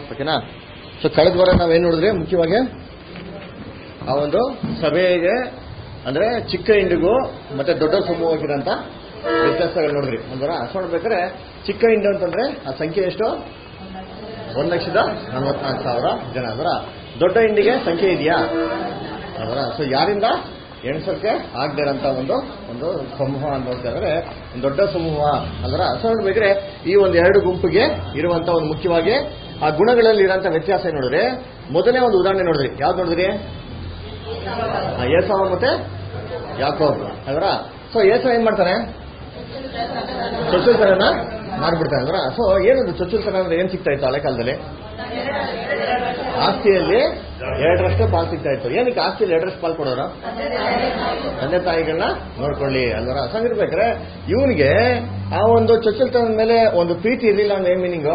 ಓಕೆನಾ ಸೊ ಕಳೆದ ವಾರ ನಾವೇನ್ ನೋಡಿದ್ರಿ ಮುಖ್ಯವಾಗಿ ಆ ಒಂದು ಸಭೆಗೆ ಅಂದ್ರೆ ಚಿಕ್ಕ ಹಿಂಡಿಗೂ ಮತ್ತೆ ದೊಡ್ಡ ಸಮೂಹಕ್ಕಿರಂತ ವ್ಯತ್ಯಾಸಗಳು ನೋಡಿದ್ರಿ ಅಂದ್ರೆ ಅಷ್ಟು ನೋಡ್ಬೇಕಾದ್ರೆ ಚಿಕ್ಕ ಹಿಂಡು ಅಂತಂದ್ರೆ ಆ ಸಂಖ್ಯೆ ಎಷ್ಟು ಒಂದ್ ಲಕ್ಷದ ನಲವತ್ನಾಲ್ಕು ಸಾವಿರ ಜನ ಅಂದ್ರ ದೊಡ್ಡ ಹಿಂಡಿಗೆ ಸಂಖ್ಯೆ ಇದೆಯಾ ಅದರ ಸೊ ಯಾರಿಂದ ಎಣಿಸೋಕೆ ಆಗದೆ ಇರೋಂಥ ಒಂದು ಒಂದು ಸಮೂಹ ಅಂತ ಹೇಳ್ತಾರೆ ಒಂದು ದೊಡ್ಡ ಸಮೂಹ ಅಂದ್ರೆ ಸೊ ನೋಡ್ಬೇಕ್ರೆ ಈ ಒಂದು ಎರಡು ಗುಂಪಿಗೆ ಇರುವಂತ ಒಂದು ಮುಖ್ಯವಾಗಿ ಆ ಗುಣಗಳಲ್ಲಿ ಇರೋಂಥ ವ್ಯತ್ಯಾಸ ಏನ್ ನೋಡಿದ್ರೆ ಮೊದಲನೇ ಒಂದು ಉದಾಹರಣೆ ನೋಡಿದ್ರಿ ಯಾವ್ದು ನೋಡಿದ್ರಿ ಆ, ಏಸಾವ ಮತ್ತೆ ಯಾಕೋಬ್ ಅದರ ಸೊ ಏಸಾವ ಏನ್ ಮಾಡ್ತಾನೆ ಚೊಚ್ಚಲ್ತನ ಮಾಡ್ಬಿಡ್ತಾನೆ ಅಂದ್ರ ಸೊ ಏನದು ಚೊಚ್ಚಲ್ತನ ಅಂದ್ರೆ ಏನ್ ಸಿಗ್ತಾ ಇತ್ತು ಹಳೆ ಕಾಲದಲ್ಲಿ ಆಸ್ತಿಯಲ್ಲಿ ಎರಡರಷ್ಟೇ ಪಾಲ್ ಸಿಗ್ತಾ ಇತ್ತು ಏನಕ್ಕೆ ಆಸ್ತಿಯಲ್ಲಿ ಎರಡರಷ್ಟು ಪಾಲ್ ಕೊಡೋರು ತಂದೆ ತಾಯಿಗಳನ್ನ ನೋಡ್ಕೊಳ್ಳಿ ಅಲ್ವರ ಸಂಗಿರ್ಬೇಕ್ರೆ ಇವನಿಗೆ ಆ ಒಂದು ಚೊಚ್ಚಲ್ತನದ ಮೇಲೆ ಒಂದು ಪ್ರೀತಿ ಇರಲಿಲ್ಲ ಅಂದ್ರೆ ಏನ್ ಮೀನಿಂಗು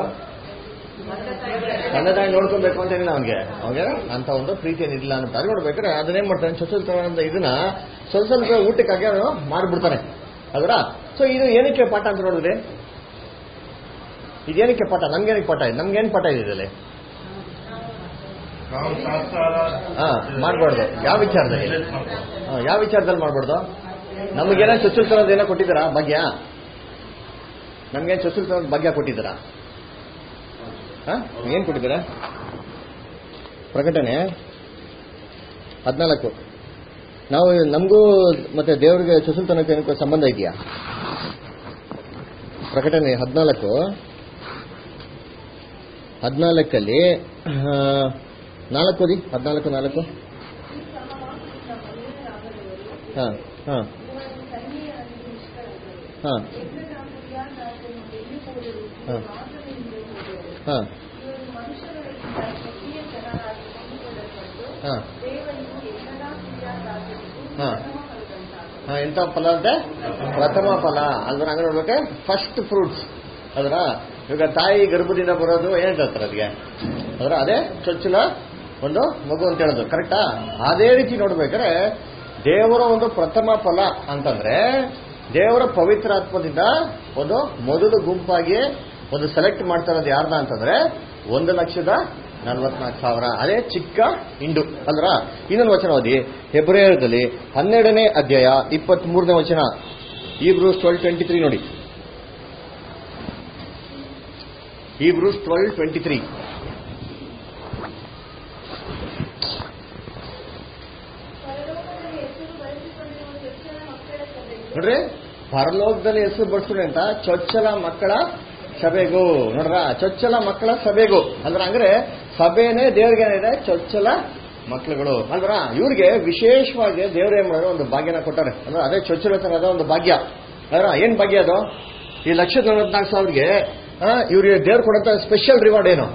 ತಂದೆ ತಾಯಿ ನೋಡ್ಕೊಬೇಕು ಅಂತ ಏನಿಲ್ಲ ಅವನಿಗೆ ಅವನಿಗೆ ಅಂತ ಒಂದು ಪ್ರೀತಿ ಏನಿಲ್ಲ ಅಂತ ಅದು ನೋಡ್ಬೇಕಾದ್ರೆ ಅದನ್ನೇನ್ ಮಾಡ್ತಾನೆ ಚೊಚ್ಚಲ್ತನ ಇದನ್ನ ಸ್ವಲ್ಪ ಸ್ವಲ್ಪ ಊಟಕ್ಕಾಗಿ ಅವನು ಮಾಡ್ಬಿಡ್ತಾನೆ ಅದರ ಸೊ ಇದು ಏನಕ್ಕೆ ಪಾಠ ಅಂತ ನೋಡಿದ್ರಿ ಇದೇನಕ್ಕೆ ಪಾಠ ನಮ್ಗೇನಕ್ಕೆ ಪಾಠ ಇದೆ ನಮ್ಗೇನ್ ಪಾಠ ಇದೆ ಇದರಲ್ಲಿ ನಾವು ಶಾಸ್ತ್ರ ಹಾ ಮಾಡ್ಬಾರ್ದು ಯಾವ ವಿಚಾರದಲ್ಲಿ ಹಾ, ಯಾವ ವಿಚಾರದಲ್ಲಿ ಮಾಡ್ಬಾರ್ದು ನಮಗೇನೋ ಚೊಚ್ಚಲ್ತನದ ಏನೋ ಕೊಟ್ಟಿದ್ದೀರಾ ಭಾಗ್ಯ ನಮ್ಗೇನು ಚೊಚ್ಚಲ್ತನದ ಭಾಗ್ಯ ಕೊಟ್ಟಿದ್ದೀರಾ ಹಾ ಏನ್ ಕೊಟ್ಟಿದ್ದೀರಾ ಪ್ರಕಟಣೆ ಹದಿನಾಲ್ಕು ನಾವು ನಮಗೂ ಮತ್ತೆ ದೇವರಿಗೆ ಚೊಚ್ಚಲ್ತನಕ್ಕೆ ಏನಕ್ಕೂ ಸಂಬಂಧ ಇದೆಯಾ ಪ್ರಕಟಣೆ ಹದಿನಾಲ್ಕು ಹದಿನಾಲ್ಕಲ್ಲಿ ಆ, ನಾಲ್ಕು ಓದಿ ಹದಿನಾಲ್ಕು ನಾಲ್ಕು ಹಾ ಹಾ ಹಾ ಹಾ ಹಾ ಹಾ ಹಾ ಹಾ ಎಂತ ಫಲ ಅಂತೆ ಪ್ರಥಮ ಫಲ ಅಲ್ದ್ರ ಹಂಗ ನೋಡ್ಬೇಕೆ ಫಸ್ಟ್ ಫ್ರೂಟ್ಸ್ ಅದ್ರ ಇವಾಗ ತಾಯಿ ಗರ್ಭದಿಂದ ಬರೋದು ಏನ್ ಹೇಳ್ತಾರೆ ಅದಕ್ಕೆ ಅದ್ರ ಅದೇ ಚೊಚ್ಚಲ ಒಂದು ಮಗು ಅಂತ ಹೇಳೋದು ಕರೆಕ್ಟಾ ಅದೇ ರೀತಿ ನೋಡ್ಬೇಕಾದ್ರೆ ದೇವರ ಒಂದು ಪ್ರಥಮ ಫಲ ಅಂತಂದ್ರೆ ದೇವರ ಪವಿತ್ರ ಆತ್ಮದಿಂದ ಒಂದು ಮೊದಲು ಗುಂಪಾಗಿ ಒಂದು ಸೆಲೆಕ್ಟ್ ಮಾಡ್ತಾ ಇರೋದು ಯಾರ್ದ ಅಂತಂದ್ರೆ ಒಂದು ಲಕ್ಷದ ನಲ್ವತ್ನಾಲ್ಕು ಸಾವಿರ ಅದೇ ಚಿಕ್ಕ ಇಂಡು ಅಂದ್ರ ಇನ್ನೊಂದು ವಚನ ಓದಿ ಹೆಬ್ರೇಯದಲ್ಲಿ ಹನ್ನೆರಡನೇ ಅಧ್ಯಾಯ ಇಪ್ಪತ್ತ್ ಮೂರನೇ ವಚನ ಈ ಬ್ರೂಸ್ ಟ್ವೆಲ್ ಟ್ವೆಂಟಿ ತ್ರೀ ನೋಡಿ ಈ ಬ್ರೂಸ್ ಟ್ವೆಲ್ ಟ್ವೆಂಟಿ ತ್ರೀ ನೋಡ್ರಿ ಪರಲೋಕದಲ್ಲಿ ಹೆಸರು ಬರ್ಸ್ರಿ ಅಂತ ಚೊಚ್ಚಲ ಮಕ್ಕಳ ಸಭೆಗೂ ನೋಡ್ರ ಚೊಚ್ಚಲ ಮಕ್ಕಳ ಸಭೆಗೂ ಅಂದ್ರ ಅಂದ್ರೆ ಸಭೆನೇ ದೇವ್ರಿಗೆ ಏನಿದೆ ಚೊಚ್ಚಲ ಮಕ್ಕಳುಗಳು ಅಲ್ವರ ಇವ್ರಿಗೆ ವಿಶೇಷವಾಗಿ ದೇವ್ರ ಏನ್ ಮಾಡಿದ್ರು ಒಂದು ಭಾಗ್ಯನ ಕೊಟ್ಟಾರೆ ಅಂದ್ರೆ ಅದೇ ಚೊಚ್ಚಲತನದ ಒಂದು ಭಾಗ್ಯ ಅದ್ರ ಏನ್ ಭಾಗ್ಯ ಅದು ಈ ಲಕ್ಷದ ನಲವತ್ನಾಲ್ಕು ಸಾವಿರಗೆ ಇವ್ರಿಗೆ ದೇವ್ರು ಕೊಡಂತ ಸ್ಪೆಷಲ್ ರಿವಾರ್ಡ್ ಏನು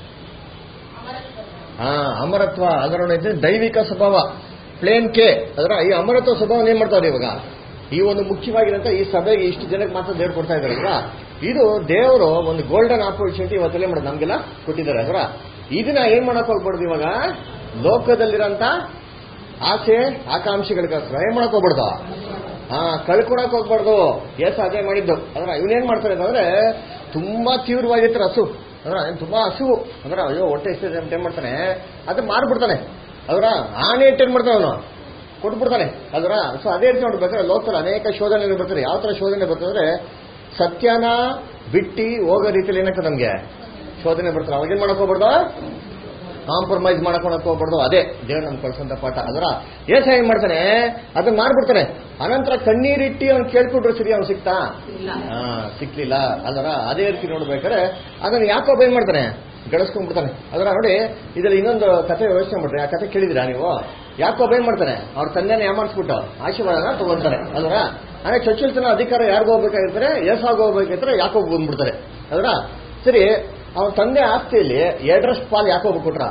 ಹಾ ಅಮರತ್ವ ಅದರ ನೋಡಿ ದೈವಿಕ ಸ್ವಭಾವ ಪ್ಲೇನ್ ಕೆ ಅದರ ಈ ಅಮರತ್ವ ಸ್ವಭಾವ ಏನ್ ಮಾಡ್ತಾರೆ ಇವಾಗ ಈ ಒಂದು ಮುಖ್ಯವಾಗಿರಂತ ಈ ಸಭೆಗೆ ಇಷ್ಟು ಜನಕ್ಕೆ ಮಾತ್ರ ದೇವ್ರು ಕೊಡ್ತಾ ಇದಾರಲ್ವಾ ಇದು ದೇವರು ಒಂದು ಗೋಲ್ಡನ್ ಆಪರ್ಚುನಿಟಿ ಇವತ್ತಲ್ಲೇ ಮಾಡೋದು ನಮ್ಗೆಲ್ಲ ಕೊಟ್ಟಿದ್ದಾರೆ ಅದರ ಇದನ್ನ ಏನ್ ಮಾಡಕ್ ಹೋಗ್ಬಾರ್ದು ಇವಾಗ ಲೋಕದಲ್ಲಿರಂತ ಆಸೆ ಆಕಾಂಕ್ಷೆಗಳಿಗೋಸ್ಕರ ಏನ್ ಮಾಡಕ್ ಹೋಗ್ಬಾರ್ದು ಹಾ ಕಳ್ಕೊಡಕ್ ಹೋಗ್ಬಾರ್ದು ಏಸ ಅದೇ ಮಾಡಿದ್ದು ಅದ್ರ ಇವನೇನ್ ಮಾಡ್ತಾರೆ ಅಂದ್ರೆ ತುಂಬಾ ತೀವ್ರವಾಗಿರ್ತಾರೆ ಹಸು ಅದ್ರ ಅವ್ನ್ ತುಂಬಾ ಹಸುವು ಅಂದ್ರೆ ಅಯ್ಯೋ ಹೊಟ್ಟೆ ಎಷ್ಟಿದೆ ಅಂತ ಏನ್ ಮಾಡ್ತಾನೆ ಅದು ಮಾರ್ಬಿಡ್ತಾನೆ ಅದರ ಆಣೆ ಇಟ್ಟು ಏನ್ ಮಾಡ್ತಾನೆ ಅವನು ಕೊಟ್ಬಿಡ್ತಾನೆ ಅದರ ಸೊ ಅದೇ ರೀತಿ ನೋಡ್ಬೇಕಾದ್ರೆ ಲೋಕದಲ್ಲಿ ಅನೇಕ ಶೋಧನೆಗಳು ಬರ್ತಾರೆ ಯಾವ ತರ ಶೋಧನೆ ಬರ್ತದೆ ಸತ್ಯನ ಬಿಟ್ಟಿ ಹೋಗೋ ರೀತಿಯಲ್ಲಿ ಏನಕ್ಕೆ ನಮ್ಗೆ ಶೋಧನೆ ಬರ್ತಾರೆ ಅವಾಗೇನ್ ಮಾಡಕ್ ಹೋಗ್ಬಾರ್ದು ಕಾಂಪ್ರಮೈಸ್ ಮಾಡಕೊಳಕ್ ಹೋಗ್ಬಾರ್ದು ಅದೇ ದೇವ್ರು ನಮ್ಗೆ ಕಳ್ಸಂತ ಪಾಠ ಅದರ ಏಸ ಏನ್ ಮಾಡ್ತಾನೆ ಅದನ್ನ ಮಾಡ್ಬಿಡ್ತಾನೆ ಅನಂತರ ಕಣ್ಣೀರಿಟ್ಟಿ ಅವ್ನು ಕೇಳ್ಕೊಂಡ್ರು ಸರಿ ಅವ್ನು ಸಿಕ್ತಾ ಹಾ ಸಿಕ್ಲಿಲ್ಲ ಅದರ ಅದೇ ರೀತಿ ನೋಡ್ಬೇಕಾದ್ರೆ ಅದನ್ನ ಯಾಕೋಬ್ ಏನ್ ಮಾಡ್ತಾನೆ ಗಳಿಸ್ಕೊಂಡ್ಬಿಡ್ತಾನೆ ಅದರ ನೋಡಿ ಇದರಲ್ಲಿ ಇನ್ನೊಂದು ಕಥೆ ಯೋಚನೆ ಮಾಡ್ರಿ ಆ ಕಥೆ ಕೇಳಿದಿರಾ ನೀವು ಯಾಕೋಬ್ ಏನ್ ಮಾಡ್ತಾನೆ ಅವ್ರ ತಂದೆನ ಯಾಮಾರಿಸ್ಬಿಟ್ಟು ಆಶೀರ್ವಾದನ ತಗೊಂತಾರೆ ಅದರ ಅಂದ್ರೆ ಚೊಚ್ಚಲ್ತನ ಅಧಿಕಾರ ಯಾರಿಗೂ ಹೋಗ್ಬೇಕಾಗಿರ್ತಾರೆ ಏಸಾಗ ಹೋಗ್ಬೇಕಾಗಿರ್ತಾರೆ ಯಾಕೋಬ್ ಬಂದ್ಬಿಡ್ತಾರೆ ಅದರ ಸರಿ ಅವನ ತಂದೆ ಆಸ್ತಿಯಲ್ಲಿ ಎರಡರಷ್ಟು ಪಾಲು ಯಾಕೋಬ್ ಕೊಟ್ರ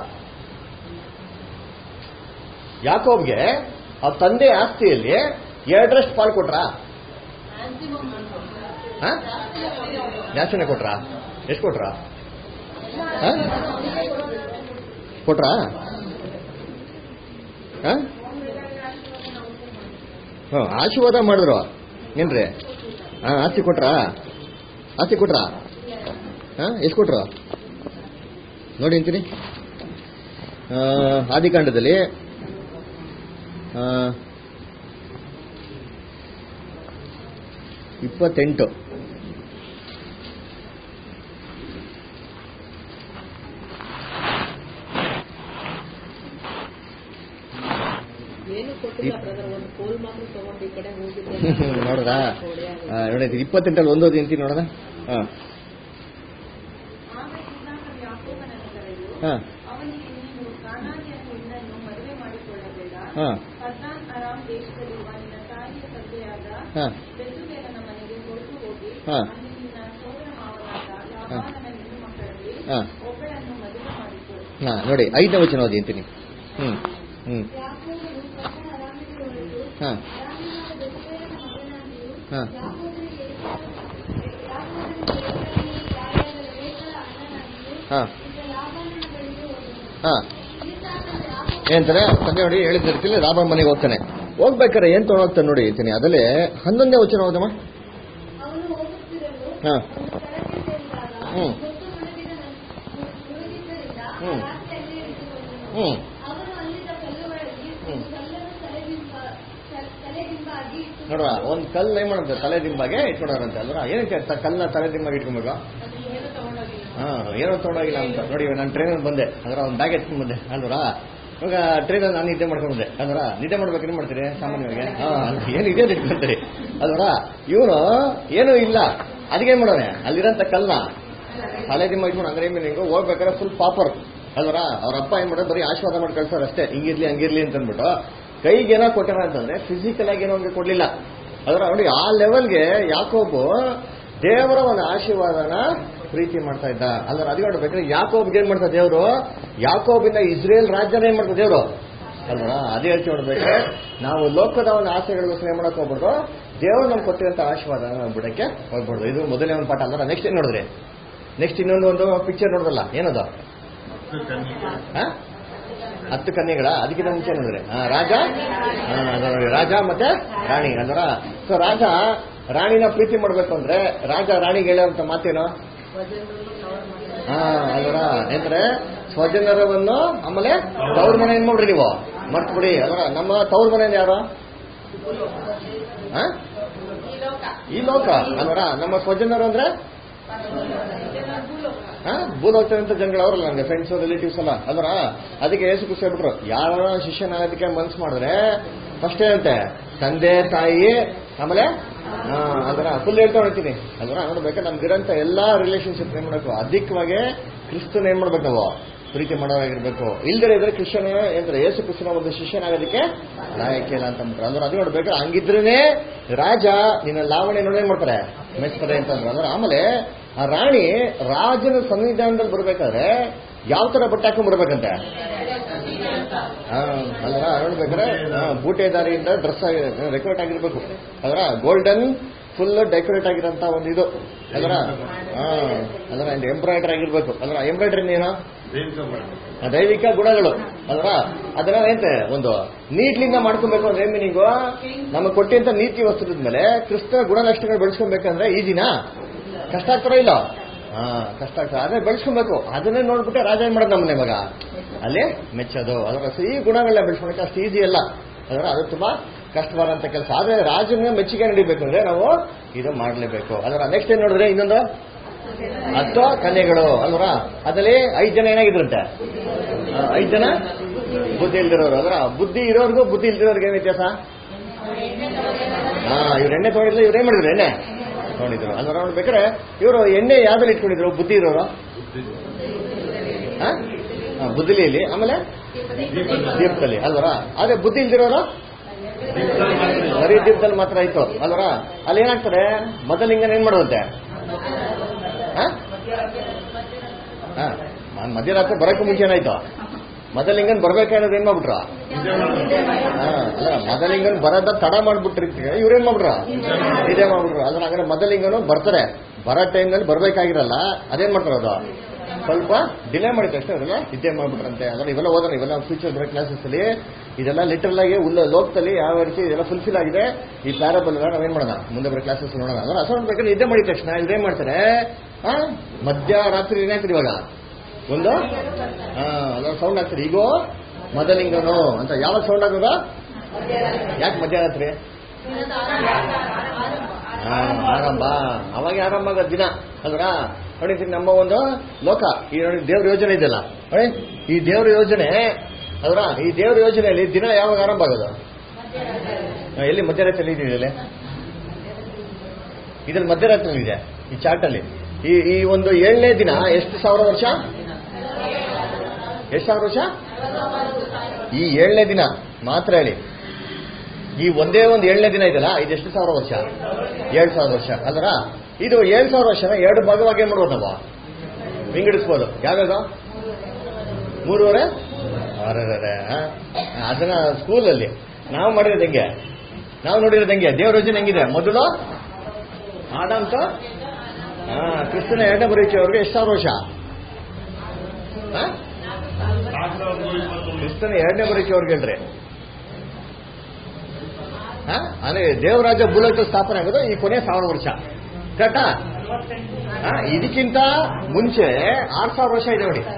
ಯಾಕೋಬ್ಗೆ ಅವ್ರ ತಂದೆ ಆಸ್ತಿಯಲ್ಲಿ ಎರಡರಷ್ಟು ಪಾಲು ಕೊಟ್ರ ಜಾಸ್ತಿನೇ ಕೊಟ್ರ ಎಷ್ಟು ಕೊಟ್ರ ಕೊಟ್ರ ಹ್ಞೂ ಆಶೀರ್ವಾದ ಮಾಡಿದ್ರು ಏನ್ರಿ ಹಾಂ ಆಸ್ತಿ ಕೊಟ್ರಾ ಆಸ್ತಿ ಕೊಟ್ರಾ ಹಾಂ ಎಷ್ಟು ಕೊಟ್ರು ನೋಡಿ ಅಂತೀನಿ ಆ, ಆದಿಕಾಂಡದಲ್ಲಿ ಆ, ಇಪ್ಪತ್ತೆಂಟು ಏನು ಕೊಟ್ಟಿಲ್ಲ ಬ್ರದರ್ ಒಂದು ಕೋಲ್ ಮಾತ್ರ ತಗೊಂಡು ಈ ಕಡೆ ಹೋಗಿದ್ದೆ ನೋಡ್ರಾ ಆ, ನೋಡಿ ಇಪ್ಪತ್ತೆಂಟಲ್ಲಿ ಒಂದೋದಿ ಅಂತೀನಿ ನೋಡೋಣ ಹಾಂ ಆಗ ಇಸಾಕನು ಯಾಕೋಬನನ್ನು ಕರೆದು ಹಾಂ ಅವನಿಗೆ ನೀನು ಕಾನಾನಿಯ ಹೆಣ್ಣನ್ನು ಮದುವೆ ಮಾಡಿಕೊಳ್ಳಬೇಡ ಹಾಂ ಪದ್ನಾನ್ ಅರಾಮ್ ದೇಶದಲ್ಲಿರುವ ನಿನ್ನ ತಾಯಿಯ ತಂದೆಯಾದ ಹಾಂ ಬೆಸುಬೇಲನ ಮನೆಗೆ ಹೊರಟು ಹೋಗಿ ಹಾ. ಅಲ್ಲಿ ನಿನ್ನ ಸೋದರ ಮಾವನಾದ ಲಾಬಾನನ ಹೆಣ್ಣು ಮಕ್ಕಳಲ್ಲಿ ಹಾಂ ಒಬ್ಬಳನ್ನು ಮದುವೆ ಮಾಡಿಕೊ ಹಾಂ ನೋಡಿ ಐದನೇ ವಚನ ಓದಿ ಅಂತೀನಿ ಹ್ಞೂ ಹ್ಞೂ ಯಾಕೋಬನು ಪದ್ನಾನ್ ಅರಾಮಿಗೆ ಹೊರಟು ಹಾಂ ಅರಾಮಿನಾದ ಬೆಸುಬೇಲನ ಮಗನಾಗಿಯೂ ಹಾಂ ಯಾಕೋಬನಿಗೆ ಯಾಕೋಬನಿಗೆ ತಾಯಿಯಾದ ರೇಖಳ ಅಣ್ಣನಾಗಿಯೂ ಹಾಂ ಈಗ ಲಾಬಾನನ ಬಳಿಗೆ ಹೋದನು ಹಾಂ ಈಸಾಕನು ಯಾಕೋಬ ಏನಂತಾರೆ ತಂದೆ ನೋಡಿ ಹೇಳಿದಿರ್ತಿಲ್ಲ ರಾಬನ್ ಮನೆಗೆ ಹೋಗ್ತಾನೆ ಹೋಗ್ಬೇಕಾರೆ ಏನ್ ತೊಗೊಂಡೋಗ್ತಾನೆ ನೋಡಿ ಅಂತೀನಿ ಅದಲ್ಲೇ ಹನ್ನೊಂದನೇ ವಚನ ಹೋದಮ್ಮ ಅವನು ಹೋಗುತ್ತಿರಲು ಹಾ. ಒಂದು ಸ್ಥಳಕ್ಕೆ ಸೇರಿದಾಗ ಹ್ಮ್. ಹೊತ್ತು ಮುಳುಗಿದ ನನ್- ಮುಳುಗಿದ್ದರಿಂದ ಆ ಹ್ಮ್. ರಾತ್ರಿ ಅಲ್ಲೇ ಇಳಿದುಕೊಂಡನು. ಹ್ಮ್ ಅವನು ಅಲ್ಲಿದ್ದ ಕಲ್ಲುಗಳಲ್ಲಿ ಹ್ಮ್. ಒಂದು ಕಲ್ಲನ್ನು ತಲೆದಿಂಬ ತ- ತಲೆದಿಂಬಾಗಿ ಇಟ್ಟು ನೋಡ್ರ ಒಂದ್ ಕಲ್ಲು ಏನ್ ಮಾಡುತ್ತೆ ತಲೆ ದಿಂಬಾಗೆ ಇಟ್ಕೊಂಡಾರಂತೆ ಅಲ್ರ ಏನಕ್ಕೆ ತ- ಕಲ್ಲನ್ನ ತಲೆ ದಿಂಬಾಗೆ ಇಟ್ಕೊಬೇಕು ಏನು ತಗೊಂಡೋಗಿಲ್ಲ ಹಾ ಏನೋ ತೊಗೊಂಡೋಗಿಲ್ಲ ಅಂತ ನೋಡಿ ನಾನು ಟ್ರೈನಲ್ಲಿ ಬಂದೆ ಅದರ ಒಂದು ಬ್ಯಾಗ್ ಎತ್ಕೊಂಡ್ ಬಂದೆ ಅಲ್ವರ ಇವಾಗ ಟ್ರೈನಲ್ಲಿ ನಾನು ನಿದ್ದೆ ಮಾಡ್ಕೊಂಡು ಬಂದೆ ಅಲ್ವರ ನಿದ್ದೆ ಮಾಡ್ಬೇಕು ಏನ್ ಮಾಡ್ತೀರಿ ಸಾಮಾನ್ಯವಾಗಿ ಹಾ ಏನು ಇದೆ ಅಂತ ಇಟ್ಕೊಂತೀರಿ ಅಲ್ವರ ಇವನು ಏನೂ ಇಲ್ಲ ಅದಕ್ಕೆ ಏನ್ ಮಾಡೋನೆ ಅಲ್ಲಿರೋಂಥ ಕಲ್ಲ ತಲೆ ದಿಂಬ ಇಟ್ಕೊಂಡು ಅಂದ್ರೆ ಏನ್ ಹಿಂಗ ಹೋಗ್ಬೇಕಾದ್ರೆ ಫುಲ್ ಪಾಪರ್ ಅಲ್ವರ ಅವ್ರ ಅಪ್ಪ ಏನ್ ಮಾಡೋದು ಬರೀ ಆಶೀರ್ವಾದ ಮಾಡಿ ಕಳ್ಸೋರು ಅಷ್ಟೇ ಹಿಂಗಿರ್ಲಿ ಹಂಗಿರ್ಲಿ ಅಂತ ಅಂದ್ಬಿಟ್ಟು ಕೈಗೆ ಏನೋ ಕೊಟ್ಟಾರ ಅಂತಂದ್ರೆ ಫಿಸಿಕಲ್ ಆಗಿ ಏನೋ ಅವ್ನಿಗೆ ಕೊಡ್ಲಿಲ್ಲ ಅದರ ನೋಡಿ ಆ ಲೆವೆಲ್ಗೆ ಯಾಕೋಬು ದೇವರ ಒಂದು ಆಶೀರ್ವಾದನ ಪ್ರೀತಿ ಮಾಡ್ತಾ ಇದ್ದ ಅಲ್ಲರ ಅದು ನೋಡ್ಬೇಕ್ರೆ ಯಾಕೋಬ್ಗೆ ಏನ್ ಮಾಡ್ತಾ ದೇವರು ಯಾಕೋಬಿಂದ ಇಸ್ರೇಲ್ ರಾಜ್ಯನ ಏನ್ ಮಾಡ್ತಾ ದೇವರು ಅಲ್ವರ ಅದೇ ಹೇಳ್ತಿ ನೋಡ್ಬೇಕ್ರೆ ನಾವು ಲೋಕದ ಒಂದು ಆಸೆಗಳಿಗೋಸ್ಕರ ಏನ್ ಮಾಡಕ್ ಹೋಗ್ಬಾರ್ದು ದೇವರು ನಮ್ಗೆ ಕೊಟ್ಟಿರಂತ ಆಶೀರ್ವಾದನ ಬಿಡಕ್ಕೆ ಹೋಗ್ಬಾರ್ದು ಇದು ಮೊದಲನೇ ಒಂದು ಪಾಠ ಅಲ್ವರ ನೆಕ್ಸ್ಟ್ ಏನ್ ನೋಡಿದ್ರಿ ನೆಕ್ಸ್ಟ್ ಇನ್ನೊಂದು ಒಂದು ಪಿಕ್ಚರ್ ನೋಡಿದ್ರಲ್ಲ ಏನದು ಹಾ? ಹತ್ತು ಕನ್ಯೆಗಳ ಅದಕ್ಕಿಂತ ಮುಂಚೆ ನೋಡಿದ್ರೆ ಹಾ, ರಾಜ ಹಾ, ಅದು ನೋಡಿ, ರಾಜ ಮತ್ತೆ ರಾಣಿ ಅಂದ್ರ ಸೊ ರಾಜ ರಾಣಿನ ಪ್ರೀತಿ ಮಾಡ್ಬೇಕು ಅಂದ್ರೆ ರಾಜ ರಾಣಿಗೆ ಹೇಳೋಂತ ಮಾತೇನು ಹಾ ಅಲ್ವರ ಅಂದ್ರೆ ಸ್ವಜನರವನ್ನು ಆಮೇಲೆ ತವ್ರ ಮನೆ ಏನ್ ಮಾಡ್ರಿ ನೀವು ಮರ್ತು ಬಿಡಿ ಅಲ್ವರ ನಮ್ಮ ತವ್ರ ಮನೆ ಯಾರು ಹಾ? ಈ ಲೋಕ ಅಲ್ವರ ನಮ್ಮ ಸ್ವಜನರು ಅಂದ್ರೆ ಹಾ ಭೂಲೋಕದಂತ ಜನಗಳು ಅವರಲ್ಲ ನನಗೆ ಫ್ರೆಂಡ್ಸ್ ರಿಲೇಟಿವ್ಸ್ ಅಲ್ಲ ಅಲ್ವರ ಅದಕ್ಕೆ ಏಸು ಖುಷಿ ಆಗ್ಬಿಟ್ರು ಯಾರ ಶಿಷ್ಯನಾಗೋದಕ್ಕೆ ಮನ್ಸು ಮಾಡಿದ್ರೆ ಫಸ್ಟ್ ಏನಂತೆ ತಂದೆ ತಾಯಿ ಆಮೇಲೆ ಆ, ಅದರ ಫುಲ್ ಹೇಳ್ತಾ ಹೊಡ್ತೀನಿ ಅಲ್ವರ ನೋಡ್ಬೇಕು ನಮ್ಗಿರಂತ ಎಲ್ಲಾ ರಿಲೇಶನ್ಶಿಪ್ ಏನ್ ಮಾಡ್ಬೇಕು ಅಧಿಕವಾಗಿ ಕ್ರಿಸ್ತನ್ ಏನ್ ಮಾಡ್ಬೇಕು ನಾವು ಪ್ರೀತಿ ಮಾಡೋರಾಗಿರ್ಬೇಕು ಇಲ್ದರೆ ಇದ್ರೆ ಕ್ರಿಶ್ಚಿಯನ್ ಏನಂತಾರೆ ಯೇಸು ಕ್ರಿಸ್ತನ ಒಂದು ಶಿಷ್ಯನಾಗೋದಕ್ಕೆ ಲಾಯಕ್ಕೆ ಇಲ್ಲ ಅಂತ ಅಂದ್ಬಿಟ್ರು ಅಂದ್ರೆ ಅದು ನೋಡ್ಬೇಕು ಹಂಗಿದ್ರೇನೆ ರಾಜ ನಿನ್ನ ಲಾವಣೆ ನೋಡಿ ಏನ್ ಮಾಡ್ತಾರೆ ಮೆಚ್ತಾರೆ ಅಂತ ಅಂದ್ರು ಅಂದ್ರೆ ಆಮೇಲೆ ಆ ರಾಣಿ ರಾಜನ ಸಂವಿಧಾನದಲ್ಲಿ ಬರ್ಬೇಕಾದ್ರೆ ಯಾವ ತರ ಬಟ್ಟೆ ಹಾಕೊಂಡ್ ಬರ್ಬೇಕಂತೆ ಹಾ, ಅಲ್ವಾ ನೋಡ್ಬೇಕಾದ್ರೆ ಹಾ, ಬೂಟೆದಾರಿಯಿಂದ ಡ್ರೆಸ್ ಆಗಿ ಡೆಕೋರೇಟ್ ಆಗಿರ್ಬೇಕು ಅದರ ಗೋಲ್ಡನ್ ಫುಲ್ ಡೆಕೋರೇಟ್ ಆಗಿರೋಂತ ಒಂದು ಇದು ಅದರ ಹಾ ಅದರ ಎಂಬ್ರಾಯ್ಡ್ರಿ ಆಗಿರ್ಬೇಕು ಅದರ ಎಂಬ್ರಾಯ್ಡ್ರಿ ಏನು ಆ ದೈವಿಕ ಗುಣಗಳು ಅಲ್ವಾ ಅದನ್ನ ಏನಂತೆ ಒಂದು ನೀಟ್ಲಿಂದ ಮಾಡ್ಕೊಬೇಕು ಅಂದ್ರೆ ಏನ್ ಮೀನಿಂಗು ನಮಗೆ ಕೊಟ್ಟಿಂತ ನೀತಿ ವಸ್ತುದ ಮೇಲೆ ಕ್ರಿಸ್ತ ಗುಣಲಕ್ಷಣಗಳು ಬೆಳೆಸ್ಕೊಬೇಕಂದ್ರೆ ಈಜಿನಾ ಕಷ್ಟ ಆಗ್ತಾರ ಇಲ್ಲ ಹಾ ಕಷ್ಟ ಆಗ್ತದೆ ಅದೇ ಬೆಳೆಸ್ಕೊಬೇಕು ಅದನ್ನೇ ನೋಡ್ಬಿಟ್ಟೆ ರಾಜ ಏನ್ ಮಾಡೋದು ನಮ್ಮನೆ ಮಗ ಅಲ್ಲಿ ಮೆಚ್ಚೋದು ಅದರ ಈ ಗುಣಗಳನ್ನ ಬೆಳೆಸ್ಕೊಳಕ್ಕೆ ಅಷ್ಟು ಈಸಿ ಅಲ್ಲ ಅದರ ಅದು ತುಂಬಾ ಕಷ್ಟವಾದಂತ ಕೆಲಸ ಆದ್ರೆ ರಾಜನ ಮೆಚ್ಚುಗೆ ನಡಿಬೇಕು ಅಂದ್ರೆ ನಾವು ಇದು ಮಾಡ್ಲೇಬೇಕು ಅದರ ನೆಕ್ಸ್ಟ್ ಏನ್ ನೋಡಿದ್ರೆ ಇನ್ನೊಂದು ಹತ್ತು ಕನ್ಯೆಗಳು ಅಲ್ವರ ಅದರಲ್ಲಿ ಐದು ಜನ ಏನಾಗಿದ್ರಂತೆ ಆ, ಐದು ಜನ ಬುದ್ಧಿ ಇಲ್ದಿರೋರು ಅದರ ಬುದ್ಧಿ ಇರೋರ್ಗೂ ಬುದ್ಧಿ ಇಲ್ದಿರೋರ್ಗೆ ಏನ್ ವ್ಯತ್ಯಾಸ ಹಾ ಇವ್ರು ಎಣ್ಣೆ ತಗೊಂಡಿದ್ರು ಇವ್ರು ಏನ್ ಮಾಡಿದ್ರು ಎಣ್ಣೆ ತಗೊಂಡಿದ್ರು ಅಲ್ವರ ನೋಡ್ಬೇಕಾದ್ರೆ ಇವರು ಎಣ್ಣೆ ಯಾವ್ದ್ರಲ್ಲಿ ಇಟ್ಕೊಂಡಿದ್ರು ಬುದ್ಧಿ ಇರೋರು ಹಾ? ಹಾ, ಬುದ್ಧಿಲಿಯಲ್ಲಿ ಆಮೇಲೆ ದೀಪದಲ್ಲಿ ಅಲ್ವರ ಅದೇ ಬುದ್ಧಿ ಇಲ್ದಿರೋರು ಬರೀ ದೀಪದಲ್ಲಿ ಮಾತ್ರ ಆಯ್ತು ಅಲ್ವರ ಅಲ್ಲಿ ಏನಾಗ್ತಾರೆ ಮೊದಲಿಂಗನ ಏನ್ ಮಾಡುವಂತೆ ಹಾ? ಹಾ, ನಾನ್ ಮಧ್ಯರಾತ್ರಿ ಬರೋಕ್ಕೂ ಮುಂಚೆ ಏನಾಯ್ತು ಮೊದಲಿಂಗನ್ ಬರ್ಬೇಕಾದ್ರೆ ಏನ್ ಮಾಡ್ಬಿಟ್ರ ಅಲ್ಲ ಮೊದಲಿಂಗನ್ ಬರೋದ ತಡ ಮಾಡ್ಬಿಟ್ಟಿರ್ತೀವಿ ಇವ್ರೇನ್ ಮಾಡ್ಬಿಟ್ರ ಇದೇ ಮಾಡ್ಬಿಟ್ರು ಅದ್ರ ಹಾಗಾದ್ರೆ ಮೊದಲಿಂಗನು ಬರ್ತಾರೆ ಬರೋ ಟೈಮ್ನಲ್ಲಿ ಬರ್ಬೇಕಾಗಿರಲ್ಲ ಅದೇನ್ ಮಾಡ್ತಾರೆ ಅದು ಸ್ವಲ್ಪ ಡಿಲೇ ಮಾಡಿದ್ದು ಅಷ್ಟೇ ಅವರೆಲ್ಲ ಇದೇ ಮಾಡ್ಬಿಟ್ರಂತೆ ಅಂದ್ರೆ ಇವೆಲ್ಲ ಓದೋಣ ಇವೆಲ್ಲ ಫ್ಯೂಚರ್ ಬರೋ ಕ್ಲಾಸಸ್ ಅಲ್ಲಿ ಇದೆಲ್ಲ ಲಿಟರಲ್ ಆಗಿ ಉಲ್ಲ ಲೋಕದಲ್ಲಿ ಯಾವ ರೀತಿ ಇದೆಲ್ಲ ಫುಲ್ಫಿಲ್ ಆಗಿದೆ ಈ ಪ್ಯಾರಬಲ್ ಎಲ್ಲ ನಾವೇನ್ ಮಾಡೋಣ ಮುಂದೆ ಬರೋ ಕ್ಲಾಸಸ್ ನೋಡೋಣ ಅಂದ್ರೆ ಅಸೌಂಡ್ ಬೇಕಾದ್ರೆ ಇದೇ ಮಾಡಿದ ತಕ್ಷಣ ಇದೇನ್ ಮಾಡ್ತಾರೆ ಆ ಮಧ್ಯರಾತ್ರಿ ಏನಾಗ್ತದೆ ಇವಾಗ ಒಂದು ಹಾ ಅದರ ಸೌಂಡ್ ಆಗ್ತದೆ ಈಗೋ ಮೊದಲಿಂಗನು ಅಂತ ಯಾವಾಗ ಸೌಂಡ್ ಆಗೋದ ಯಾಕೆ ಮಧ್ಯರಾತ್ರಿ ಹಾ, ಆರಂಭ ಅವಾಗ ಆರಂಭ ಆಗೋದು ದಿನ ಅಲ್ರ ನೋಡಿ ಇದು ನಮ್ಮ ಒಂದು ಲೋಕ ಈ ನೋಡಿ ದೇವ್ರ ಯೋಜನೆ ಇದೆಯಲ್ಲ ನೋಡಿ ಈ ದೇವ್ರ ಯೋಜನೆ ಅಲ್ರ ಈ ದೇವ್ರ ಯೋಜನೆಯಲ್ಲಿ ದಿನ ಯಾವಾಗ ಆರಂಭ ಆಗೋದು ಹಾ, ಎಲ್ಲಿ ಮಧ್ಯರಾತ್ರಿ ಇದೆಯಲ್ಲ ಇದ್ರಲ್ಲಿ ಮಧ್ಯರಾತ್ರಿ ಇದೆ ಈ ಚಾರ್ಟ್ ಅಲ್ಲಿ ಈ ಈ ಒಂದು ಏಳನೇ ದಿನ ಎಷ್ಟು ಸಾವಿರ ವರ್ಷ ಎಷ್ಟು ಸಾವಿರ ವರ್ಷ ಈ ಏಳನೇ ದಿನ ಮಾತ್ರ ಹೇಳಿ ಈ ಒಂದೇ ಒಂದು ಏಳನೇ ದಿನ ಇದೆಯಲ್ಲ ಇದು ಎಷ್ಟು ಸಾವಿರ ವರ್ಷ ಏಳು ಸಾವಿರ ವರ್ಷ ಅಲ್ರ ಇದು ಏಳು ಸಾವಿರ ವರ್ಷನ ಎರಡು ಭಾಗವಾಗಿ ಏನ್ ಮಾಡ್ಬೋದು ನಾವು ವಿಂಗಡಿಸ್ಬೋದು ಯಾವ್ಯಾವ ಮೂರುವರೆ ಅರೆರೆರೆ, ಆ? ಅದನ್ನ ಸ್ಕೂಲಲ್ಲಿ ನಾವು ಮಾಡಿರೋದು ಹೆಂಗೆ ನಾವು ನೋಡಿರೋದು ಹೆಂಗೆ ದೇವ್ರ ಯೋಜನೆ ಹೆಂಗಿದೆ ಮೊದಲು ಆಡಂತ ಹಾ ಕ್ರಿಸ್ತನ ಎರಡನೇ ಬರೀಚೆ ಅವ್ರಿಗೆ ಎಷ್ಟು ಸಾವಿರ ವರ್ಷ ಆ? ಕ್ರಿಸ್ತನ ಎರಡನೇ ಬರೀಚೆ ಅವ್ರಿಗೆ ಹೇಳ್ರಿ ಹಾ? ಅಂದ್ರೆ ದೇವರಾಜ ಭೂಲೋಕ ಸ್ಥಾಪನೆ ಆಗೋದು ಈ ಕೊನೆ ಸಾವಿರ ವರ್ಷ ಕರೆಕ್ಟಾ ಹಾ, ಇದಕ್ಕಿಂತ ಮುಂಚೆ ಆರ್ ಸಾವಿರ ವರ್ಷ ಇದೆ ನೋಡಿ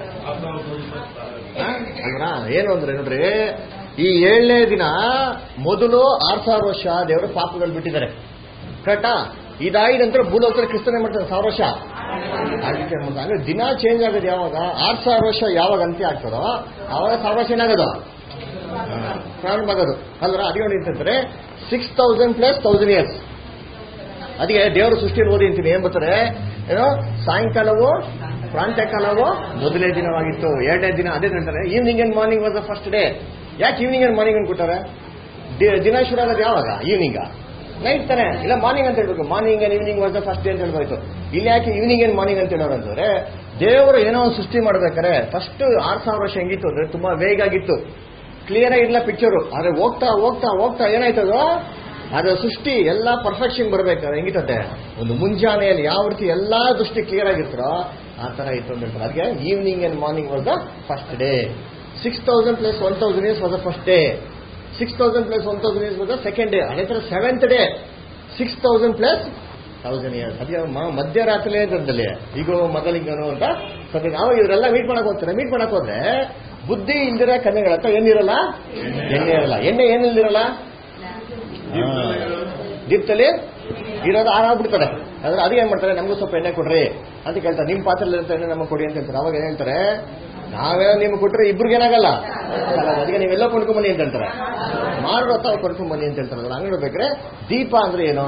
ಹಾ? ಅಲ್ವಾ ಏನು ಅಂದ್ರೆ ನೋಡ್ರಿ ಈ ಏಳನೇ ದಿನ ಮೊದಲು ಆರ್ ಸಾವಿರ ವರ್ಷ ದೇವರು ಪಾಪಗಳು ಬಿಟ್ಟಿದ್ದಾರೆ ಕರೆಕ್ಟಾ ಇದಾದ ನಂತರ ಭೂಲೋಕದಲ್ಲಿ ಕ್ರಿಸ್ತನೆ ಮಾಡ್ತಾರೆ ಸಾವಿರ ವರ್ಷ ಆಳ್ವಿಕೆ ಮಾಡ್ತಾರೆ ಅಂದ್ರೆ ದಿನ ಚೇಂಜ್ ಆಗೋದು ಯಾವಾಗ ಆರ್ ಸಾವಿರ ವರ್ಷ ಯಾವಾಗ ಅಂತ್ಯ ಆಗ್ತದೋ ಆವಾಗ ಸಾವಿರ ವರ್ಷ ಏನಾಗೋದು ಹಾ, ಪ್ರಾರಂಭ ಆಗೋದು ಅಲ್ರ ಅದೇ ನೋಡಿ ಅಂತಂದ್ರೆ six thousand plus thousand years ಅದಕ್ಕೆ ದೇವರು ಸೃಷ್ಟಿಯಲ್ಲಿ ಓದಿ ಅಂತೀನಿ ಏನ್ ಬರ್ತಾರೆ ಏನೋ ಸಾಯಂಕಾಲವು ಪ್ರಾಂತ್ಯಕಾಲವು ಮೊದಲನೇ ದಿನವಾಗಿತ್ತು ಎರಡನೇ ದಿನ ಅದೇ ಹೇಳ್ತಾರೆ evening and morning was the first day ಯಾಕೆ ಈವ್ನಿಂಗ್ ಅಂಡ್ ಮಾರ್ನಿಂಗ್ ಅಂತ ಕೊಟ್ಟಾರೆ ದಿ- ದಿನ ಶುರು ಆಗೋದು ಯಾವಾಗ ಈವ್ನಿಂಗ ನೈಟ್ ತಾನೆ ಇಲ್ಲ ಮಾರ್ನಿಂಗ್ ಅಂತ ಹೇಳ್ಬೇಕು morning and evening was the first day ಅಂತ ಹೇಳ್ಬೋಯ್ತು ಇಲ್ಲಿ ಯಾಕೆ ಈವ್ನಿಂಗ್ ಅಂಡ್ ಮಾರ್ನಿಂಗ್ ಅಂತ ಹೇಳೋರು ಅಂತಂದ್ರೆ ದೇವರು ಏನೋ ಒಂದು ಸೃಷ್ಟಿ ಮಾಡ್ಬೇಕಾರೆ ಫಸ್ಟ್ ಆರ್ ಸಾವಿರ ವರ್ಷ ಹೆಂಗಿತ್ತು ಅಂದ್ರೆ ತುಂಬಾ ವೇಗ ಆಗಿತ್ತು ಕ್ಲಿಯರ್ ಆಗಿಲ್ಲ ಪಿಕ್ಚರು ಆದ್ರೆ ಹೋಗ್ತಾ ಹೋಗ್ತಾ ಹೋಗ್ತಾ ಏನಾಯ್ತದೋ ಅದು ಸೃಷ್ಟಿ ಎಲ್ಲ ಪರ್ಫೆಕ್ಷನ್ ಬರ್ಬೇಕಾದ್ರೆ ಹೆಂಗಿತದೆ ಒಂದು ಮುಂಜಾನೆಯಲ್ಲಿ ಯಾವ ರೀತಿ ಎಲ್ಲಾ ದೃಷ್ಟಿ ಕ್ಲಿಯರ್ ಆಗಿರ್ತಾರೋ ಆ ತರ ಇತ್ತು ಅಂತ ಹೇಳ್ತಾರೆ ಅದಕ್ಕೆ evening and morning was the first day six thousand plus one thousand years was the first day six thousand plus one thousand years was the second day ಅದೇ ತರ seventh day six thousand plus thousand years ಅದಕ್ಕೆ ಮ- ಮಧ್ಯರಾತ್ರಿ ಅಂತಂದಲ್ಲಿ ಈಗ ಮೊದಲಿಂಗನು ಅಂತ ಸದ್ಯ ನಾವು ಇವರೆಲ್ಲ ಮೀಟ್ ಮಾಡಕ್ ಹೋಗ್ತಾರೆ ಮೀಟ್ ಮಾಡಕ್ ಹೋದ್ರೆ ಬುದ್ಧಿ ಇಲ್ದಿರ ಕನ್ಯೆಗಳ ಹತ್ರ ಏನಿರಲ್ಲ ಎಣ್ಣೆ ಇರಲ್ಲ ಎಣ್ಣೆ ಏನಿಲ್ದಿರಲ್ಲ ಹಾ. ದೀಪದಲ್ಲಿ ಇರೋದು ಆರಾಗ್ಬಿಡ್ತಾರೆ ಅದ್ರ ಅದಕ್ಕೆ ಏನ್ ಮಾಡ್ತಾರೆ ನಮಗೂ ಸ್ವಲ್ಪ ಎಣ್ಣೆ ಕೊಡ್ರಿ ಅಂತ ಕೇಳ್ತಾರೆ ನಿಮ್ ಪಾತ್ರೆಯಲ್ಲಿ ಇರೋ ಎಣ್ಣೆ ನಮಗೆ ಕೊಡಿ ಅಂತ ಹೇಳ್ತಾರೆ ಅವಾಗ ಏನ್ ಹೇಳ್ತಾರೆ ನಾವೇ ನಿಮ್ಗೆ ಕೊಟ್ರೆ ಇಬ್ರಿಗೆ ಏನಾಗಲ್ಲ ಅಲ್ಲ, ಅದಕ್ಕೆ ನೀವೆಲ್ಲ ಕೊಂಡ್ಕೊಂಡ್ ಬನ್ನಿ ಅಂತ ಹೇಳ್ತಾರೆ ಮಾರೋ ಹೊತ್ತ ಅವ್ರು ಕೊಂಡ್ಕೊಂಡ್ ಬನ್ನಿ ಅಂತ ಹೇಳ್ತಾರೆ ಅದ್ರ ಅಂಗಡಿ ಬೇಕಾದ್ರೆ ದೀಪ ಅಂದ್ರೆ ಏನು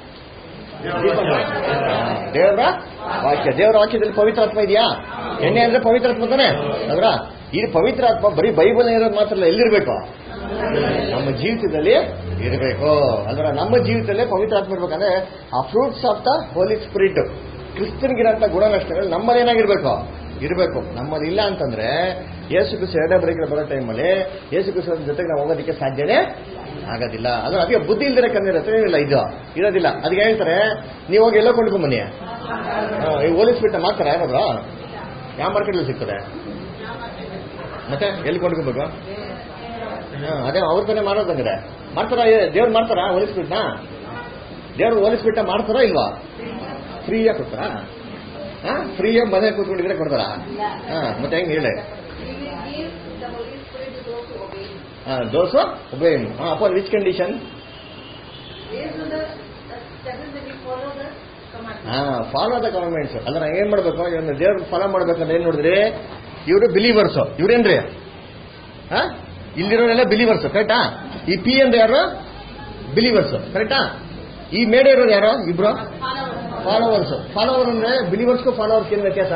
ದೀಪ ಅಂದ್ರೆ? ದೇವರ ವಾಕ್ಯ ದೇವರ ವಾಕ್ಯದಲ್ಲಿ ಪವಿತ್ರಾತ್ಮ ಇದೆಯಾ ಎಣ್ಣೆ ಅಂದ್ರೆ ಪವಿತ್ರಾತ್ಮ ತಾನೆ ಅವರ ಇದು ಪವಿತ್ರಾತ್ಮ ಬರೀ ಬೈಬಲ್ ಇರೋದು ಮಾತ್ರ ಅಲ್ಲ, ಎಲ್ಲಿರ್ಬೇಕು ನಮ್ಮ ಜೀವಿತದಲ್ಲಿ ಇರಬೇಕು ಅಂದ್ರೆ ನಮ್ಮ ಜೀವಿತದಲ್ಲೇ ಪವಿತ್ರಾತ್ಮ ಇರ್ಬೇಕಂದ್ರೆ ಆ fruits of the Holy Spirit ಕ್ರಿಸ್ತನ್ಗಿರಂತ ಗುಣಲಕ್ಷಣಗಳು ನಮ್ಮಲ್ಲಿ ಏನಾಗಿರ್ಬೇಕು ಇರಬೇಕು ನಮ್ಮಲ್ಲಿ ಇಲ್ಲ ಅಂತಂದ್ರೆ ಯೇಸು ಕ್ರಿಸ್ತ ಎರಡನೇ ಬರೀಕೆ ಬರೋ ಟೈಮಲ್ಲಿ ಯೇಸು ಕ್ರಿಸ್ತನ ಜೊತೆಗೆ ನಾವು ಹೋಗೋದಕ್ಕೆ ಸಾಧ್ಯನೇ ಆಗೋದಿಲ್ಲ ಅಂದ್ರೆ ಅದಕ್ಕೆ ಬುದ್ಧಿ ಇಲ್ದಿರ ಕಣ್ಣಿರ ಹತ್ರ ಏನಿಲ್ಲ ಇದು ಇರೋದಿಲ್ಲ ಅದಕ್ಕೆ ಹೇಳ್ತಾರೆ ನೀವು ಹೋಗಿ ಎಲ್ಲೋ ಕೊಂಡ್ಕೊಂಡ್ ಬನ್ನಿ ಹಾ, ಈ ಹೋಲಿಸ್ಬಿಟ್ಟ ಮಾಡ್ತಾರ ಏನಾದ್ರು ಯಾವ ಮಾರ್ಕೆಟಲ್ಲಿ ಸಿಗ್ತದೆ ಮತ್ತೆ ಎಲ್ಲಿ ಕೊಂಡ್ಕೊಬೇಕು ಹಾ, ಅದೇ ಅವ್ರ ತಾನೇ ಮಾಡೋದಂದ್ರೆ ಮಾಡ್ತಾರ ದೇವ್ರು ಮಾಡ್ತಾರ ಹೋಲಿಸ್ಬಿಟ್ನ ದೇವ್ರು ಹೋಲಿಸ್ಬಿಟ್ಟ ಮಾಡ್ತಾರಾ ಇಲ್ವಾ ಫ್ರೀಯಾಗಿ ಕೊಡ್ತಾರಾ ಹಾ ಫ್ರೀಯಾಗಿ ಮನೆ ಕೂತ್ಕೊಂಡಿದ್ರೆ ಕೊಡ್ತಾರಾ ಹಾ ಮತ್ತೆ ಹೆಂಗ್ ಹೇಳಿ ಹಾ ದೋಸು ಒಬೇನು ಹಾ ಅಪಾನ್ ವಿಚ್ ಕಂಡೀಷನ್ ಹಾ ಫಾಲೋ ದ ಗವರ್ಮೆಂಟ್ಸ್ ಅಂದ್ರೆ ನಾವ್ ಏನ್ ಮಾಡ್ಬೇಕು ಇವ್ನ ದೇವ್ರ ಫಾಲೋ ಮಾಡ್ಬೇಕಂದ್ರೆ ಏನ್ ನೋಡಿದ್ರಿ ಇವರು ಬಿಲೀವರ್ಸ್ ಇವ್ರೇನ್ರಿ ಹಾ ಇಲ್ಲಿರೋರೆಲ್ಲ ಬಿಲೀವರ್ಸ್ ಕರೆಕ್ಟಾ ಈ ಪಿ ಅಂದ್ರೆ ಯಾರು ಬಿಲೀವರ್ಸ್ ಕರೆಕ್ಟಾ ಈ ಮೇಡೆ ಇರೋರು ಯಾರು ಇಬ್ರು ಫಾಲೋವರ್ಸ್ ಫಾಲೋವರ್ ಅಂದ್ರೆ ಬಿಲೀವರ್ಸ್ಗೂ ಫಾಲೋವರ್ಸ್ ಏನ್ ವ್ಯತ್ಯಾಸ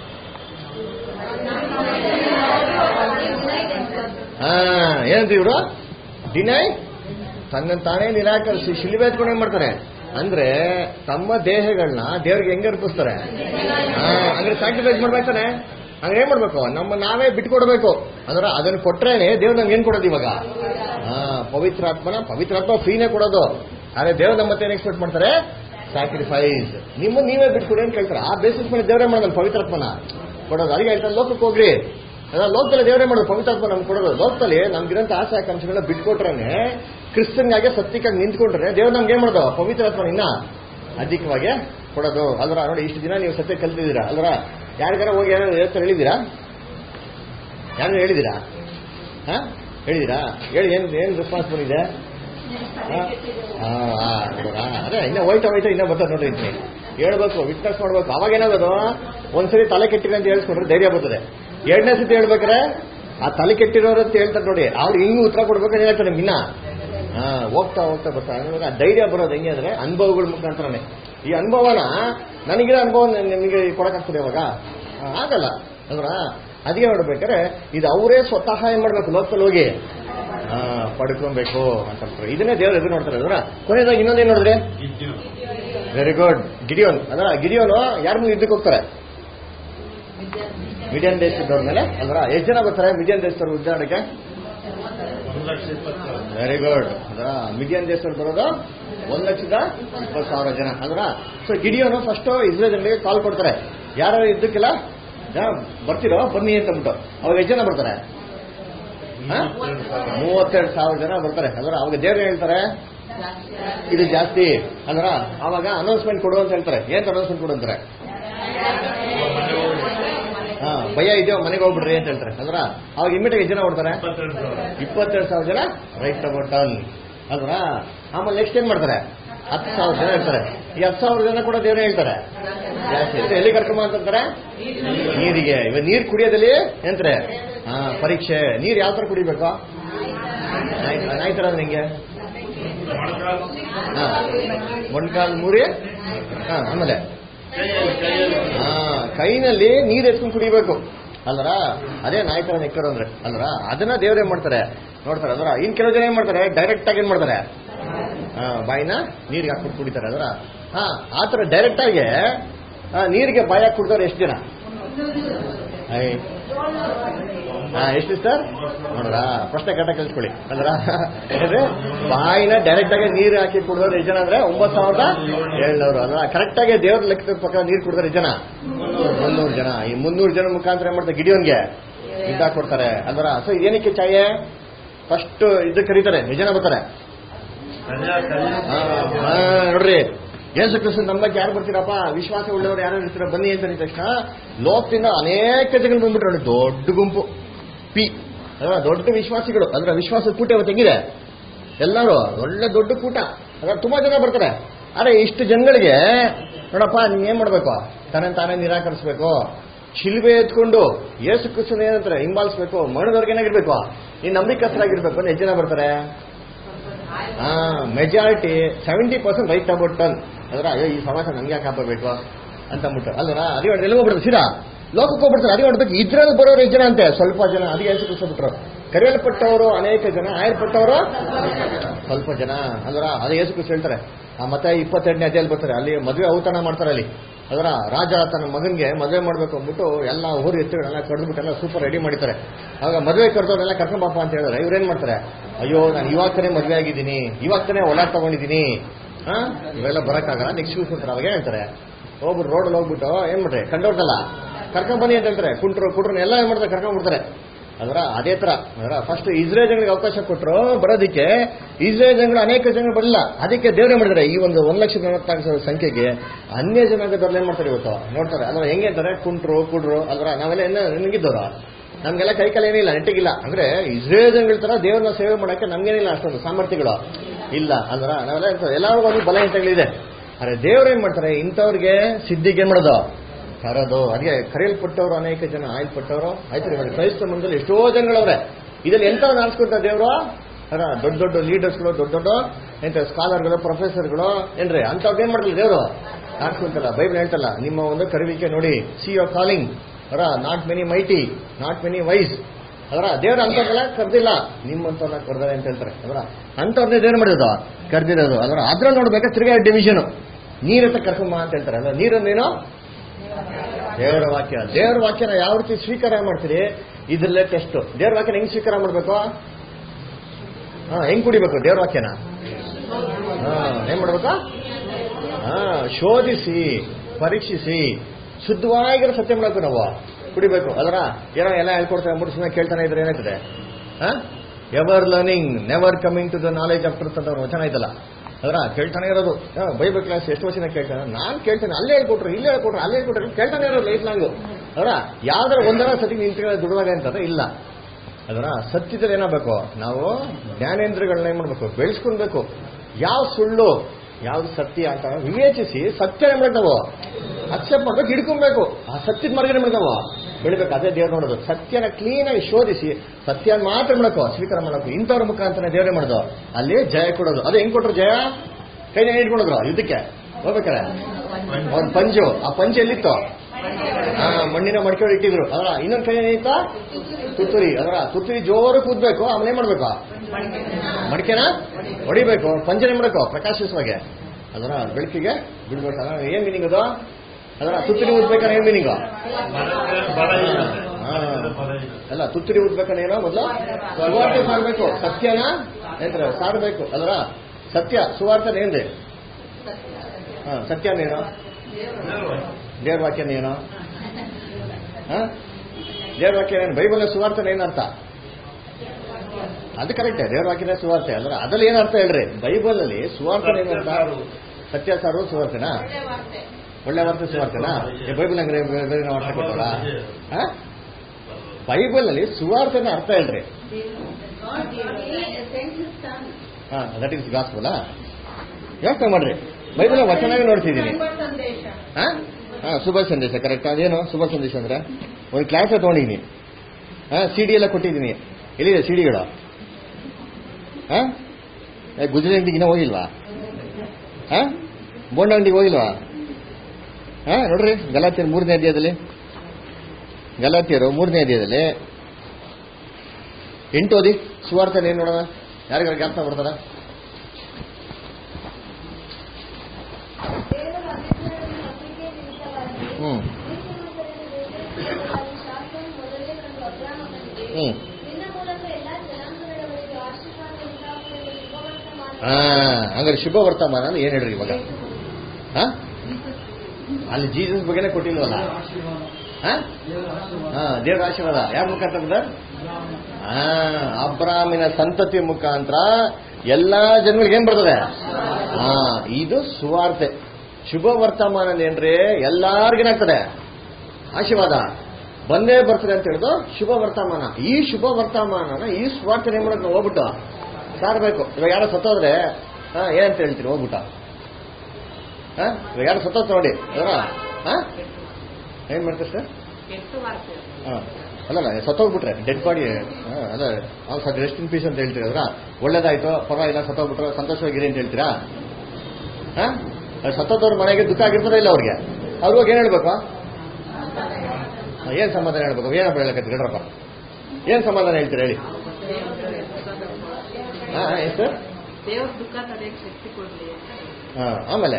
ಹಾ ಏನಂತ ಇವರು ಡಿನೈ ತನ್ನ ತಾನೇ ನಿರಾಕರಿಸಿ ಶಿಲಿಬೆ ಎತ್ಕೊಂಡು ಏನ್ ಮಾಡ್ತಾರೆ ಅಂದ್ರೆ ತಮ್ಮ ದೇಹಗಳನ್ನ ದೇವ್ರಿಗೆ ಹೆಂಗೆ ಅರ್ಪಿಸ್ತಾರೆ ಹಾ ಅಂದ್ರೆ ಸ್ಯಾಕ್ರಿಫೈಸ್ ಮಾಡ್ಬೇಕಾನೆ ಹಂಗ ಏನ್ ಮಾಡ್ಬೇಕು ನಮ್ಮ ನಾವೇ ಬಿಟ್ಕೊಡ್ಬೇಕು ಅಂದ್ರೆ ಅದನ್ನ ಕೊಟ್ರೇನೆ ದೇವ್ರು ನಮ್ಗೆ ಏನ್ ಕೊಡೋದು ಇವಾಗ ಹಾ ಪವಿತ್ರಾತ್ಮನ ಪವಿತ್ರಾತ್ಮ ಫ್ರೀನೇ ಕೊಡೋದು ಆದ್ರೆ ದೇವ್ರು ನಮ್ಮ ಮತ್ತೆ ಏನ್ ಎಕ್ಸ್ಪೆಕ್ಟ್ ಮಾಡ್ತಾರೆ ಸ್ಯಾಕ್ರಿಫೈಸ್ ನಿಮ್ಮ ನೀವೇ ಬಿಟ್ಕೊಡಿ ಅಂತ ಕೇಳ್ತಾರೆ ಆ ಬೇಸಿಸ್ ಮೇಲೆ ದೇವರೇ ಮಾಡೋದು ಪವಿತ್ರಾತ್ಮನ ಕೊಡೋದು ಅದಕ್ಕೆ ಹೇಳ್ತಾರೆ ಲೋಕಕ್ಕೆ ಹೋಗ್ರಿ ಅಲ್ಲ ಲೋಕದಲ್ಲಿ ದೇವರೇ ಮಾಡೋದು ಪವಿತ್ರಾತ್ಮ ನಮ್ಗೆ ಕೊಡೋದು ಲೋಕದಲ್ಲಿ ನಮ್ಗಿರಂತ ಆಸೆ ಆಕಾಂಕ್ಷೆಗಳನ್ನ ಬಿಟ್ಕೊಟ್ರೇನೆ ಕ್ರಿಸ್ತನ್ಗಾಗೆ ಸತ್ಯಕ್ಕಾಗಿ ನಿಂತ್ಕೊಂಡ್ರೆ ದೇವ್ರು ನಮ್ಗೆ ಏನ್ ಮಾಡೋದು ಪವಿತ್ರಾತ್ಮ ಇನ್ನ ಅಧಿಕವಾಗಿ ಕೊಡೋದು ಅಲ್ರ ನೋಡಿ ಇಷ್ಟು ದಿನ ನೀವು ಸತ್ಯ ಕಲ್ತಿದ್ದೀರಾ ಅಲ್ರ ಯಾರಿಗಾರ ಹೋಗಿ ಏನಾದ್ರು ಹೇಳ್ತಾರೆ ಹೇಳಿದ್ದೀರಾ ಯಾರು ಹೇಳಿದ್ದೀರಾ ಹಾ ಹೇಳಿದ್ದೀರಾ ಹೇಳಿ ಏನು ಏನು ರೆಸ್ಪಾನ್ಸ್ ಬಂದಿದೆ ಹಾ? ಹಾ, ಹಾ, ನೋಡ್ರಾ? ಅದೇ ಇನ್ನ ಹೋಯ್ತಾ ಹೋಯ್ತಾ ಇನ್ನ ಬರ್ತದೆ ನೋಡ್ರಿ ಇಂತೀನಿ ಹೇಳ್ಬೇಕು ವಿಟ್ನೆಸ್ ಮಾಡ್ಬೇಕು ಅವಾಗ ಏನಾಗೋದು ಒಂದ್ಸರಿ ತಲೆ ಕೆಟ್ಟಿದೆ ಅಂತ ಹೇಳ್ಸ್ಕೊಂಡ್ರೆ ಧೈರ್ಯ ಬರ್ತದೆ ಎರಡನೇ ಸತಿ ಹೇಳ್ಬೇಕಾರೆ ಆ ತಲೆ ಕೆಟ್ಟಿರೋರು ಅಂತ ಹೇಳ್ತಾರೆ ನೋಡಿ ಅವ್ರು ಹಿಂಗ್ ಉತ್ತರ ಕೊಡ್ಬೇಕು ಅಂತ ಹೇಳ್ತಾರೆ ನಿಮ್ಗೆ ಇನ್ನ ಹಾ ಹೋಗ್ತಾ ಹೋಗ್ತಾ ಬರ್ತಾ ಅವಾಗ ಆ ಧೈರ್ಯ ಬರೋದು ಹೆಂಗೆ ಅಂದ್ರೆ ಅನುಭವಗಳ ಮುಖಾಂತರನೇ ಈ ಅನುಭವನ ನನಗಿರೋ ಅನುಭವ ನಿಮಗೆ ಕೊಡಕ್ಕಾಗ್ತದೆ ಇವಾಗ ಆ, ಆಗಲ್ಲ ಅಲ್ವಾ ಅದಕ್ಕೆ ನೋಡ್ಬೇಕಾದ್ರೆ ಇದು ಅವರೇ ಸ್ವತಃ ಏನ್ ಮಾಡ್ಬೇಕು ಲೋಕದಲ್ಲಿ ಹೋಗಿ ಆ, ಪಡ್ಕೊಬೇಕು ಅಂತ ಅಂತಾರೆ. ಇದನ್ನೇ ದೇವ್ರು ಎದುರು ನೋಡ್ತಾರೆ ಅಲ್ವಾ ಕೊನೆಯದಾಗಿ ಇನ್ನೊಂದೇನು ನೋಡಿದ್ರೆ ವೆರಿ ಗುಡ್ ಗಿಡಿಯೋನ್ ಅದ್ರ ಗಿಡಿಯೋನು ಯಾರ ಮುಂದೆ ಯುದ್ಧಕ್ಕೆ ಹೋಗ್ತಾರೆ ಮಿಡಿಯನ್ ದೇಶದವ್ರ ಮೇಲೆ ಅಲ್ವಾ ಎಷ್ಟು ಜನ ಬರ್ತಾರೆ ಮಿಡಿಯನ್ ದೇಶದವ್ರು ಯುದ್ಧ ಆಡಕ್ಕೆ ವೆರಿ ಗುಡ್ ಅದರ ಮಿಡಿಯನ್ ದೇಶದಲ್ಲಿ ಬರೋದು ಒಂದ್ ಲಕ್ಷದ ಇಪ್ಪತ್ತು ಸಾವಿರ ಜನ ಅಂದ್ರ ಸೊ ಗಿಡಿಯೋನು ಫಸ್ಟ್ ಇಸ್ರೇಲ್ ಜನರಿಗೆ ಕಾಲ್ ಕೊಡ್ತಾರೆ ಯಾರು ಇದ್ದಕ್ಕೆಲ್ಲ ಯಾ, ಬರ್ತಿರೋ ಬನ್ನಿ ಅಂತ ಅಂದ್ಬಿಟ್ಟು ಅವಾಗ ಎಷ್ಟು ಜನ ಬರ್ತಾರೆ ಹಾ? ಮೂವತ್ತೆರಡು ಸಾವಿರ ಜನ ಬರ್ತಾರೆ ಅದರ ಅವಾಗ ದೇವ್ರು ಹೇಳ್ತಾರೆ ಇದು ಜಾಸ್ತಿ ಅಂದ್ರ ಅವಾಗ ಅನೌನ್ಸ್ಮೆಂಟ್ ಕೊಡು ಅಂತ ಹೇಳ್ತಾರೆ ಏನ್ ಅನೌನ್ಸ್ಮೆಂಟ್ ಕೊಡು ಅಂತಾರೆ ಹಾ ಭಯ ಇದೆಯೋ ಮನೆಗೆ ಹೋಗ್ಬಿಡ್ರಿ ಅಂತ ಹೇಳ್ತಾರೆ ಅಂದ್ರ ಅವಾಗ ಇಮ್ಮಿಡಿಯೇಟ್ ಎಷ್ಟು ಜನ ಓಡ್ತಾರೆ ಇಪ್ಪತ್ತೆರಡು ಸಾವಿರ ಜನ ರೈಟ್ ಅಬೌಟ್ ಟನ್ ಅಲ್ವಾ ಆಮೇಲೆ ನೆಕ್ಸ್ಟ್ ಏನ್ ಮಾಡ್ತಾರೆ ಹತ್ತು ಸಾವಿರ ಜನ ಇರ್ತಾರೆ ಈ ಹತ್ತು ಸಾವಿರ ಜನ ಕೂಡ ದೇವ್ರೇ ಹೇಳ್ತಾರೆ ಜಾಸ್ತಿ ಅಂದ್ರೆ ಎಲ್ಲಿ ಕರ್ಕೊಂಬ ಅಂತಂತಾರೆ ನೀರಿಗೆ ಇವಾಗ ನೀರ್ ಕುಡಿಯೋದಲ್ಲಿ ಎಂತಾರೆ ಹಾ ಪರೀಕ್ಷೆ ನೀರ್ ಯಾವ ತರ ಕುಡಿಬೇಕು ನಾಯಿ ನಾಯಿ ತರ ಅಂದ್ರೆ ಹೆಂಗೆ ಹಾ ಮೊಣ್ಕಾಲ್ ಮೂರಿ ಹಾ ಆಮೇಲೆ ಹಾ ಕೈನಲ್ಲಿ ನೀರ್ ಎತ್ಕೊಂಡು ಕುಡಿಬೇಕು ಅಲ್ರ ಅದೇ ನಾಯಕರ ನೆಕ್ಕರು ಅಂದ್ರೆ ಅಲ್ರ ಅದನ್ನ ದೇವ್ರು ಏನ್ ಮಾಡ್ತಾರೆ ನೋಡ್ತಾರೆ ಅದ್ರ ಇನ್ ಕೆಲವು ಜನ ಏನ್ ಮಾಡ್ತಾರೆ ಡೈರೆಕ್ಟ್ ಆಗಿ ಏನ್ ಮಾಡ್ತಾರೆ ಹಾ ಬಾಯಿನ ನೀರಿಗೆ ಹಾಕ್ಬಿಟ್ಟು ಕುಡಿತಾರೆ ಅದರ ಹಾ ಆತರ ಡೈರೆಕ್ಟ್ ಆಗಿ ಆ, ನೀರಿಗೆ ಬಾಯಿ ಹಾಕಿ ಕುಡ್ತಾರೆ ಎಷ್ಟು ಜನ ಐ ಹಾ ಎಷ್ಟು ಸರ್ ನೋಡ್ರ ಪ್ರಶ್ನೆ ಕಟ್ಟ ಕಲ್ಸ್ಕೊಳ್ಳಿ ಅಂದ್ರ ಏನ್ರಿ? ಬಾಯಿನ ಡೈರೆಕ್ಟ್ ಆಗಿ ನೀರು ಹಾಕಿ ಕುಡಿದವ್ರು ಎಷ್ಟು ಜನ ಅಂದ್ರೆ ಒಂಬತ್ತು ಸಾವಿರದ ಏಳ್ನೂರು ಅಲ್ವಾ ಕರೆಕ್ಟ್ ಆಗಿ ದೇವ್ರ ಲೆಕ್ಕದ ಪ್ರಕಾರ ನೀರು ಕುಡಿದ್ರೆ ಎಷ್ಟು ಜನ ಮುನ್ನೂರು ಜನ ಈ ಮುನ್ನೂರು ಜನ ಮುಖಾಂತರ ಏನ್ ಮಾಡ್ತಾರೆ ಗಿಡಿಯೋನ್ಗೆ ಯುದ್ಧ ಕೊಡ್ತಾರೆ ಅಂದ್ರ ಸೊ ಏನಕ್ಕೆ ಚಾಯೆ ಫಸ್ಟ್ ಇದು ಕರೀತಾರೆ ಎಷ್ಟು ಜನ ಬರ್ತಾರೆ ಹಾ, ಹಾ, ನೋಡ್ರಿ ಯೇಸು ಕ್ರಿಸ್ತ ನಂಬಕ್ಕೆ ಯಾರು ಬರ್ತೀರಪ್ಪ ವಿಶ್ವಾಸ ಉಳ್ಳವರು ಯಾರು ಇರ್ತೀರ ಬನ್ನಿ ಅಂತ ಅಂದ ತಕ್ಷಣ ಲೋಕದಿಂದ ಅನೇಕ ಜನಗಳು ಬಂದ್ಬಿಟ್ರು ನೋಡಿ ದೊಡ್ಡ ಗುಂಪು ಪಿ ಅಲ್ವಾ ದೊಡ್ಡ ವಿಶ್ವಾಸಿಗಳು ಅಂದ್ರೆ ವಿಶ್ವಾಸದ ಕೂಟ ಇವತ್ತು ಹೆಂಗಿದೆ ಎಲ್ಲರೂ ಒಳ್ಳೆ ದೊಡ್ಡ ಕೂಟ ಅದ್ರ ತುಂಬಾ ಜನ ಬರ್ತಾರೆ ಆದ್ರೆ ಇಷ್ಟು ಜನಗಳಿಗೆ ನೋಡಪ್ಪ ನೀನ್ ಏನ್ ಮಾಡ್ಬೇಕು ತನ್ನ ತಾನೇ ನಿರಾಕರಿಸ್ಬೇಕು ಶಿಲ್ಬೆ ಎತ್ಕೊಂಡು ಯೇಸು ಕ್ರಿಸ್ತನ ಏನಂತಾರೆ ಹಿಂಬಾಲಿಸ್ಬೇಕು ಮರಣದವ್ರಿಗೆ ಏನಾಗಿರ್ಬೇಕು ಈ ನಂಬಿಕಸ್ಥರಾಗಿರ್ಬೇಕು ಅಂತ ಎಷ್ಟು ಜನ ಬರ್ತಾರೆ ಹಾ majority seventy percent right about ಟನ್ ಅದ್ರ ಅಯ್ಯೋ ಈ ಸಮಾಜ ನಮ್ಗೆ ಯಾಕೆ ಹಾಕಬೇಕು ಅಂತ ಅಂದ್ಬಿಟ್ಟು ಅಲ್ವರ ಅದೇ ಹೊಡೆದು ಎಲ್ಲಿ ಹೋಗ್ಬಿಡ್ತಾರೆ ಸೀದಾ ಲೋಕಕ್ಕೆ ಹೋಗ್ಬಿಡ್ತಾರೆ ಅದೇ ಹೊಡ್ಬೇಕು ಇದ್ರಲ್ಲಿ ಬರೋರು ಎಷ್ಟು ಜನ ಅಂತೆ ಸ್ವಲ್ಪ ಜನ ಅದಕ್ಕೆ ಹೆಸರು ಕೂರಿಸ್ಬಿಟ್ರು ಕರೆಯಲ್ಪಟ್ಟವರು ಅನೇಕ ಜನ ಆಯಲ್ಪಟ್ಟವರು ಸ್ವಲ್ಪ ಜನ ಅಲ್ವರ ಅದೇ ಹೆಸರು ಕೂರಿಸಿ ಹೇಳ್ತಾರೆ ಆ ಮತ್ತೆ ಇಪ್ಪತ್ತೆರಡನೇ ಅಧ್ಯಾಯಲ್ಲಿ ಬರ್ತಾರೆ ಅಲ್ಲಿ ಮದುವೆ ಔತಣ ಮಾಡ್ತಾರೆ ಅಲ್ಲಿ ಅದರ ರಾಜ ತನ್ನ ಮಗನ್ಗೆ ಮದುವೆ ಮಾಡ್ಬೇಕು ಅಂದ್ಬಿಟ್ಟು ಎಲ್ಲ ಊರು ಎತ್ತುಗಳೆಲ್ಲ ಕಡ್ದ್ಬಿಟ್ಟು ಎಲ್ಲ ಸೂಪರ್ ರೆಡಿ ಮಾಡಿದ್ದಾರೆ ಆಗ ಮದುವೆ ಕರೆದವ್ರೆಲ್ಲ ಕರ್ಕೊಂಬಪ್ಪ ಅಂತ ಹೇಳಿದ್ರೆ ಇವ್ರೇನ್ ಮಾಡ್ತಾರೆ ಅಯ್ಯೋ ನಾನು ಇವಾಗ ತಾನೇ ಮದುವೆ ಆಗಿದ್ದೀನಿ ಇವಾಗ ತಾನೇ ಹೊಲ ತಗೊಂಡಿದ್ದೀನಿ ಹಾ ಇವೆಲ್ಲ ಬರಕ್ಕಾಗಲ್ಲ ನೆಕ್ಸ್ಟ್ ಕೂತ್ಕೊಂತಾರೆ ಅವಾಗ ಏನ್ ಹೇಳ್ತಾರೆ ಒಬ್ರು ರೋಡಲ್ಲಿ ಹೋಗ್ಬಿಟ್ಟು ಏನ್ ಮಾಡ್ತಾರೆ ಕಂಡವ್ರದಲ್ಲ ಕರ್ಕೊಂಡ್ ಬನ್ನಿ ಅಂತ ಹೇಳ್ತಾರೆ ಕುಂಟ್ರು ಕುಟ್ರು ಎಲ್ಲ ಏನ್ ಮಾಡ್ತಾರೆ ಕರ್ಕೊಂಡ್ ಬಿಡ್ತಾರೆ ಅದರ ಅದೇ ತರ ಅದರ ಫಸ್ಟ್ ಇಸ್ರೇಲ್ ಜನಗಳಿಗೆ ಅವಕಾಶ ಕೊಟ್ಟರು ಬರೋದಕ್ಕೆ ಇಸ್ರೇಲ್ ಜನಗಳು ಅನೇಕ ಜನಗಳು ಬರಲಿಲ್ಲ ಅದಕ್ಕೆ ದೇವ್ರೆ ಮಾಡಿದ್ದಾರೆ ಈ ಒಂದು ಒಂದ್ ಲಕ್ಷದ ನಲವತ್ನಾಲ್ಕು ಸಾವಿರ ಸಂಖ್ಯೆಗೆ ಅನ್ಯ ಜನಾಂಗದವ್ರು ಏನ್ ಮಾಡ್ತಾರೆ ಇವತ್ತು ನೋಡ್ತಾರೆ ಅಂದ್ರೆ ಹೆಂಗೆ ಅಂತಾರೆ ಕುಂಟ್ರು ಕುಡ್ರು ಅದ್ರ ನಾವೆಲ್ಲ ಏನ ನಿಂಗಿದ್ದವ್ರು ನಮ್ಗೆಲ್ಲ ಕೈ ಕಾಲ ಏನಿಲ್ಲ ನೆಟ್ಟಿಗಿಲ್ಲ ಅಂದ್ರೆ ಇಸ್ರೇಲ್ ಜನಗಳ ತರ ದೇವ್ರನ್ನ ಸೇವೆ ಮಾಡಕ್ಕೆ ನಮ್ಗೇನಿಲ್ಲ ಅಷ್ಟೊಂದು ಸಾಮರ್ಥ್ಯಗಳು ಇಲ್ಲ ಅಂದ್ರ ನಾವೆಲ್ಲ ಇರ್ತದೆ. ಎಲ್ಲರಿಗೂ ಒಂದು ಬಲಹೀನತೆಗಳಿದೆ ಆದ್ರೆ ದೇವ್ರು ಏನ್ ಮಾಡ್ತಾರೆ ಇಂಥವ್ರಿಗೆ ಸಿದ್ಧಿಗೆ ಏನ್ ಮಾಡೋದು ಕರೆದು ಅದಕ್ಕೆ ಕರೆಯಲ್ಪಟ್ಟವರು ಅನೇಕ ಜನ ಆಯ್ಲ್ಪಟ್ಟವರು ಆಯ್ತು ರೀ ಕ್ರೈಸ್ತ ಮಂದಲ್ಲಿ ಎಷ್ಟೋ ಜನಗಳವ್ರೆ ಇದ್ರಲ್ಲಿ ಎಂತ ಆರಿಸ್ಕೊತ ದೇವರು ಅರ ದೊಡ್ಡ ದೊಡ್ಡ ಲೀಡರ್ಸ್ಗಳು ದೊಡ್ಡ ದೊಡ್ಡ ಎಂತ ಸ್ಕಾಲರ್ಗಳು ಪ್ರೊಫೆಸರ್ಗಳು ಏನ್ರಿ ಅಂತವ್ರು ಏನ್ ಮಾಡ್ತಾರೆ ದೇವರು ಆರಿಸ್ಕೊಂತಲ್ಲ ಬೈಬಲ್ ಹೇಳ್ತಲ್ಲ ನಿಮ್ಮ ಒಂದು ಕರುವಿಕೆ ನೋಡಿ see your calling are not many mighty not many wise ಅದರ ದೇವ್ರ ಅಂತವ್ರೆಲ್ಲ ಕರ್ದಿಲ್ಲ ನಿಮ್ಮಂತವ್ರನ್ನ ಕರ್ದಾರೆ ಅಂತ ಹೇಳ್ತಾರೆ ಅದರ ಅಂತವ್ರನ್ನೇ ದೇವ್ರು ಮಾಡಿರೋದು ಕರ್ದಿರೋದು ಅದರ ಅದ್ರ ನೋಡ್ಬೇಕಾ ತಿರ್ಗಾ ಡಿವಿಷನ್ ನೀರತ್ತ ಕರ್ಕೊಂಬ ಅಂತ ಹೇಳ್ತಾರೆ ಅದ್ರ ನೀರನ್ನೇನು ದೇವರ ವಾಕ್ಯ ದೇವರ ವಾಕ್ಯನ ಯಾವ ರೀತಿ ಸ್ವೀಕಾರ ಮಾಡ್ತೀರಿ ಇದ್ರಲ್ಲೇ ಟೆಸ್ಟ್ ದೇವರ ವಾಕ್ಯನ ಹೆಂಗ್ ಸ್ವೀಕಾರ ಮಾಡ್ಬೇಕು ಹಾ ಹೆಂಗ್ ಕುಡಿಬೇಕು ದೇವರ ವಾಕ್ಯನ ಹಾ ಏನ್ ಮಾಡ್ಬೇಕಾ ಹಾ ಶೋಧಿಸಿ ಪರೀಕ್ಷಿಸಿ ಶುದ್ಧವಾಗಿರೋ ಸತ್ಯ ಮಾಡಬೇಕು ನಾವು ಕುಡಿಬೇಕು ಅದರ ಏನೋ ಎಲ್ಲ ಹೇಳ್ಕೊಡ್ತಾರೆ ಅಂದ್ಬಿಟ್ಟು ಸುಮ್ಮನೆ ಕೇಳ್ತಾನೆ ಇದ್ರೆ ಏನಾಯ್ತದೆ ಹಾ ever learning never coming to the knowledge of truth ಅಂತ ಒಂದು ವಚನ ಐತಲ್ಲ ಅದರ ಕೇಳ್ತಾನೆ ಇರೋದು ಆ, ಬೈಬಲ್ ಕ್ಲಾಸ್ ಎಷ್ಟು ವರ್ಷನ ಕೇಳ್ತಾನೆ ನಾನು ಕೇಳ್ತೇನೆ ಅಲ್ಲೇ ಹೇಳ್ಕೊಟ್ರು ಇಲ್ಲೇ ಹೇಳ್ಕೊಟ್ರು ಅಲ್ಲೇ ಹೇಳ್ಕೊಟ್ರು ಕೇಳ್ತಾನೆ ಇರೋದು ಲೈಫ್ ಲಾಂಗು ಅದರ ಯಾವ್ದಾರ ಒಂದರ ಸತಿ ನಿಂತ್ಕೊಳ್ಳೋ ದುಡುವಾಗ ಅಂತಂದ್ರೆ ಇಲ್ಲ ಅದರ ಸತ್ಯದಲ್ಲಿ ಏನಾಗಬೇಕು ನಾವು ಜ್ಞಾನೇಂದ್ರಗಳನ್ನ ಏನ್ ಮಾಡ್ಬೇಕು ಬೆಳೆಸ್ಕೊಳ್ಬೇಕು ಯಾವ ಸುಳ್ಳು ಯಾವ್ದು ಸತ್ಯ ಅಂತ ವಿವೇಚಿಸಿ ಸತ್ಯ ಏನ್ ಮಾಡ್ಬೇಕು ನಾವು ಅಕ್ಸೆಪ್ಟ್ ಮಾಡ್ಬೇಕು ಹಿಡ್ಕೊಬೇಕು ಆ ಸತ್ಯದ ಮಾರ್ಗ ಏನ್ ಮಾಡ್ತಾವ ಬೆಳಿಬೇಕು ಅದೇ ದೇವ್ರು ನೋಡೋದು ಸತ್ಯನ ಕ್ಲೀನಾಗಿ ಶೋಧಿಸಿ ಸತ್ಯನ ಮಾತ್ರ ಮಾಡಬೇಕು ಸ್ವೀಕಾರ ಮಾಡಬೇಕು ಇಂಥವ್ರ ಮುಖಾಂತರ ದೇವ್ರೇ ಮಾಡೋದು ಅಲ್ಲಿ ಜಯ ಕೊಡೋದು ಅದೇ ಹೆಂಗ್ ಕೊಟ್ರು ಜಯ ಕೈನ ಇಟ್ಕೊಂಡಿದ್ರು ಯುದ್ಧಕ್ಕೆ ಹೋಗ್ಬೇಕಾರೆ ಒಂದ್ ಪಂಜು ಆ ಪಂಜು ಎಲ್ಲಿತ್ತು ಆ, ಮಣ್ಣಿನ ಮಡಿಕೆ ಇಟ್ಟಿದ್ರು ಅದರ ಇನ್ನೊಂದ್ ಕೈ ಏನಿತ್ತ ತುತ್ತೂರಿ ಅದರ ತುತ್ತೂರಿ ಜೋರು ಕೂದ್ಬೇಕು ಆಮೇಲೆ ಏನ್ ಮಾಡ್ಬೇಕು ಮಡಿಕೆನ ಹೊಡಿಬೇಕು ಪಂಜನೆ ಮಾಡಬೇಕು ಪ್ರಕಾಶಿಸುವಾಗೆ ಅದರ ಬೆಳಕಿಗೆ ಬಿಡ್ಬೇಕು ಅದರ ಏನ್ ಮೀನಿಂಗ್ ಅದು ಅದರ ತುತ್ತೂರಿ ಊದ್ಬೇಕಾದ್ರೆ ಏನ್ ಮೀನಿಂಗ್ ಅಲ್ಲ ತುತ್ತೂರಿ ಊದ್ಬೇಕಾದ್ರೆ ಏನೋ ಮೊದಲು ಸುವಾರ್ತೆ ಸಾರ್ಬೇಕು ಸತ್ಯನ ಎಂದ್ರೆ ಸಾರ್ಬೇಕು ಅದರ ಸತ್ಯ ಸುವಾರ್ತೆನ ಏನ್ರಿ ಹಾ ಸತ್ಯನೇನು ದೇವ್ರ ವಾಕ್ಯನೇನು ಹಾ ದೇವ್ರ ವಾಕ್ಯ ಏನು ಬೈಬಲ್ ಸುವಾರ್ತೆನ ಏನರ್ಥ ಅದು ಕರೆಕ್ಟೇ ದೇವ್ರ ವಾಕ್ಯನೇ ಸುವಾರ್ತೆ ಅಂದ್ರೆ ಅದ್ರಲ್ಲಿ ಏನ್ ಅರ್ಥ ಹೇಳ್ರಿ ಬೈಬಲ್ ಅಲ್ಲಿ ಸುವಾರ್ತೆ ಏನರ್ಥ ಸತ್ಯ ಸಾರು ಸುವಾರ್ತೆನಾ ಒಳ್ಳೆ ವಾರ್ತೆ ಸುವಾರ್ತೆನಾ ಏ ಬೈಬಲ್ ಹಂಗ್ರೆ ಬೇರೆ ಬೇರೆ ಅರ್ಥ ಕೊಟ್ಟಲ್ಲ ಬೈಬಲ್ ಅಲ್ಲಿ ಸುವಾರ್ತೆನ ಅರ್ಥ ಹೇಳ್ರಿ ಹಾ ದಟ್ ಇಸ್ ಗಾಸ್ಪಲ್ ಯೋಚನೆ ಮಾಡ್ರಿ ಬೈಬಲ್ ವಚನಾಗ ನೋಡ್ತಿದ್ದೀನಿ ಸಂದೇಶ ಹಾ ಹಾ ಶುಭ ಸಂದೇಶ ಕರೆಕ್ಟ್ ಅದೇನು ಶುಭ ಸಂದೇಶ ಅಂದ್ರೆ ಒಂದು ಕ್ಲಾಸ್ ತಗೊಂಡಿದ್ದೀನಿ ಹಾ ಸಿ ಡಿ ಎಲ್ಲ ಕೊಟ್ಟಿದ್ದೀನಿ ಎಲ್ಲಿದೆ ಸಿ ಡಿಗಳು ಹಾ ಏ, ಗುಜರಿ ಅಂಗಡಿಗಿನ ಹೋಗಿಲ್ವಾ ಹಾ ಬೋಂಡ ಅಂಗಡಿಗೆ ಹೋಗಿಲ್ವಾ ಹಾ ನೋಡ್ರಿ ಗಲಾತಿಯರು ಮೂರನೇ ಅಧ್ಯಾಯದಲ್ಲಿ ಗಲಾತಿಯರು ಮೂರನೇ ಅಧ್ಯಾಯದಲ್ಲಿ ಎಂಟು ಓದಿ ಸುವಾರ್ತೆನ ಏನು ನೋಡೋಣ ಯಾರಿಗಾರ ಜ್ಞಾಪಕ ಬರ್ತಾರ ದೇವರ ಅಭಿಪ್ರಾಯದ ನಂಬಿಕೆ ನಿಮಿತ್ತವಾಗಿ ಹ್ಮ್ ನೀತಿಮಂತರನ್ನು ಶಾಸನ ಮೊದಲೇ ಕಂಡು ಅಬ್ರಾಹ್ಮನಿಗೆ ಹ್ಮ್ ನಿನ್ನ ಮೂಲಕ ಎಲ್ಲಾ ಜನಾಂಗಗಳವರಿಗೆ ಆಶೀರ್ವಾದ ಉಂಟಾಗುವುದು ಶುಭವರ್ತಮಾನ ಹಾ ಹಂಗಾರೆ ಶುಭ ವರ್ತಮಾನ ಅಂದ್ರೆ ಏನ್ ಹೇಳ್ರಿ ಇವಾಗ ಹಾ ಅಲ್ಲಿ ಜೀಸಸ್ ಬಗ್ಗೆನೇ ಕೊಟ್ಟಿಲ್ವಲ್ಲ ಹಾ ಹಾ ದೇವರ ಆಶೀರ್ವಾದ ಯಾರ ಮುಖಾಂತರ ಬ್ರದರ್? ಹಾ ಅಬ್ರಾಮಿನ ಸಂತತಿ ಮುಖಾಂತರ ಎಲ್ಲಾ ಜನಗಳಿಗೆ ಏನ್ ಬರ್ತದೆ ಹಾ ಇದು ಸುವಾರ್ತೆ ಶುಭ ವರ್ತಮಾನ ಏನ್ರಿ ಎಲ್ಲಾರ್ಗೇನಾಗ್ತದೆ ಆಶೀರ್ವಾದ ಬಂದೇ ಬರ್ತದೆ ಅಂತ ಹೇಳಿದು ಶುಭ ವರ್ತಮಾನ ಈ ಶುಭ ವರ್ತಮಾನನ ಈ ಸುವಾರ್ತೆ ಏನ್ ಮಾಡೋದು ನಾವು ಹೋಗ್ಬಿಟ್ಟು ಸಾರ್ಬೇಕು ಇವಾಗ ಯಾರೋ ಸತ್ತೋದ್ರೆ ಹಾ ಏನಂತ ಹೇಳ್ತೀರಿ ಹೋಗ್ಬಿಟ್ಟ ಹಾ ಇವಾಗ ಯಾರು ಸತ್ತೋದ್ ನೋಡಿ ಅದರ ಹಾ ಏನ್ ಮಾಡ್ತಾರೆ ಸರ್ ಕೆಟ್ಟು ವಾರ್ತೆ ಹಾ ಅಲ್ಲಲ್ಲ ಸತ್ತೋಗ್ಬಿಟ್ರೆ ಡೆಡ್ ಬಾಡಿ ಅದ ಅವ್ರು ಸದ್ ರೆಸ್ಟ್ ಇನ್ ಪೀಸ್ ಅಂತ ಹೇಳ್ತೀರಿ ಅದ್ರ ಒಳ್ಳೇದಾಯ್ತು ಪರವಾಗಿಲ್ಲ ಸತ್ತೋಗ್ಬಿಟ್ರೆ ಸಂತೋಷವಾಗಿರಿ ಅಂತ ಹೇಳ್ತೀರಾ ಹಾ ಸತ್ತೋದವ್ರ ಮನೆಗೆ ದುಃಖ ಆಗಿರ್ತದೆ ಇಲ್ಲ ಅವ್ರಿಗೆ ಅವ್ರು ಹೋಗಿ ಏನ್ ಹೇಳ್ಬೇಕು ಏನ್ ಸಮಾಧಾನ ಹೇಳ್ಬೇಕು ಏನಪ್ಪ ಹೇಳಕತ್ತಿ ಗಡ್ರಪ್ಪ ಏನ್ ಸಮಾಧಾನ ಹೇಳ್ತೀರಾ ಹೇಳಿ ಹಾ ಏನ್ ಸರ್ ದೇವ್ರ ದುಃಖ ತಡೆಯಕ್ಕೆ ಶಕ್ತಿ ಕೊಡ್ಲಿ ಹಾ ಆಮೇಲೆ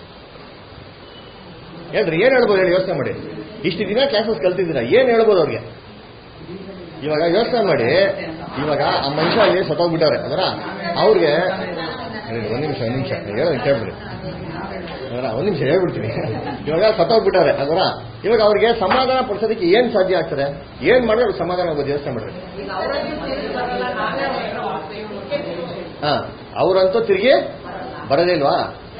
ಹೇಳ್ರಿ ಏನ್ ಹೇಳ್ಬೋದು ಹೇಳಿ ಯೋಚನೆ ಮಾಡಿ ಇಷ್ಟು ದಿನ ಕ್ಲಾಸಸ್ ಕಲ್ತಿದ್ದೀರಾ ಏನ್ ಹೇಳ್ಬೋದು ಅವ್ರಿಗೆ ಇವಾಗ ಯೋಚನೆ ಮಾಡಿ ಇವಾಗ ಆ ಮನುಷ್ಯ ಅಲ್ಲಿ ಸತ್ತೋಗ್ಬಿಟ್ಟವ್ರೆ ಅದರ ಅವ್ರಿಗೆ ಹೇಳಿ, ಒಂದ್ ನಿಮಿಷ ಒಂದ್ ನಿಮಿಷ ಹೇಳೋ ಕೇಳ್ಬಿಡಿ ಅದರ ಒಂದ್ ನಿಮಿಷ ಹೇಳ್ಬಿಡ್ತೀನಿ ಇವಾಗ ಸತ್ತೋಗ್ಬಿಟ್ಟವ್ರೆ ಅದರ ಇವಾಗ ಅವ್ರಿಗೆ ಸಮಾಧಾನ ಪಡಿಸೋದಕ್ಕೆ ಏನ್ ಸಾಧ್ಯ ಆಗ್ತದೆ ಏನ್ ಮಾಡಿದ್ರೆ ಅವ್ರಿಗೆ ಸಮಾಧಾನ ಆಗ್ಬೋದು ಯೋಚನೆ ಮಾಡ್ರಿ ಈಗ ಅವರದ್ದು ತಿರುಗಿ ಬರಲ್ಲ ನಾವೇ ಅವ್ರನ್ನ ಹೋಗ್ತೇವೆ. ಹಾ ಅವ್ರಂತೂ ತಿರುಗಿ ಬರೋದೇ ಇಲ್ವಾ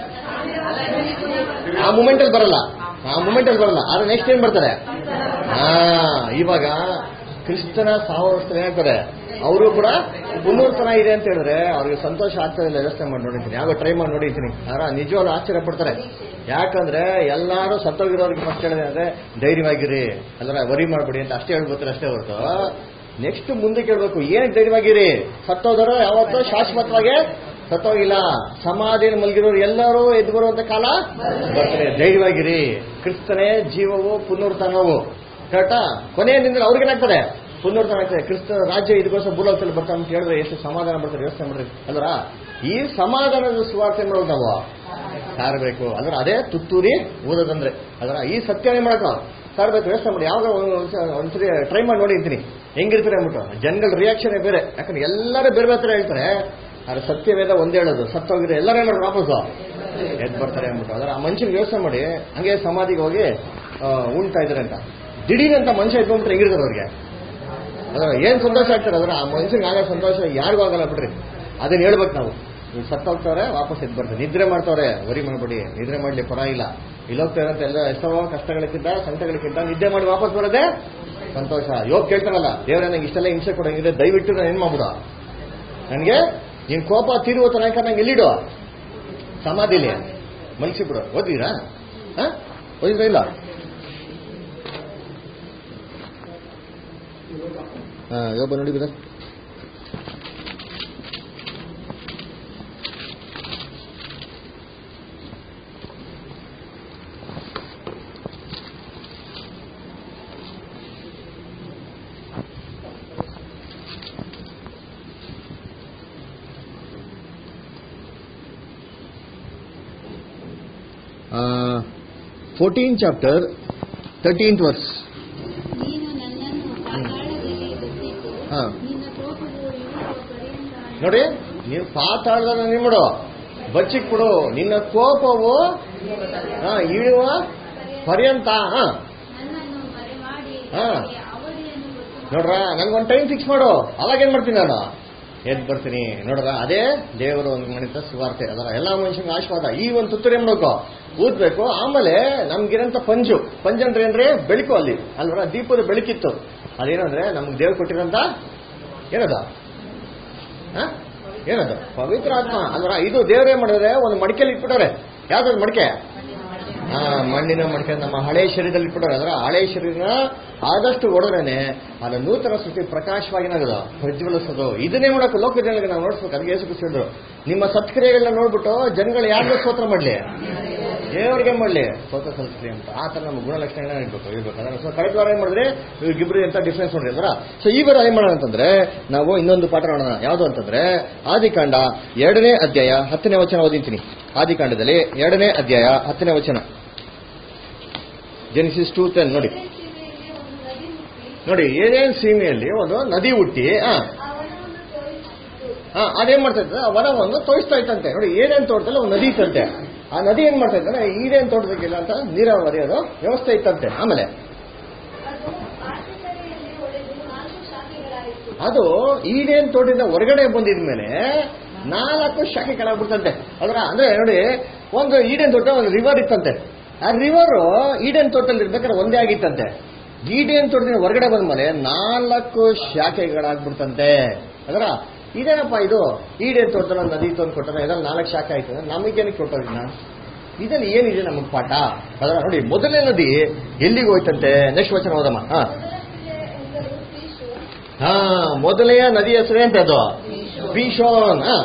ಆ ಮೂಮೆಂಟ್ ಅಲ್ಲಿ ಬರಲ್ಲ ಆ ಮೂಮೆಂಟ್ ಅಲ್ಲಿ ಬರಲ್ಲ ಆದ್ರೆ ನೆಕ್ಸ್ಟ್ ಏನ್ ಬರ್ತಾರೆ ಹಾ ಇವಾಗ ಕ್ರಿಸ್ತನ ಸಾವಿರ ವರ್ಷ ಏನಾಗ್ತಾರೆ ಅವರು ಕೂಡ ಮುನ್ನೂರು ಇದೆ ಅಂತ ಹೇಳಿದ್ರೆ ಅವ್ರಿಗೆ ಸಂತೋಷ ಆಗ್ತದೆ ಇಲ್ಲ ಯೋಚನೆ ಮಾಡಿ ನೋಡಿದ್ದೀನಿ ಯಾವ ಟ್ರೈ ಮಾಡಿ ನೋಡಿದ್ದೀನಿ ಯಾರ ನಿಜವಾಗ್ಲೂ ಆಶ್ಚರ್ಯ ಪಡ್ತಾರೆ ಯಾಕಂದ್ರೆ ಎಲ್ಲಾರು ಸತ್ತೋಗಿರೋರಿಗೆ ಫಸ್ಟ್ ಹೇಳಿದೆ ಅಂದ್ರೆ ಧೈರ್ಯವಾಗಿರಿ ಅಲ್ಲರ ವರಿ ಮಾಡ್ಬಿಡಿ ಅಂತ ಅಷ್ಟೇ ಹೇಳ್ಬೋತಾರೆ ಅಷ್ಟೇ ಹೊರತು ನೆಕ್ಸ್ಟ್ ಮುಂದೆ ಕೇಳ್ಬೇಕು ಏನ್ ಧೈರ್ಯವಾಗಿರಿ ಸತ್ತೋದರೋ ಯಾವತ್ತೋ ಶಾಶ್ವತವಾಗಿ ಸತ್ತೋಗಿಲ್ಲ ಸಮಾಧಿಯಲ್ಲಿ ಮಲಗಿರೋರು ಎಲ್ಲರೂ ಎದ್ದು ಬರುವಂತ ಕಾಲ ಬರ್ತದೆ ಧೈರ್ಯವಾಗಿರಿ ಕ್ರಿಸ್ತನೇ ಜೀವವು ಪುನರುತ್ಥಾನವು ಕರೆಕ್ಟಾ ಕೊನೆಯ ದಿನದಲ್ಲಿ ಅವ್ರಿಗೇನಾಗ್ತದೆ ಪುನರುತ್ಥಾನ ಆಗ್ತದೆ ಕ್ರಿಸ್ತ ರಾಜ್ಯ ಇದಕ್ಕೋಸ್ಕರ ಭೂಲೋಕದಲ್ಲಿ ಬರ್ತಾ ಅಂತ ಹೇಳಿದ್ರೆ ಎಷ್ಟು ಸಮಾಧಾನ ಬರ್ತಾರೆ ಯೋಚನೆ ಮಾಡ್ರಿ ಅಲ್ರ ಈ ಸಮಾಧಾನದ ಸುವಾರ್ತೆ ಮಾಡೋದು ನಾವು ಸಾರಬೇಕು ಅಂದ್ರೆ ಅದೇ ತುತ್ತೂರಿ ಓದೋದಂದ್ರೆ ಅದರ ಈ ಸತ್ಯನೇ ಮಾಡಕ ಸಾರ್ಬೇಕು ಯೋಚನೆ ಮಾಡಿ ಯಾವಾಗ ಒಂದ್ಸರಿ ಟ್ರೈ ಮಾಡಿ ನೋಡಿ ಅಂತೀನಿ ಹೆಂಗಿರ್ತಾರೆ ಅಂದ್ಬಿಟ್ಟು ಜನಗಳ ರಿಯಾಕ್ಷನ್ ಬೇರೆ ಯಾಕಂದ್ರೆ ಎಲ್ಲರೂ ಬೇರೆ ಬೇರೆ ಥರ ಹೇಳ್ತಾರೆ ಆದ್ರೆ ಸತ್ಯವೇದ ಒಂದೇ ಹೇಳೋದು ಸತ್ತೋಗಿದ್ರೆ ಎಲ್ಲರೂ ಏನ್ ಮಾಡೋದು ವಾಪಸ್ಸು ಎದ್ದು ಬರ್ತಾರೆ ಅಂದ್ಬಿಟ್ಟು ಅದರ ಆ ಮನುಷ್ಯನಿಗೆ ಯೋಚನೆ ಮಾಡಿ ಹಂಗೆ ಸಮಾಧಿಗೆ ಹೋಗಿ ಆ, ಉಣ್ತಾ ಇದ್ದಾರೆ ಅಂತ ದಿಢೀರ್ ಅಂತ ಮನುಷ್ಯ ಎದ್ಕೊಂಡ್ಬಿಟ್ರೆ ಹೆಂಗಿರ್ತಾರೆ ಅವ್ರಿಗೆ ಅದರ ಏನ್ ಸಂತೋಷ ಆಗ್ತಾರೆ ಅದರ ಆ ಮನುಷ್ಯನಿಗೆ ಆಗೋ ಸಂತೋಷ ಯಾರಿಗೂ ಆಗಲ್ಲ ಬಿಡ್ರಿ ಅದನ್ನ ಹೇಳ್ಬೇಕು ನಾವು ಇವ್ರು ಸತ್ತೋಗ್ತವ್ರೆ ವಾಪಸ್ ಎದ್ದು ಬರ್ತಾರೆ ನಿದ್ರೆ ಮಾಡ್ತವ್ರೆ ವರಿ ಮಾಡ್ಬೇಡಿ ನಿದ್ರೆ ಮಾಡ್ಲಿ ಪರವಾಗಿಲ್ಲ ಇಲ್ಲೋಗ್ತಾರೆ ಅಂತ ಎಲ್ಲ ಎಷ್ಟೋ ಕಷ್ಟಗಳಕ್ಕಿಂತ ಸಂಕಟಗಳಕ್ಕಿಂತ ನಿದ್ದೆ ಮಾಡಿ ವಾಪಸ್ ಬರೋದೇ ಸಂತೋಷ ಯೋಗ ಕೇಳ್ತಾರಲ್ಲ ದೇವರೇ ನಂಗೆ ಇಷ್ಟೆಲ್ಲ ಹಿಂಸೆ ಕೊಡಂಗಿದೆ ದಯವಿಟ್ಟು ನಾನು ಏನ್ ಮಾಡ್ಬಿಡು ನನಗೆ ನಿನ್ ಕೋಪ ತೀರುವ ತನಕ ನಂಗೆ ಎಲ್ಲಿಡು ಸಮಾಧಿಲಿ ಮಲಗಿಸಿಬಿಡು ಓದಿದ್ರಾ ಹಾ ಓದಿದ್ರಾ ಇಲ್ಲ ಹಾ ಯೋಬ ನೋಡಿ ಬಿಡ ಫೋರ್ಟೀನ್ ಚಾಪ್ಟರ್ ತರ್ಟೀನ್ತ್ ವರ್ಸ್ ನೀನು ನನ್ನನ್ನು ಪಾತಾಳದಲ್ಲಿ ಬಿಟ್ಟಿದ್ದು ಹಾ. ನಿನ್ನ ಕೋಪವು ಇಳಿಯುವ ಪರ್ಯಂತ ನೋಡಿ ನೀವು ಪಾತಾಳದ ನಿಮ್ಮಡು ಬಚ್ಚಿಕ್ ಬಿಡು ನಿನ್ನ ಕೋಪವು ಹಾ, ಇಳುವ ಪರ್ಯಂತ ಹಾ ನನ್ನನ್ನು ಮರೆಮಾಡಿ ಹಾ. ನನಗೆ ಅವಧಿಯನ್ನು ಗೊತ್ತು ನೋಡ್ರ ನನ್ಗೊಂದು ಟೈಮ್ ಫಿಕ್ಸ್ ಮಾಡು ಅವಾಗ ಏನ್ ಮಾಡ್ತೀನಿ ನಾನು ಎದ್ದು ಬರ್ತೀನಿ ನೋಡ್ರ ಅದೇ ದೇವರು ಒಂದು ಮಣಿತ ಸುವಾರ್ತೆ ಅದರ ಎಲ್ಲ ಮನುಷ್ಯನಿಗೆ ಆಶೀರ್ವಾದ ಈ ಒಂದು ತುತ್ತೂರು ಏನ್ ಮಾಡ್ಬೇಕು ಊದ್ಬೇಕು ಆಮೇಲೆ ನಮ್ಗಿರಂತ ಪಂಜು ಪಂಜ್ ಅಂದ್ರೆ ಏನ್ರಿ ಬೆಳಕು ಅಲ್ಲಿ ಅಲ್ವರ ದೀಪದ ಬೆಳಕಿತ್ತು ಅದೇನಂದ್ರೆ ನಮ್ಗೆ ದೇವ್ರು ಕೊಟ್ಟಿರಂತ ಏನದ ಹ? ಏನದು ಪವಿತ್ರ ಆತ್ಮ ಅಲ್ವರ ಇದು ದೇವ್ರೇ ಮಾಡಿದ್ರೆ ಒಂದು ಮಡಿಕೆಲಿ ಇಟ್ಬಿಟ್ಟವ್ರೆ ಯಾವ್ದು ಮಡಿಕೆ ಹಾ ಮಣ್ಣಿನ ಮಡಿಕೆ ನಮ್ಮ ಹಳೆ ಶರೀರದಲ್ಲಿ ಇಟ್ಬಿಟ್ಟವ್ರೆ ಅದರ ಹಳೆ ಶರೀರ ಆದಷ್ಟು ಹೊಡೆದ್ರೇನೆ ಅದು ನೂತನ ಸೃಷ್ಟಿ ಪ್ರಕಾಶವಾಗಿನಾಗದು ಪ್ರಜ್ವಲಿಸೋದು ಇದನ್ನೇ ಮಾಡಕ್ಕೆ ಲೋಕ ಜನಗಳಿಗೆ ನಾವು ನೋಡ್ಸ್ಬೇಕು ಅದಕ್ಕೆ ಯೇಸು ಕ್ರಿಸ್ತ ಹೇಳಿದ್ರು ನಿಮ್ಮ ಸತ್ಕ್ರಿಯೆಗಳನ್ನ ನೋಡ್ಬಿಟ್ಟು ಜನಗಳು ಯಾರಿಗೂ ಸ್ತೋತ್ರ ಮಾಡ್ಲಿ ದೇವರಿಗೆ ಮಾಡ್ಲಿ ಸ್ತೋತ್ರ ಸಲ್ಲಿಸ್ಲಿ ಅಂತ ಆ ತರ ನಮ್ಮ ಗುಣಲಕ್ಷಣ ಇರ್ಬೇಕು ಇರ್ಬೇಕು ಅದನ್ನ ಸೊ ಕಳೆದ ವಾರ ಏನ್ ಮಾಡಿದ್ರೆ ಇವ್ರಿಗಿಬ್ರು ಎಂತ ಡಿಫ್ರೆನ್ಸ್ ನೋಡ್ರಿ ಅಂದ್ರ ಸೊ ಈ ವಾರ ಏನ್ ಮಾಡೋಣ ಅಂತಂದ್ರೆ ನಾವು ಇನ್ನೊಂದು ಪಾಠ ನೋಡೋಣ ಯಾವುದು ಅಂತಂದ್ರೆ ಆದಿಕಾಂಡ ಎರಡನೇ ಅಧ್ಯಾಯ ಹತ್ತನೇ ವಚನ ಓದಿಂತೀನಿ ಆದಿಕಾಂಡದಲ್ಲಿ ಎರಡನೇ ಅಧ್ಯಾಯ ಹತ್ತನೇ ವಚನ ಜೆನಿಸಿಸ್ ಟೂ ಟೆನ್ ನೋಡಿ ಸೀಮೆಯಲ್ಲಿ ಒಂದು ನದಿ ಹುಟ್ಟಿ ನೋಡಿ ಏನೇನ್ ಸೀಮೆಯಲ್ಲಿ ಒಂದು ನದಿ ಹುಟ್ಟಿ ಆ, ಆ ವನವನ್ನು ತೋರಿಸಿತು ಆ, ಅದೇನ್ ಮಾಡ್ತಾ ಇರ್ತದೆ ಆ ವನವನ್ನು ತೋರಿಸ್ತಾ ಇತ್ತಂತೆ ನೋಡಿ ಏನೇನ್ ತೋಟದಲ್ಲಿ ಒಂದು ನದಿ ಇತ್ತಂತೆ ಆ ನದಿ ಏನ್ ಮಾಡ್ತಾ ಇದ್ದಾನೆ ಈಡೇನ್ ತೋಟದಕ್ಕಿಲ್ಲ ಅಂತ ನೀರಾವರಿ ಅದು ವ್ಯವಸ್ಥೆ ಇತ್ತಂತೆ ಆಮೇಲೆ ಅದು ಆಚೆಕಡೆಯಲ್ಲಿ ಹೊಳೆದು ನಾಲ್ಕು ಶಾಖೆಗಳಾಯಿತು ಅದು ಈಡೇನ್ ತೋಟದಿಂದ ಹೊರಗಡೆ ಬಂದಿದ್ಮೇಲೆ ನಾಲ್ಕು ಶಾಖೆಗಳಾಗ್ಬಿಡ್ತಂತೆ ಅದರ ಅಂದ್ರೆ ನೋಡಿ ಒಂದು ಈಡೇನ್ ತೋಟ ಒಂದು ರಿವರ್ ಇತ್ತಂತೆ ಆ ರಿವರ್ ಈಡೇನ್ ತೋಟದಲ್ಲಿ ಇರ್ಬೇಕಾದ್ರೆ ಒಂದೇ ಆಗಿತ್ತಂತೆ ಈಡೇನ್ ತೋಟದಿಂದ ಹೊರಗಡೆ ಬಂದ್ಮೇಲೆ ನಾಲ್ಕು ಶಾಖೆಗಳಾಗ್ಬಿಡ್ತಂತೆ ಅದರ ಇದೇನಪ್ಪ ಇದು ಈಡೇನ್ ತೋಟದಲ್ಲಿ ಒಂದು ನದಿ ತಂದು ಕೊಟ್ಟರೆ ಇದ್ರಲ್ಲಿ ನಾಲ್ಕು ಶಾಖೆ ಆಯ್ತು ಅಂದ್ರೆ ನಮಗೇನಕ್ಕೆ ಕೊಟ್ಟೋದಿನ ಇದ್ರಲ್ಲಿ ಏನಿದೆ ನಮಗೆ ಪಾಠ ಅದರ ನೋಡಿ ಮೊದಲನೇ ನದಿ ಎಲ್ಲಿಗೆ ಹೋಯ್ತಂತೆ ನೆಕ್ಸ್ಟ್ ವಚನ ಹೋದಮ್ಮ ಹಾ ಮೊದಲ ಎಂದರು ಪೀಶು ಹಾ ಮೊದಲೆಯ ನದಿ ಹೆಸರೇ ಅಂತ ಅದು ಪೀಶೋನ್ ಹಾ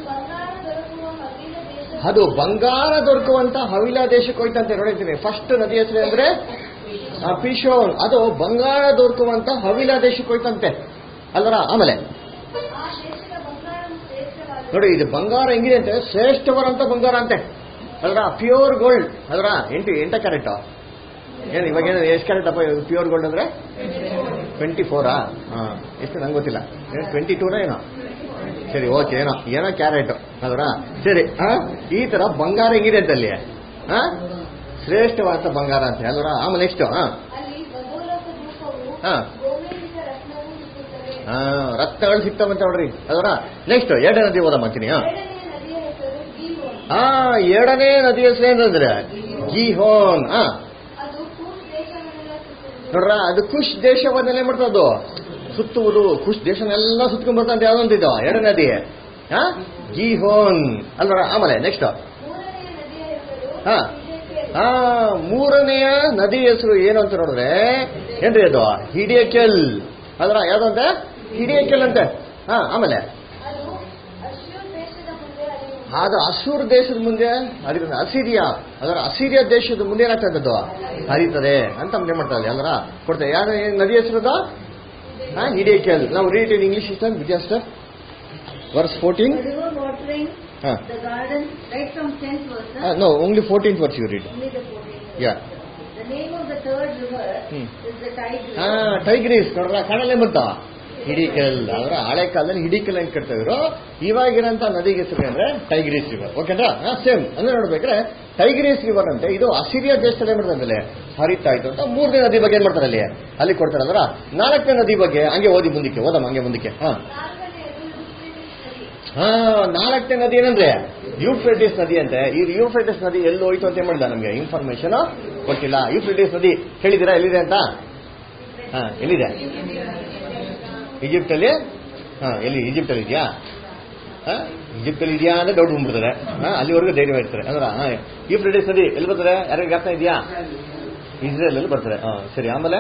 ಅದು ಬಂಗಾರ ದೊರಕುವ ಹವಿಲ ದೇಶ ಅದು ಬಂಗಾರ ದೊರಕುವಂತ ಹವಿಲ ದೇಶಕ್ಕೆ ಹೋಯ್ತಂತೆ ನೋಡಿದ್ದೀನಿ ಫಸ್ಟ್ ನದಿ ಹೆಸರು ಅಂದ್ರೆ ಆ, ಪಿಶೋನ್ ಅದು ಬಂಗಾರ ದೊರಕುವಂತ ಹವಿಲ ದೇಶಕ್ಕೆ ಹೋಯ್ತಂತೆ ಅಲ್ವರ ಆಮೇಲೆ ಆ ದೇಶದ ಬಂಗಾರ ಶ್ರೇಷ್ಠವಾದ ನೋಡಿ ಇದು ಬಂಗಾರ ಹೆಂಗಿದೆ ಅಂತೆ ಶ್ರೇಷ್ಠವರಂತ ಬಂಗಾರ ಅಂತೆ ಅಲ್ರ ಪ್ಯೂರ್ ಗೋಲ್ಡ್ ಅಲ್ರ ಎಂಟು ಎಂಟ ಕ್ಯಾರೆಟ್ ಏನು ಇವಾಗ ಏನು ಎಷ್ಟು ಕ್ಯಾರೆಟ್ ಅಪ್ಪ ಪ್ಯೂರ್ ಗೋಲ್ಡ್ ಅಂದ್ರೆ ಟ್ವೆಂಟಿ ಫೋರಾ ಹಾ ಎಷ್ಟು ನಂಗೆ ಗೊತ್ತಿಲ್ಲ ಟ್ವೆಂಟಿ ಟೂನ ಏನೋ ಸರಿ ಓಕೆ ಏನೋ ಏನೋ ಕ್ಯಾರೆಟ್ ಅಲ್ರ ಸರಿ ಆ ಈ ತರ ಬಂಗಾರ ಹೆಂಗಿದೆ ಅಂತ ಅಲ್ಲಿ ಹಾ ಶ್ರೇಷ್ಠವಾದ ಬಂಗಾರ ಅಂತ ಅಲ್ವರ ಆಮೇಲೆ ನೆಕ್ಸ್ಟ್ ಹಾ ಅಲ್ಲಿ ಭಗೋಲಕ ಧೂಪವು ಹಾ. ಗೋಮೇಧಿಕ ರತ್ನವು ಸಿಕ್ಕುತ್ತದೆ ಹಾ ರಕ್ತಗಳು ಸಿಗ್ತಾವಂತ ನೋಡ್ರಿ ಅದರ ನೆಕ್ಸ್ಟ್ ಎರಡನೇ ನದಿ ಓದ ಮಾಡ್ತೀನಿ ಹಾ ಎರಡನೆಯ ನದಿಯ ಹೆಸರು ಗೀಹೋನ್ ಆ ಎರಡನೇ ನದಿ ಹೆಸರು ಏನಂದ್ರೆ ಗೀಹೋನ್ ಆ ಅದು ಕೂಸ್ ದೇಶವನ್ನೆಲ್ಲ ಸುತ್ತಿದ್ದು ನೋಡ್ರ ಅದು ಕುಶ್ ದೇಶವನ್ನೆಲ್ಲ ಮಾಡ್ತದ್ದು ಸುತ್ತುವುದು ಕುಶ್ ದೇಶನೆಲ್ಲ ಸುತ್ಕೊಂಡ್ ಬರ್ತಂತ ಯಾವ್ದಂತಿದ್ದು ಎರಡನೇ ನದಿ ಹಾ ಗೀಹೋನ್ ಅಲ್ವರ ಆಮೇಲೆ ನೆಕ್ಸ್ಟ್ ಮೂರನೆಯ ನದಿಯ ಹೆಸರು ಹಾ. ಹಿಡೇಕೆಲ್. ಆ ಮೂರನೆಯ ನದಿ ಹೆಸರು ಏನು ಅಂತ ನೋಡಿದ್ರೆ ಏನ್ರಿ ಅದು ಹಿಡಿಯಕೆಲ್ ಅದ್ರ ಯಾವ್ದಂತೆ ಹಿಡಿಯಕೆಲ್ ಅಂತೆ ಹಾ ಆಮೇಲೆ ಅದು ಅಶ್ಯೂರ್ ದೇಶದ ಮುಂದೆ ಹರಿಯುವುದು ಆಗ ಅಸೂರ್ ದೇಶದ ಮುಂದೆ ಹರಿತದೆ ಅಸಿರಿಯಾ ಅದರ ಅಸಿರಿಯಾ ದೇಶದ ಮುಂದೆ ಏನಾಗ್ತದದ್ದು ಹರಿತದೆ ಅಂತ ಮುಂದೆ ಮಾಡ್ತಾರೆ ಎಲ್ಲರ ಕೊಡ್ತಾರೆ ಯಾರು ಏನ್ ನದಿ ಹೆಸರದ ಹಾ ಹಿಡಿಯಕೆಲ್ ನಾವು ರೀಡ್ ಇನ್ ಇಂಗ್ಲಿಷ್ ಇಷ್ಟ Vidya sir verse fourteen The river watering ಹಾ the garden, right from 10th verse, huh? No only fourteen verse you read only the 14th verse. Yeah The name of the third river Hmm. is the Tigris. ಹಾ Tigris ನೋಡ್ರ ಕಡಲೆ ಬಂತ ಹಿಡಿಕಲ್ ಅವರ ಹಳೆ ಕಾಲದಲ್ಲಿ ಹಿಡಿಕಲ್ ಅಂತ ಕಟ್ತಿದ್ರು ಇವಾಗಿರಂತ ನದಿಗೆ ಹೆಸರು ಅಂದ್ರೆ ಟೈಗ್ರೀಸ್ ರಿವರ್ ಓಕೆನಾ ಸೇಮ್ ಅಂದ್ರೆ ನೋಡ್ಬೇಕ್ರೆ ಟೈಗ್ರೀಸ್ ರಿವರ್ ಅಂತೆ ಇದು ಅಸಿರಿಯಾ ದೇಶದಲ್ಲಿ ಏನ್ ಮಾಡ್ತಾರೆ ಹರಿತಾ ಇತ್ತು ಅಂತ ಮೂರನೇ ನದಿ ಬಗ್ಗೆ ಏನ್ ಮಾಡ್ತಾರೆ ಅಲ್ಲಿ ಅಲ್ಲಿ ಕೊಡ್ತಾರಲ್ರ ನಾಲ್ಕನೇ ನದಿ ಬಗ್ಗೆ ಹಂಗೆ ಓದಿ ಮುಂದಕ್ಕೆ ಓದಮ್ಮ ಹಂಗೆ ಮುಂದಕ್ಕೆ ಹಾ ನಾಲ್ಕನೆಯದು ಯೂಫ್ರೇಟಿಸ್ ನದಿ ಹಾ ನಾಲ್ಕನೇ ನದಿ ಏನಂದ್ರೆ ಯೂಫ್ರೆಟಿಸ್ ನದಿ ಅಂತೆ ಈ ಯೂಫ್ರೆಟಿಸ್ ನದಿ ಎಲ್ಲಿ ಹೋಯ್ತು ಅಂತ ಏನ್ ಮಾಡಿಲ್ಲ ನಮ್ಗೆ ಇನ್ಫಾರ್ಮೇಶನ್ ಕೊಟ್ಟಿಲ್ಲ ಯೂಫ್ರೆಟಿಸ್ ನದಿ ಹೇಳಿದಿರಾ ಎಲ್ಲಿದೆ ಅಂತ ಹಾ ಎಲ್ಲಿದೆ ಈಜಿಪ್ಟ್ ಅಲ್ಲಿ ಹಾ ಎಲ್ಲಿ ಈಜಿಪ್ಟ್ ಅಲ್ಲಿ ಇದೆಯಾ ಹಾ ಈಜಿಪ್ಟ್ ಅಲ್ಲಿ ಇದೆಯಾ ಅಂದ್ರೆ ಡೌಟ್ ಬಂದ್ಬಿಡ್ತಾರೆ ಹಾ ಅಲ್ಲಿವರೆಗೂ ಧೈರ್ಯ ಇರ್ತಾರೆ ಅಂದ್ರ ಹಾ ಯೂಫ್ರೆಟಿಸ್ ನದಿ ಎಲ್ಲಿ ಬರ್ತಾರೆ ಯಾರಿಗೆ ಜ್ಞಾಪನ ಇದೆಯಾ ಇಸ್ರೇಲ್ ಅಲ್ಲಿ ಬರ್ತಾರೆ ಹಾ ಸರಿ ಆಮೇಲೆ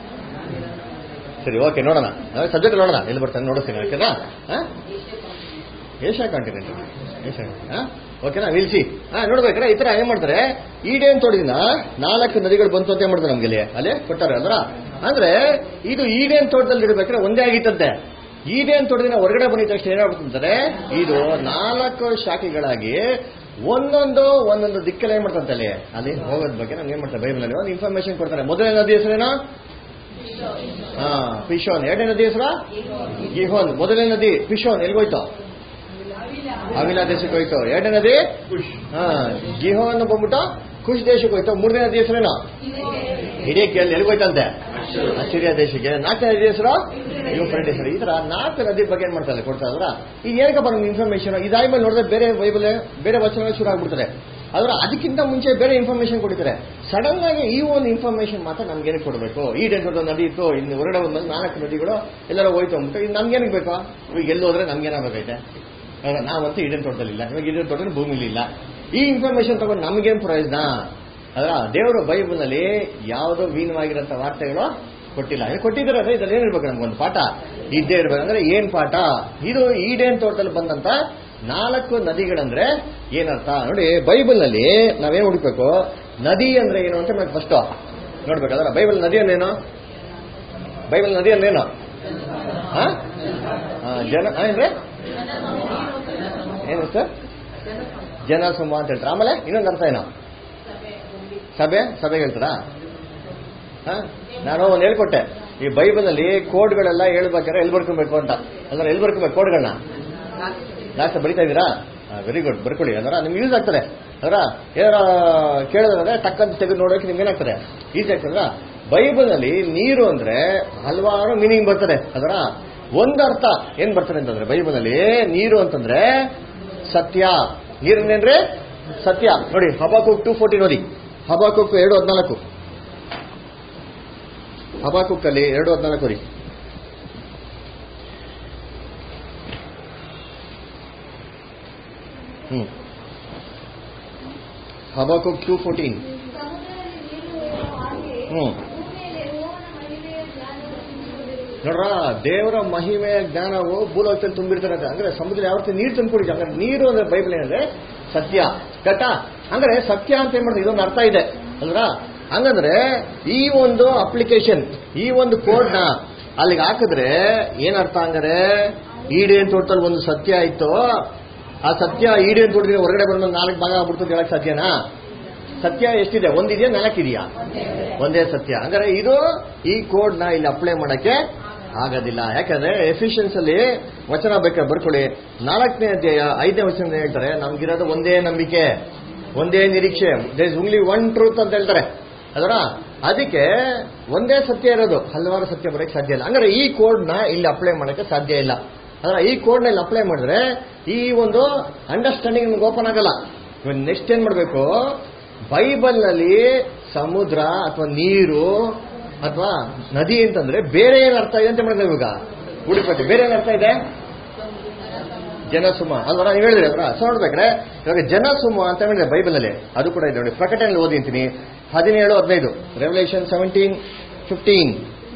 ಸರಿ ಓಕೆ ನೋಡೋಣ ಸಬ್ಜೆಕ್ಟ್ ನೋಡೋಣ ಎಲ್ಲಿ ಬರ್ತಾನೆ ನೋಡಿಸ್ತೀನಿ ಓಕೆನಾ ಹಾ ಏಷ್ಯಾ ಕಾಂಟಿನೆಂಟ್ ಏಷ್ಯಾ ಹಾ ಓಕೆನಾ ನಿಲ್ಸಿ ಹಾ ನೋಡ್ಬೇಕಾರೆ ಈ ತರ ಏನ್ ಮಾಡ್ತಾರೆ ಈಡೇನ್ ತೋಡಿನ ನಾಲ್ಕು ನದಿಗಳು ಬಂತು ಅಂತ ಏನ್ ಮಾಡ್ತಾರೆ ನಮ್ಗೆ ಇಲ್ಲಿ ಅಲ್ಲೇ ಕೊಟ್ಟಾರೆ ಅಂದ್ರ ಅಂದ್ರೆ ಇದು ಈಡೇನ್ ತೋಟದಲ್ಲಿ ಇರ್ಬೇಕಾದ್ರೆ ಒಂದೇ ಆಗಿತ್ತಂತೆ ಈಡೇನ್ ತೋಟದಿಂದ ಹೊರಗಡೆ ಬಂದಿದ ತಕ್ಷಣ ಏನಾಗ್ಬಿಡ್ತಂತಾರೆ ಇದು ನಾಲ್ಕು ಶಾಖೆಗಳಾಗಿ ಒಂದೊಂದು ಒಂದೊಂದು ದಿಕ್ಕಲ್ಲಿ ಏನ್ ಮಾಡ್ತಂತೆ ಅಲ್ಲಿ ಅಲ್ಲಿ ಹೋಗೋದ್ ಬಗ್ಗೆ ನಮ್ಗೆ ಏನ್ ಮಾಡ್ತಾರೆ ಬೈಬಲ್ ಅಲ್ಲಿ ಒಂದು ಇನ್ಫಾರ್ಮೇಶನ್ ಕೊಡ್ತಾರೆ ಮೊದಲನೇ ನದಿ ಹೆಸರೇನೋ ಹಾ ಪಿಶೋನ್ ಎರಡನೇ ನದಿ ಹೆಸರ ಗಿಹೋನ್ ಮೊದಲನೇ ನದಿ ಪಿಶೋನ್ ಎಲ್ಗೋಯ್ತು ಅವಿಲಾ ದೇಶಕ್ಕೆ ಹೋಯ್ತು ಎರಡನೇ ನದಿ ಹಾ ಗಿಹೋನ್ ಬಂದ್ಬಿಟ್ಟು ಖುಷ್ ದೇಶಕ್ಕೆ ಹೋಯ್ತು ಮೂರನೇ ನದಿ ಹೆಸರೇನು ಹಿಡಿಯಕ್ಕೆ ಅಲ್ಲಿ ಎಲ್ಗೋಯ್ತಂತೆ ಅಸಿರಿಯಾ ದೇಶಕ್ಕೆ ನಾಲ್ಕನೇ ನದಿ ಹೆಸರು ಯೂಫ್ರೆಟಿಸ್ ಹೆಸರು ಈ ತರ ನಾಲ್ಕು ನದಿ ಬಗ್ಗೆ ಏನ್ ಮಾಡ್ತಾರೆ ಕೊಡ್ತಾ ಇದ್ರ ಈಗ ಏನಕ್ಕಪ್ಪ ನಮ್ಗೆ ಇನ್ಫಾರ್ಮೇಶನ್ ಇದಾದ್ಮೇಲೆ ನೋಡಿದ್ರೆ ಬೇರೆ ಬೈಬಲ್ ಬೇರೆ ವಚನ ಶುರು ಆಗ್ಬಿಡ್ತಾರೆ ಆದ್ರೆ ಅದಕ್ಕಿಂತ ಮುಂಚೆ ಬೇರೆ ಇನ್ಫಾರ್ಮೇಶನ್ ಕೊಡ್ತಾರೆ ಸಡನ್ ಆಗಿ ಈ ಒಂದು ಇನ್ಫಾರ್ಮೇಶನ್ ಮಾತ್ರ ನಮ್ಗೆ ಏನಕ್ಕೆ ಕೊಡಬೇಕು ಈ ದೊಡ್ಡ ನದಿ ಇತ್ತು ಇನ್ನು ಹೊರಗಡೆ ಬಂದ್ಮೇಲೆ ನಾಲ್ಕು ನದಿಗಳು ಎಲ್ಲರೂ ಹೋಯ್ತು ಅಂದ್ಬಿಟ್ಟು ಇದು ನಮ್ಗೇನಕ್ಕೆ ಬೇಕು ಈಗ ಎಲ್ಲಿ ಹೋದ್ರೆ ನಮ್ಗೇನಾಗಬೇಕೈತೆ ಅಲ್ಲ, ನಾವಂತೂ ಈಡೇನ್ ತೋಟದಲ್ಲಿಲ್ಲ ಇವಾಗ ಈಡೇನ್ ತೋಟದಲ್ಲಿ ಭೂಮಿಲಿ ಇಲ್ಲ ಈ ಇನ್ಫಾರ್ಮೇಶನ್ ತಗೊಂಡು ನಮಗೇನು ಪ್ರಯೋಜನ ಅದರ ದೇವರು ಬೈಬಲ್ನಲ್ಲಿ ಯಾವುದೋ ವೀನವಾಗಿರೋಂಥ ವಾರ್ತೆಗಳು ಕೊಟ್ಟಿಲ್ಲ ಇದು ಕೊಟ್ಟಿದ್ದಾರೆ ಅಂದ್ರೆ ಇದ್ರಲ್ಲಿ ಏನಿರ್ಬೇಕು ನಮ್ಗೊಂದು ಪಾಠ ಇದ್ದೇ ಇರ್ಬೇಕಂದ್ರೆ ಏನ್ ಪಾಠ ಇದು ಈಡೇನ್ ತೋಟದಲ್ಲಿ ಬಂದಂತ ನಾಲ್ಕು ನದಿಗಳಂದ್ರೆ ಏನರ್ಥ ನೋಡಿ ಬೈಬಲ್ನಲ್ಲಿ ನಾವೇನ್ ಹುಡುಕ್ಬೇಕು ನದಿ ಅಂದ್ರೆ ಏನು ಅಂತ ನಮಗೆ ಫಸ್ಟ್ ನೋಡ್ಬೇಕಾದ್ರೆ ಬೈಬಲ್ ನದಿ ಅಂದ್ರೇನು ಬೈಬಲ್ ನದಿ ಅಂದ್ರೇನು ಹಾ? ಹಾ, ಜನ ಹಾ, ಏನ್ರಿ ಏನು ಸರ್ ಜನಸಮೂಹ ಅಂತ ಹೇಳ್ತಾರೆ ಆಮೇಲೆ ಇನ್ನೊಂದು ಅರ್ಥ ಏನು ಸಭೆ ಸಭೆ ಹೇಳ್ತಾರಾ ಹಾ? ನಾನು ಒಂದು ಹೇಳ್ಕೊಟ್ಟೆ ಈ ಬೈಬಲಲ್ಲಿ ಕೋಡ್ಗಳೆಲ್ಲ ಹೇಳ್ಬೇಕಾದ್ರೆ ಎಲ್ಲಿ ಬರ್ಕೊಬೇಕು ಅಂತ ಅಂದ್ರೆ ಎಲ್ಲಿ ಬರ್ಕೊಬೇಕು ಕೋಡ್ಗಳನ್ನ ಲಾಸ್ಟ್ ಬರಿತಾ ಇದ್ದೀರಾ ವೆರಿ ಗುಡ್ ಬರ್ಕೊಳ್ಳಿ ಅದರ ನಿಮ್ಗೆ ಯೂಸ್ ಆಗ್ತದೆ ಅದರ ಏನಾರ ಕೇಳಿದ್ರೆ ಟಕ್ಕಂತ ತೆಗೆದು ನೋಡೋಕೆ ನಿಮ್ಗೆ ಏನಾಗ್ತದೆ ಈಸಿ ಆಗ್ತದ್ರ ಬೈಬಲ್ನಲ್ಲಿ ನೀರು ಅಂದ್ರೆ ಹಲವಾರು ಮೀನಿಂಗ್ ಬರ್ತದೆ ಅದರ ಒಂದು ಅರ್ಥ ಏನ್ ಬರ್ತದೆ ಅಂತಂದ್ರೆ ಬೈಬಲ್ನಲ್ಲಿ ನೀರು ಅಂತಂದ್ರೆ ಸತ್ಯ ನೀರನ್ನೇನ್ರಿ ಸತ್ಯ ನೋಡಿ ಹಬಾಕುಕ್ ಟೂ ಫೋರ್ಟಿ ನೋಡಿ ಹಬಾಕುಕ್ ಎರಡು ಹದಿನಾಲ್ಕು ಹಬಾಕುಕ್ಕಲ್ಲಿ ಎರಡು ಹದಿನಾಲ್ಕು ರೀ ಹ್ಮ್ ಹಬಾಕುಕ್ ಟೂ ಫೋರ್ಟೀನ್ ಸಮುದ್ರದಲ್ಲಿ ನೀರು ಹರಿಯುವ ಹಾಗೆ ಹ್ಮ್ ಭೂಮಿಯಲ್ಲಿ ಯೆಹೋವನ ಮಹಿಮೆಯ ಜ್ಞಾನವು ತುಂಬಿರುವುದು. ನೋಡ್ರ ದೇವರ ಮಹಿಮೆಯ ಜ್ಞಾನವು ಭೂಲೋಕದಲ್ಲಿ ತುಂಬಿರ್ತಾರೆ ಅಂತ. ಅಂದ್ರೆ ಸಮುದ್ರ ಯಾವತ್ತೂ ನೀರು ತುಂಬಿಕೊಂಡಿದೆ ಅಂದ್ರೆ ನೀರು ಅಂದ್ರೆ ಬೈಬಲ್ ಏನಂದ್ರೆ ಸತ್ಯ ಕಟ ಅಂದ್ರೆ ಸತ್ಯ ಅಂತ ಏನ್ ಮಾಡಿದ್ರೆ ಇದೊಂದು ಅರ್ಥ ಇದೆ ಅಲ್ವಾ ಹಂಗಂದ್ರೆ ಈ ಒಂದು ಅಪ್ಲಿಕೇಶನ್ ಈ ಒಂದು ಕೋಡ್ ನ ಅಲ್ಲಿಗೆ ಹಾಕಿದ್ರೆ ಏನ್ ಅರ್ಥ ಹಂಗಾರೆ ಈಡೇನ್ ತೋಟದಲ್ಲಿ ಒಂದು ಸತ್ಯ ಇತ್ತು ಆ ಸತ್ಯ ಈಡೇನ್ ತೋಟದಿಂದ ಹೊರಗಡೆ ಬಂದ ನಾಲ್ಕು ಭಾಗ ಆಗ್ಬಿಡ್ತು ಅಂತ ಹೇಳಕ್ ಸಾಧ್ಯನಾ ಸತ್ಯ ಎಷ್ಟಿದೆ ಒಂದಿದೆಯಾ ನಾಲ್ಕಿದೆಯಾ ಒಂದೇ ಸತ್ಯ ಅಂದ್ರೆ ಇದು ಈ ಕೋಡ್ ನ ಇಲ್ಲಿ ಅಪ್ಲೈ ಮಾಡಕ್ಕೆ ಆಗೋದಿಲ್ಲ ಯಾಕಂದ್ರೆ ಎಫಿಷಿಯನ್ಸ್ ಅಲ್ಲಿ ವಚನ ಬೇಕಾದ್ರೆ ಬರ್ಕೊಳ್ಳಿ ನಾಲ್ಕನೇ ಅಧ್ಯಾಯ ಐದನೇ ವಚನ ಹೇಳ್ತಾರೆ ನಮ್ಗಿರೋದು ಒಂದೇ ನಂಬಿಕೆ ಒಂದೇ ನಿರೀಕ್ಷೆ ದೇಸ್ ಓನ್ಲಿ ಒನ್ ಟ್ರೂತ್ ಅಂತ ಹೇಳ್ತಾರೆ ಅದರ ಅದಕ್ಕೆ ಒಂದೇ ಸತ್ಯ ಇರೋದು ಹಲವಾರು ಸತ್ಯ ಬರೋಕ್ಕೆ ಸಾಧ್ಯ ಇಲ್ಲ ಅಂದ್ರೆ ಈ ಕೋಡ್ ನ ಇಲ್ಲಿ ಅಪ್ಲೈ ಮಾಡಕ್ಕೆ ಸಾಧ್ಯ ಇಲ್ಲ ಅಂದ್ರೆ ಈ ಕೋಡ್ ನಲ್ಲಿ ಅಪ್ಲೈ ಮಾಡಿದ್ರೆ ಈ ಒಂದು ಅಂಡರ್ಸ್ಟ್ಯಾಂಡಿಂಗ್ ನಿಮ್ಗೆ ಓಪನ್ ಆಗಲ್ಲ ನೆಕ್ಸ್ಟ್ ಏನ್ ಮಾಡಬೇಕು ಬೈಬಲ್ ನಲ್ಲಿ ಸಮುದ್ರ ಅಥವಾ ನೀರು ಅಥವಾ ನದಿ ಅಂತಂದ್ರೆ ಬೇರೆ ಏನ್ ಅರ್ಥ ಇದೆ ಅಂತ ಮಾಡಿದ್ರೆ ಇವಾಗ ಹುಡುಕಿ ಬೇರೆ ಏನ್ ಅರ್ಥ ಇದೆ ಜನಸುಮ ಅಲ್ವರ ನೀವು ಹೇಳಿದ್ರಿ ಅವರ ಸೊ ನೋಡ್ಬೇಕ್ರೆ ಇವಾಗ ಜನಸುಮ ಅಂತ ಹೇಳಿದ್ರೆ ಬೈಬಲ್ ಅಲ್ಲಿ ಅದು ಕೂಡ ಇದೆ ನೋಡಿ ಪ್ರಕಟಣೆಯಲ್ಲಿ ಓದಿಂತೀನಿ ಹದಿನೇಳು ಹದಿನೈದು revolution seventeen fifteen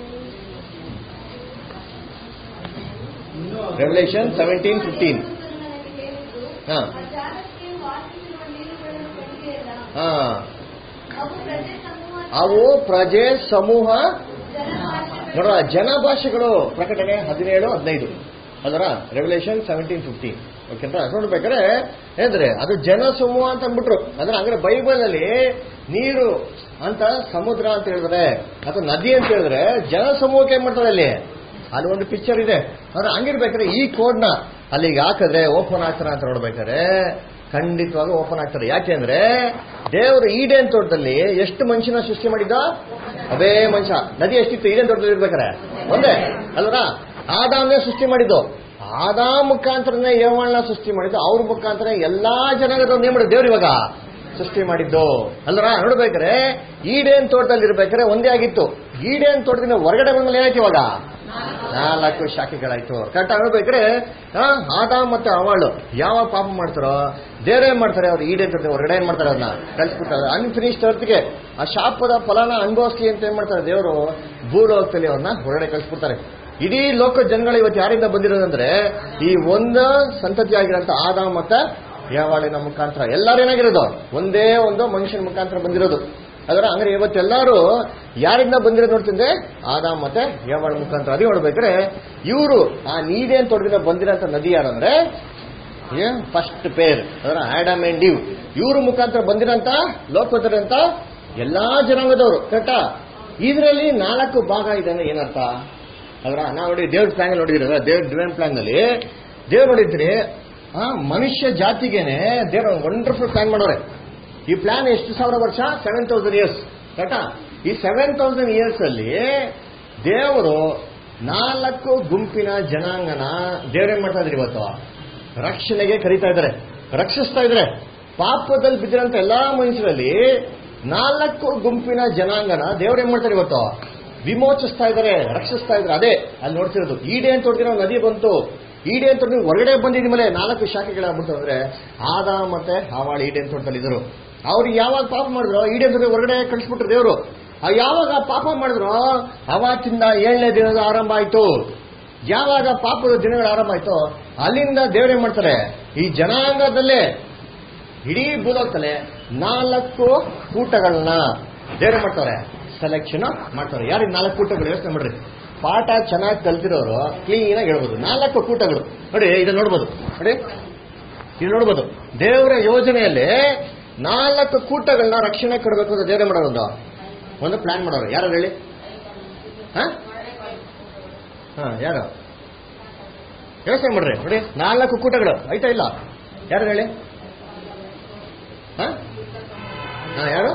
revolution seventeen fifteen ನನಗೆ ಹೇಳಿದ್ದು, ಹಾ ಆ ಜಾಗಕ್ಕೆ ವಾಸಿಸುವ ನೀರುಗಳನ್ನು ಕಂಡಿಯಲ್ಲ. ಹಾ ಅವು ಪ್ರಜೆ ಸಮೂಹ ಅವು ಪ್ರಜೆ ಸಮೂಹ ಜನಭಾಷೆಗಳು ನೋಡ್ರ ಜನಭಾಷೆಗಳು ಪ್ರಕಟಣೆ ಹದಿನೇಳು ಹದಿನೈದು ಅದರ ರೆವಲ್ಯೂಷನ್ ಸೆವೆಂಟೀನ್ ಫಿಫ್ಟೀನ್ ಓಕೆಂದ್ರ ನೋಡ್ಬೇಕಾದ್ರೆ ಹೇಳಿದ್ರೆ ಅದು ಜನ ಸಮೂಹ ಅಂತ ಅಂದ್ಬಿಟ್ರು ಅಂದ್ರೆ ಅಂದ್ರೆ ಬೈಬಲ್ ಅಲ್ಲಿ ನೀರು ಅಂತ ಸಮುದ್ರ ಅಂತ ಹೇಳಿದ್ರೆ ಅಥವಾ ನದಿ ಅಂತ ಹೇಳಿದ್ರೆ ಜನ ಸಮೂಹಕ್ಕೆ ಏನ್ ಮಾಡ್ತಾರೆ ಅಲ್ಲಿ ಅಲ್ಲಿ ಒಂದು ಪಿಕ್ಚರ್ ಇದೆ ಅಂದ್ರೆ ಹಂಗಿರ್ಬೇಕಾದ್ರೆ ಈ ಕೋಡ್ನ ಅಲ್ಲಿಗೆ ಹಾಕಿದ್ರೆ ಓಪನ್ ಆಗ್ತಾರ ಅಂತ ನೋಡ್ಬೇಕಾದ್ರೆ ಖಂಡಿತವಾಗಿ ಓಪನ್ ಆಗ್ತಾರೆ ಯಾಕೆಂದ್ರೆ ದೇವರು ಈಡೇನ್ ತೋಟದಲ್ಲಿ ಎಷ್ಟು ಮನುಷ್ಯನ ಸೃಷ್ಟಿ ಮಾಡಿದ್ದ ಅದೇ ಮನುಷ್ಯ ನದಿ ಎಷ್ಟಿತ್ತು ಈಡೇನ್ ತೋಟದಲ್ಲಿ ಇರ್ಬೇಕಾರೆ ಒಂದೇ ಅಲ್ವರ ಆದಾಮನೇ ಸೃಷ್ಟಿ ಮಾಡಿದ್ದು ಆದಾ ಮುಖಾಂತರನೇ ಯೇವಣ್ಣ ಸೃಷ್ಟಿ ಮಾಡಿದ್ದು ಅವ್ರ ಮುಖಾಂತರ ಎಲ್ಲಾ ಜನಾಂಗದವ್ರನ್ನ ಏನ್ ಮಾಡಿದ್ರು ದೇವ್ರು ಇವಾಗ ಸೃಷ್ಟಿ ಮಾಡಿದ್ದು ಅಲ್ರ ನೋಡ್ಬೇಕಾರೆ ಈಡೇನ್ ತೋಟದಲ್ಲಿ ಇರ್ಬೇಕಾದ್ರೆ ಒಂದೇ ಆಗಿತ್ತು ಈಡೇನ್ ತೋಟದಿಂದ ಹೊರಗಡೆ ಬಂದ್ಮೇಲೆ ಏನಾಯ್ತು ಇವಾಗ ನಾಲ್ಕು ಶಾಖೆಗಳಾಯ್ತು ಕರೆಕ್ಟ್ ನೋಡ್ಬೇಕಾದ್ರೆ ಆ, ಆದ ಮತ್ತೆ ಅವಳು ಯಾವ ಪಾಪ ಮಾಡ್ತಾರೋ ದೇವ್ರ ಏನ್ ಮಾಡ್ತಾರೆ ಅವ್ರು ಈಡೇನ್ ತೋಟದ ಹೊರಗಡೆ ಏನ್ ಮಾಡ್ತಾರೆ ಅದನ್ನ ಕಳ್ಸಿಬಿಡ್ತಾರೆ ಅನ್ಫಿನಿಶ್ಡ್ ಅರ್ತ್ಗೆ ಆ ಶಾಪದ ಫಲನ ಅನುಭವಿಸ್ಲಿ ಅಂತ ಏನ್ ಮಾಡ್ತಾರೆ ದೇವರು ಭೂಲೋಕದಲ್ಲಿ ಅವ್ರನ್ನ ಹೊರಗಡೆ ಕಳ್ಸಿಬಿಡ್ತಾರೆ ಇಡೀ ಲೋಕ ಜನಗಳು ಇವತ್ತು ಯಾರಿಂದ ಬಂದಿರೋದಂದ್ರೆ ಈ ಒಂದು ಸಂತತಿ ಆಗಿರೋಂಥ ಆದ ಮತ್ತೆ ಯಾವಾಳಿನ ಮುಖಾಂತರ ಎಲ್ಲರೂ ಏನಾಗಿರೋದು ಒಂದೇ ಒಂದು ಮನುಷ್ಯನ ಮುಖಾಂತರ ಬಂದಿರೋದು ಅದರ ಅಂದ್ರೆ ಇವತ್ತೆಲ್ಲರೂ ಯಾರಿಂದ ಬಂದಿರೋದು ನೋಡ್ತಿದ್ದೆ ಆದ ಮತ್ತೆ ಯಾವಾಳ ಮುಖಾಂತರ ಅದೇ ನೋಡ್ಬೇಕಾದ್ರೆ ಇವರು ಆ ನೀದೇ ಅಂತ ತೊಡಗಿದ ಬಂದಿರೋಂಥ ನದಿ ಯಾರಂದ್ರೆ ಫಸ್ಟ್ ಪೇರ್ ಅದರ ಆಡಮ್ ಅಂಡ್ ಡಿವ್ ಇವ್ರ ಮುಖಾಂತರ ಬಂದಿರೋಂಥ ಲೋಕದರಂತ ಎಲ್ಲಾ ಜನಾಂಗದವರು ಕರೆಕ್ಟಾ ಇದರಲ್ಲಿ ನಾಲ್ಕು ಭಾಗ ಇದೆ ಅಂದ್ರೆ ಏನರ್ಥ ಅದರ ನಾವು ನೋಡಿ ದೇವ್ರ ಪ್ಲಾನ್ ನೋಡಿದ್ರೆ ದೇವ್ರ ಡಿವೈನ್ ಪ್ಲಾನ್ ನಲ್ಲಿ ದೇವ್ರು ನೋಡಿದ್ರಿ ಆ ಮನುಷ್ಯ ಜಾತಿಗೇನೆ ದೇವ್ರ ವಂಡರ್ಫುಲ್ ಪ್ಲಾನ್ ಮಾಡೋರೆ ಈ ಪ್ಲಾನ್ ಎಷ್ಟು ಸಾವಿರ ವರ್ಷ ಸೆವೆನ್ ತೌಸಂಡ್ ಇಯರ್ಸ್ ಕರೆಕ್ಟಾ ಈ ಸೆವೆನ್ ತೌಸಂಡ್ ಇಯರ್ಸ್ ಅಲ್ಲಿ ದೇವರು ನಾಲ್ಕು ಗುಂಪಿನ ಜನಾಂಗನ ದೇವ್ರೇನ್ ಮಾಡ್ತಾ ಇದ್ರಿ ಇವತ್ತು ರಕ್ಷಣೆಗೆ ಕರೀತಾ ಇದ್ದಾರೆ ರಕ್ಷಿಸ್ತಾ ಇದ್ದಾರೆ ಪಾಪದಲ್ಲಿ ಬಿದ್ದಿರೋಂಥ ಎಲ್ಲಾ ಮನುಷ್ಯರಲ್ಲಿ ನಾಲ್ಕು ಗುಂಪಿನ ಜನಾಂಗನ ದೇವ್ರೇನ್ ಮಾಡ್ತಾರೆ ಇವತ್ತು ವಿಮೋಚಿಸ್ತಾ ಇದ್ದಾರೆ ರಕ್ಷಿಸ್ತಾ ಇದ್ದಾರೆ ಅದೇ ಅಲ್ಲಿ ನೋಡ್ತಿರೋದು ಈಡೆ ಅಂತ ಹೊಡ್ದಿರೋ ನದಿ ಬಂತು ಈಡೆ ಅಂತ ಹೊಡ್ದು ಹೊರಗಡೆ ಬಂದಿದ ಮೇಲೆ ನಾಲ್ಕು ಶಾಖೆಗಳಾಗ್ಬಿಟ್ಟು ಅಂದ್ರೆ ಆದ ಮತ್ತೆ ಹಾವಾಳಿ ಈಡೆ ಅಂತ ಹೊಡ್ತಲ್ಲಿದ್ರು ಅವ್ರು ಯಾವಾಗ ಪಾಪ ಮಾಡಿದ್ರು ಈಡೆ ಅಂತ ಹೊರಗಡೆ ಕಳಿಸ್ಬಿಟ್ರು ದೇವರು ಆ ಯಾವಾಗ ಪಾಪ ಮಾಡಿದ್ರು ಅವತ್ತಿಂದ ಏಳನೇ ದಿನದ ಆರಂಭ ಆಯ್ತು ಯಾವಾಗ ಪಾಪದ ದಿನಗಳ ಆರಂಭ ಆಯ್ತು ಅಲ್ಲಿಂದ ದೇವ್ರೇನ್ ಮಾಡ್ತಾರೆ ಈ ಜನಾಂಗದಲ್ಲೇ ಇಡೀ ಭೂಲೋಕದಲ್ಲೇ ನಾಲ್ಕು ಕೂಟಗಳನ್ನ ದೇವ್ರೆ ಮಾಡ್ತಾರೆ ಸೆಲೆಕ್ಷನ್ ಮಾಡ್ತಾರೆ ಯಾರಿಗೆ ನಾಲ್ಕು ಕೂಟಗಳು ಯೋಚನೆ ಮಾಡ್ರಿ ಪಾಠ ಚೆನ್ನಾಗಿ ಕಲ್ತಿರೋರು ಕ್ಲೀನ್ ಆಗಿ ಹೇಳ್ಬೋದು ನಾಲ್ಕು ಕೂಟಗಳು ನೋಡಿ ಇದನ್ನ ನೋಡ್ಬೋದು ನೋಡಿ ಇದು ನೋಡ್ಬೋದು ದೇವರ ಯೋಜನೆಯಲ್ಲಿ ನಾಲ್ಕು ಕೂಟಗಳನ್ನ ರಕ್ಷಣೆ ಕೊಡಬೇಕು ಅಂತ ದೇವ್ರೆ ಮಾಡೋರು ಒಂದು ಒಂದು ಪ್ಲಾನ್ ಮಾಡೋರು ಯಾರು ಹೇಳಿ ಹಾ ಹಾ ಯಾರು ಯೋಚನೆ ಮಾಡ್ರಿ ನೋಡಿ ನಾಲ್ಕು ಕೂಟಗಳು ಆಯ್ತಾ ಇಲ್ಲ ಯಾರು ಹೇಳಿ ಹಾ ಹಾ ಯಾರು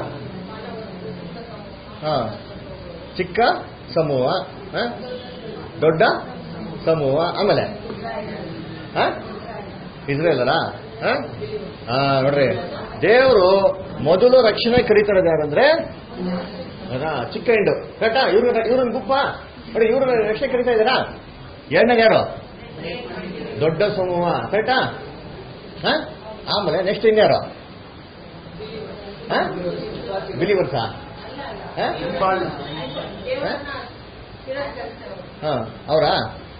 ಹಾ ಚಿಕ್ಕ ಸಮೂಹ ಹಾ? ದೊಡ್ಡ ಸಮೂಹ ಆಮೇಲೆ ಹಾ ಇಸ್ರೇಲರ ಹಾ ಹಾ, ನೋಡ್ರಿ ದೇವರು ಮೊದಲು ರಕ್ಷಣೆ ಕರೀತಾರೆ ಯಾರಂದ್ರೆ ಅದಾ ಚಿಕ್ಕ ಹಿಂಡು ಕರೆಕ್ಟಾ ಇವ್ರ ಇವ್ರನ್ನ ಗುಪ್ಪ ನೋಡಿ ಇವ್ರ ರಕ್ಷಣೆ ಕರೀತಾ ಇದ್ದಾರಾ ಎರಡನೇ ಯಾರು ದೊಡ್ಡ ಸಮೂಹ ಕರೆಕ್ಟಾ ಹಾ ಆಮೇಲೆ ನೆಕ್ಸ್ಟ್ ಇನ್ಯಾರು ಬಿಲಿವರ್ಸಾ ಅವರಾ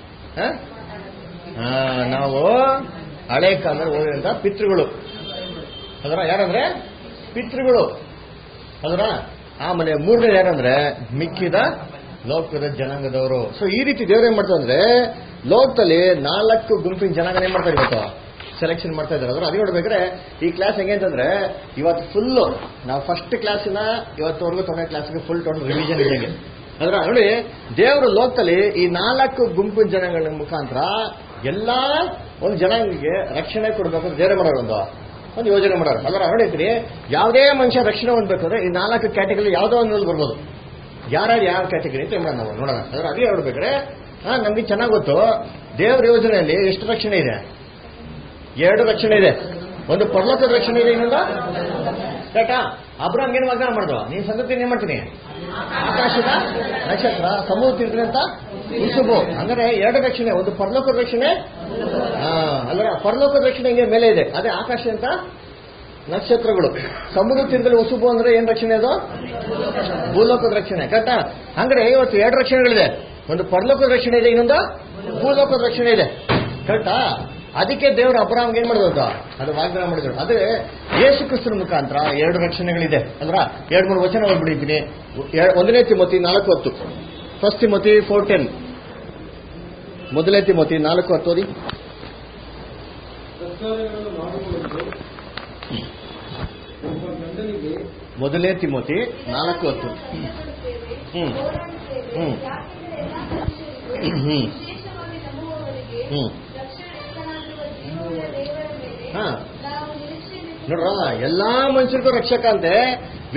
ನಾವು ಹಳೆ ಕಾಲದಲ್ಲಿ ಓದಿದಂತ ಪಿತೃಗಳು ಅದರ ಯಾರಂದ್ರೆ ಪಿತೃಗಳು ಅದರ ಆಮೇಲೆ ಮೂರನೇ ಯಾರಂದ್ರೆ ಮಿಕ್ಕಿದ ಲೋಕದ ಜನಾಂಗದವರು ಸೊ ಈ ರೀತಿ ದೇವ್ರು ಏನ್ ಮಾಡ್ತಾರೆ ಅಂದ್ರೆ ಲೋಕದಲ್ಲಿ ನಾಲ್ಕು ಗುಂಪಿನ ಜನಾಂಗನ ಏನ್ ಮಾಡ್ತಾರೆ ಇವತ್ತು ಸೆಲೆಕ್ಷನ್ ಮಾಡ್ತಾ ಇದ್ದಾರೆ ಅದ್ರ ಅದೇ ನೋಡ್ಬೇಕಾದ್ರೆ ಈ ಕ್ಲಾಸ್ ಹೆಂಗೆ ಅಂತಂದ್ರೆ ಇವತ್ತು ಫುಲ್ಲು ನಾವು ಫಸ್ಟ್ ಕ್ಲಾಸಿನ ಇವತ್ತವರೆಗೂ ತೊಗೊಂಡ ಕ್ಲಾಸ್ಗೆ ಫುಲ್ ಟೋಟಲ್ ರಿವಿಷನ್ ಇದ್ದಂಗೆ ಅದ್ರ ನೋಡಿ ದೇವರು ಲೋಕದಲ್ಲಿ ಈ ನಾಲ್ಕು ಗುಂಪಿನ ಜನಗಳ ಮುಖಾಂತರ ಎಲ್ಲಾ ಒಂದು ಜನಾಂಗಕ್ಕೆ ರಕ್ಷಣೆ ಕೊಡ್ಬೇಕು ಅಂತ ದೇವರೇ ಮಾಡೋರು ಒಂದು ಒಂದು ಯೋಜನೆ ಮಾಡೋರು ಅದರ ನೋಡಿದ್ರಿ ಯಾವುದೇ ಮನುಷ್ಯ ರಕ್ಷಣೆ ಹೊಂದ್ಬೇಕಾದ್ರೆ ಈ ನಾಲ್ಕು ಕ್ಯಾಟಗರಿ ಯಾವುದೋ ಒಂದ್ರಲ್ಲಿ ಬರ್ಬೋದು ಯಾರ್ಯಾರು ಯಾವ ಕ್ಯಾಟಗರಿ ಅಂತ ಮಾಡೋಣ ನಾವು ನೋಡೋಣ ಅದ್ರ ಅದೇ ಹೇಳ್ಬೇಕಾದ್ರೆ ಹಾ ನಮ್ಗೆ ಚೆನ್ನಾಗಿ ಗೊತ್ತು ದೇವರ ಯೋಜನೆಯಲ್ಲಿ ಎಷ್ಟು ರಕ್ಷಣೆ ಇದೆ ಎರಡು ರಕ್ಷಣೆ ಇದೆ ಒಂದು ಪರಲೋಕದ ರಕ್ಷಣೆ ಇದೆ ಇನ್ನೊಂದು ಕರೆಕ್ಟಾ ಅಬ್ರಾಮ್ ಏನ್ ವಾಗ್ದಾನ ಮಾಡಿದ್ರು ನೀನ್ ಸಂಗತಿ ಏನ್ ಮಾಡ್ತೀನಿ ಆಕಾಶದ ನಕ್ಷತ್ರ ಸಮೂಹ ತಿರ್ತೀನಿ ಅಂತ ಉಸುಬು ಅಂದ್ರೆ ಎರಡು ರಕ್ಷಣೆ ಒಂದು ಪರಲೋಕದ ರಕ್ಷಣೆ ಆ, ಅಂದ್ರೆ ಪರಲೋಕದ ರಕ್ಷಣೆ ಹಿಂಗೆ ಮೇಲೆ ಇದೆ ಅದೇ ಆಕಾಶ ಅಂತ ನಕ್ಷತ್ರಗಳು ಸಮುದ್ರ ತೀರದಲ್ಲಿ ಉಸುಬು ಅಂದ್ರೆ ಏನ್ ರಕ್ಷಣೆ ಅದು ಭೂಲೋಕದ ರಕ್ಷಣೆ ಕರೆಕ್ಟಾ ಅಂದ್ರೆ ಇವತ್ತು ಎರಡು ರಕ್ಷಣೆಗಳಿದೆ ಒಂದು ಪರಲೋಕದ ರಕ್ಷಣೆ ಇದೆ ಇನ್ನೊಂದು ಭೂಲೋಕದ ರಕ್ಷಣೆ ಇದೆ ಕರೆಕ್ಟಾ ಅದಕ್ಕೆ ದೇವರು ಅಬ್ರಾಮ್ಗೆ ಏನ್ ಮಾಡಿದ್ರು ಅದು ವಾಗ್ದಾನ ಮಾಡಿದ್ರು ಅದೇ ಯೇಸು ಕ್ರಿಸ್ತನ ಮುಖಾಂತರ ಎರಡು ರಕ್ಷಣೆಗಳಿದೆ ಅಲ್ರ ಎರಡು ಮೂರು ವಚನ ಓದ್ಬಿಟ್ಟಿದ್ದೀನಿ ಎ- ಒಂದನೇ ತಿಮೋತಿ ನಾಲ್ಕು ಹತ್ತು ಫಸ್ಟ್ ತಿಮೋತಿ ಫೋರ್ ಟೆನ್ ಮೊದಲನೇ ತಿಮೋತಿ ನಾಲ್ಕು ಹತ್ತು ಓದಿ ಪ್ರಸ್ತಾವನೆಗಳನ್ನು ಮಾಡಿಕೊಳ್ಳಲು ಒಬ್ಬ ಗಂಡನಿಗೆ ಮೊದಲನೇ ತಿಮೋತಿ ನಾಲ್ಕು ಹತ್ತು ಹ್ಮ್. ಹ್ಮ್. ಹ್ಮ್. ವಿಶೇಷವಾಗಿ ನಂಬುವವರಿಗೆ ಹ್ಮ್. ರಕ್ಷಣೆಯನ್ನಾಗಿರುವ ಜೀವವುಳ್ಳ ದೇವರ ಮೇಲೆ ಹಾ. ನಾವು ನಿರೀಕ್ಷೆ ನೋಡ್ರ ಎಲ್ಲಾ ಮನುಷ್ಯರಿಗೂ ರಕ್ಷಕ ಅಂತೆ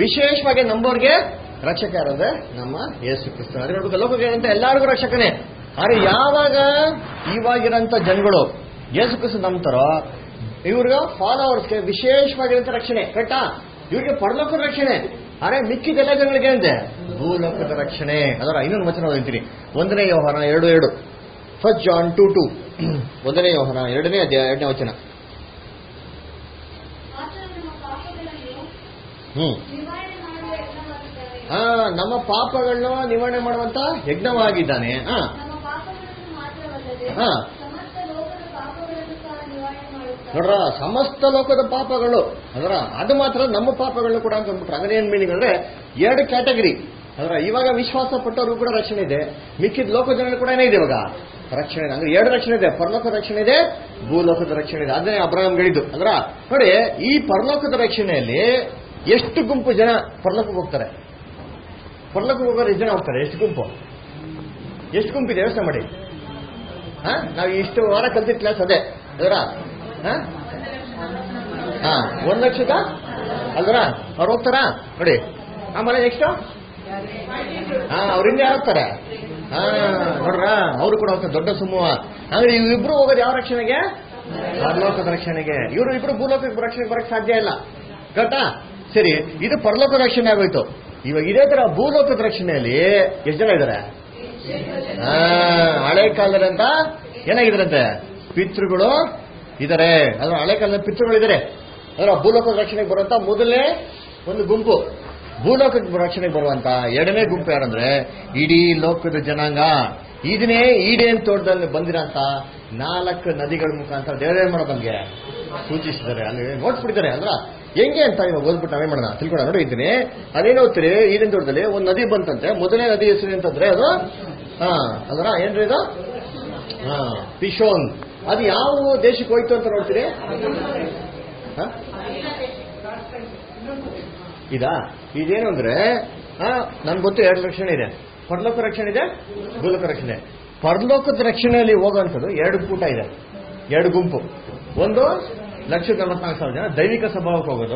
ವಿಶೇಷವಾಗಿ ನಂಬೋರ್ಗೆ ರಕ್ಷಕ ಯಾರಂದ್ರೆ ನಮ್ಮ ಯೇಸು ಕ್ರಿಸ್ತ ಅದೇ ನೋಡ್ಬೇಕು ಲೋಕಕ್ಕೆ ಅಂತ ಎಲ್ಲರಿಗೂ ರಕ್ಷಕನೇ ಆದ್ರೆ ಯಾವಾಗ ಇವಾಗಿರೋಂಥ ಜನಗಳು ಯೇಸು ಕ್ರಿಸ್ತು ನಂಬ್ತಾರೋ ಇವ್ರಿಗೆ ಫಾಲೋವರ್ಸ್ಗೆ ವಿಶೇಷವಾಗಿರೋಂಥ ರಕ್ಷಣೆ ಕರೆಕ್ಟಾ ಇವ್ರಿಗೆ ಪರಲೋಕದ ರಕ್ಷಣೆ ಆದ್ರೆ ಮಿಕ್ಕಿದೆಲ್ಲ ಜನಗಳಿಗೆ ಏನಿದೆ ಭೂಲೋಕದ ರಕ್ಷಣೆ ಅದರ ಇನ್ನೊಂದು ವಚನ ಓದಿಂತೀನಿ ಒಂದನೇ ವ್ಯವಹಾರ ಎರಡು ಎರಡು ಫಸ್ಟ್ ಜಾನ್ ಟು ಟು ಒಂದನೇ ವ್ಯವಹಾರ ಎರಡನೇ ಅಧ್ಯಾಯ ಎರಡನೇ ವಚನ ಆತನು ನಮ್ಮ ಪಾಪಗಳನ್ನು ಹ್ಮ್ ನಿವಾರಣೆ ಮಾಡುವ ಯತ್ನವಾಗಿದ್ದಾನೆ ಆ ನಮ್ಮ ಪಾಪಗಳನ್ನ ನಿವಾರಣೆ ಮಾಡುವಂತ ಯಜ್ಞವಾಗಿದ್ದಾನೆ ಆ ನಮ್ಮ ಪಾಪಗಳನ್ನು ಮಾತ್ರವಲ್ಲದೆ ಹಾ. ಸಮಸ್ತ ಲೋಕದ ಪಾಪಗಳನ್ನು ಸಹ ನಿವಾರಣೆ ಮಾಡುತ್ತಾನೆ ನೋಡ್ರ ಸಮಸ್ತ ಲೋಕದ ಪಾಪಗಳು ಅದರ ಅದು ಮಾತ್ರ ನಮ್ಮ ಪಾಪಗಳು ಕೂಡ ಅಂತ ಅಂದ್ಬಿಟ್ರೆ ಅಂದ್ರೆ ಏನ್ ಮೀನಿಂಗ್ ಅಂದ್ರೆ ಎರಡು ಕ್ಯಾಟಗರಿ ಅದರ ಇವಾಗ ವಿಶ್ವಾಸ ಪಟ್ಟವರು ಕೂಡ ರಕ್ಷಣೆ ಇದೆ ಮಿಕ್ಕಿದ ಲೋಕ ಜನರು ಕೂಡ ಏನೇ ಇದೆ ಇವಾಗ ರಕ್ಷಣೆ ಇದೆ ಅಂದ್ರೆ ಎರಡು ರಕ್ಷಣೆ ಇದೆ ಪರಲೋಕದ ರಕ್ಷಣೆ ಇದೆ ಭೂಲೋಕದ ರಕ್ಷಣೆ ಇದೆ ಅದನ್ನೇ ಅಬ್ರಾಹಂ ಹೇಳಿದ್ದು ಅಂದ್ರ ನೋಡಿ ಈ ಪರಲೋಕದ ರಕ್ಷಣೆಯಲ್ಲಿ ಎಷ್ಟು ಗುಂಪು ಜನ ಪರಲೋಕಕ್ಕೆ ಹೋಗ್ತಾರೆ ಪರಲೋಕಕ್ಕೆ ಹೋಗೋರು ಎಷ್ಟು ಜನ ಹೋಗ್ತಾರೆ ಎಷ್ಟು ಗುಂಪು ಎಷ್ಟು ಗುಂಪಿದೆ ಯೋಚನೆ ಮಾಡಿ ಹಾ ನಾವು ಇಷ್ಟು ವಾರ ಕಲ್ತಿದ್ ಕ್ಲಾಸ್ ಅದೇ ಅದರ ಹಾ ಒಂದ್ ಲಕ್ಷದ ಅಲ್ವರ ಅವ್ರು ಹೋಗ್ತಾರಾ ನೋಡಿ ಆಮೇಲೆ ನೆಕ್ಸ್ಟ್ ಹಾ ಅವ್ರಿಂದ ಯಾರು ಹೋಗ್ತಾರೆ ಹಾ ನೋಡ್ರ ಅವರು ಕೂಡ ಹೋಗ್ತಾರೆ ದೊಡ್ಡ ಸಮೂಹ ಅಂದ್ರೆ ಇವಿಬ್ರು ಹೋಗೋದು ಯಾವ ರಕ್ಷಣೆಗೆ ಪರಲೋಕದ ರಕ್ಷಣೆಗೆ ಇವರು ಇಬ್ರು ಭೂಲೋಕಕ್ಕೆ ರಕ್ಷಣೆಗೆ ಬರಕ್ ಸಾಧ್ಯ ಇಲ್ಲ ಗೊತ್ತಾ ಸರಿ ಇದು ಪರಲೋಕ ರಕ್ಷಣೆ ಆಗೋಯ್ತು ಇವಾಗ ಇದೇ ತರ ಭೂಲೋಕದ ರಕ್ಷಣೆಯಲ್ಲಿ ಎಷ್ಟು ಜನ ಇದ್ದಾರೆ ಆ, ಹಳೆ ಕಾಲದಂತ ಏನಾಗಿದ್ರಂತೆ ಪಿತೃಗಳು ಇದಾರೆ ಅದ್ರ ಹಳೆ ಕಾಲದ ಪಿತೃಗಳು ಇದಾರೆ ಅದರ ಭೂಲೋಕದ ರಕ್ಷಣೆಗೆ ಬರುವಂತ ಮೊದಲನೇ ಒಂದು ಗುಂಪು ಭೂಲೋಕದ ರಕ್ಷಣೆಗೆ ಬರುವಂತ ಎರಡನೇ ಗುಂಪು ಯಾರಂದ್ರೆ ಇಡೀ ಲೋಕದ ಜನಾಂಗ ಇದನ್ನೇ ಈಡೇನ್ ತೋಟದಲ್ಲಿ ಬಂದಿರಂತ ನಾಲ್ಕು ನದಿಗಳ ಮುಖಾಂತರ ದೇವರೇನ್ ಮಾಡೋ ನಮ್ಗೆ ಸೂಚಿಸಿದ್ದಾರೆ ಅಲ್ಲಿ ನೋಡ್ಬಿಟ್ಟಿದ್ದಾರೆ ಅಲ್ವಾ ಹೆಂಗೆ ಅಂತ ಇವಾಗ ಓದ್ಬಿಟ್ಟು ನಾವೇ ಮಾಡೋಣ ತಿಳ್ಕೊಳ್ಳೋಣ ನೋಡಿ ಇದ್ದೀನಿ ಅದೇನು ಓದ್ತೀರಿ ಈಡಿನ ತೋಟದಲ್ಲಿ ಒಂದು ನದಿ ಬಂತಂತೆ ಮೊದಲನೇ ನದಿ ಹೆಸರು ಅಂತಂದ್ರೆ ಅದು ಹಾ ಅದರ ಏನ್ರಿ ಇದು ಹಾ ಪಿಶೋನ್ ಅದು ಯಾವ ದೇಶಕ್ಕೆ ಹೋಯ್ತು ಅಂತ ನೋಡ್ತೀರಿ ಹಾ? ಇದಾ ಇದೇನು ಅಂದ್ರೆ ನನ್ಗೆ ಗೊತ್ತು ಎರಡು ರಕ್ಷಣೆ ಇದೆ ಪರಲೋಕ ರಕ್ಷಣೆ ಇದೆ ಭೂಲೋಕ ರಕ್ಷಣೆ ಪರಲೋಕದ ರಕ್ಷಣೆಯಲ್ಲಿ ಹೋಗುವಂಥದ್ದು ಎರಡು ಕೂಟ ಇದೆ ಎರಡು ಗುಂಪು ಒಂದು ಲಕ್ಷದ ನಲವತ್ನಾಲ್ಕು ಸಾವಿರ ಜನ ದೈವಿಕ ಸ್ವಭಾವಕ್ಕೆ ಹೋಗೋದು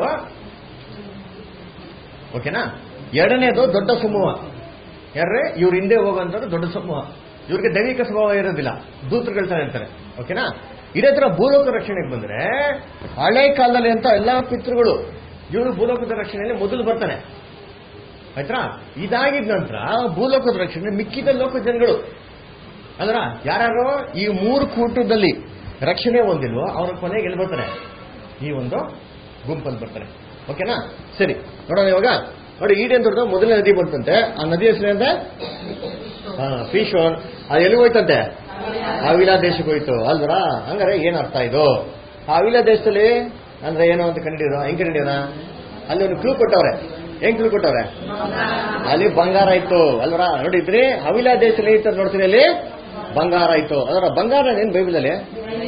ಓಕೆನಾ ಎರಡನೇದು ದೊಡ್ಡ ಸಮೂಹ ಯಾರ್ರೆ ಇವ್ರ ಹಿಂದೆ ಹೋಗುವಂಥದ್ದು ದೊಡ್ಡ ಸಮೂಹ ಇವ್ರಿಗೆ ದೈವಿಕ ಸ್ವಭಾವ ಇರೋದಿಲ್ಲ ದೂತರುಗಳು ತರ ಇರ್ತಾರೆ ಓಕೆನಾ ಇದೇ ತರ ಭೂಲೋಕ ರಕ್ಷಣೆಗೆ ಬಂದ್ರೆ ಹಳೆ ಕಾಲದಲ್ಲಿ ಅಂತ ಎಲ್ಲಾ ಪಿತೃಗಳು ಇವರು ಭೂಲೋಕದ ರಕ್ಷಣೆಯಲ್ಲಿ ಮೊದಲು ಬರ್ತಾನೆ ಆಯ್ತಾ ಇದಾಗಿದ ನಂತರ ಭೂಲೋಕದ ರಕ್ಷಣೆ ಮಿಕ್ಕಿದ ಲೋಕ ಜನಗಳು ಅಂದ್ರ ಯಾರು ಈ ಮೂರು ಕೂಟದಲ್ಲಿ ರಕ್ಷಣೆ ಹೊಂದಿಲ್ವೋ ಅವ್ರ ಕೊನೆಗೆ ಎಲ್ಲಿ ಬರ್ತಾರೆ ಈ ಒಂದು ಗುಂಪಲ್ಲಿ ಬರ್ತಾರೆ ಓಕೆನಾ ಸರಿ ನೋಡೋಣ ಇವಾಗ ನೋಡಿ ಈಡೇನ್ ದೊಡ್ಡ ಮೊದಲನೇ ನದಿ ಬಂತಂತೆ ಆ ನದಿ ಹೆಸರು ಅಂದ್ರೆ ಪೀಶೋನ್ ಅದು ಎಲ್ಲಿ ಹೋಯ್ತಂತೆ ಅವಿಲಾ ದೇಶಕ್ಕೆ ಹೋಯ್ತು ಅಲ್ವರ ಹಂಗಾರೆ ಏನ್ ಅರ್ಥ ಇದು ಆ ಅವಿಲಾ ದೇಶದಲ್ಲಿ ಅಂದ್ರೆ ಏನು ಅಂತ ಕಂಡಿಡಿರೋ ಹೆಂಗ್ ಕಂಡಿಡಿಯೋಣ ಅಲ್ಲಿ ಒಂದು ಕ್ಲೂ ಕೊಟ್ಟವ್ರೆ ಹೆಂಗ್ ಕ್ಲೂ ಕೊಟ್ಟವ್ರೆ ಅಲ್ಲಿ ಬಂಗಾರ ಇತ್ತು ಅಲ್ವರ ನೋಡಿದ್ರಿ ಅವಿಲಾ ದೇಶದಲ್ಲಿ ಇತ್ತು ನೋಡ್ತೀನಿ ಅಲ್ಲಿ ಬಂಗಾರ ಇತ್ತು ಅದರ ಬಂಗಾರ ಏನ್ ಬೈಬಲ್ ಅಲ್ಲಿ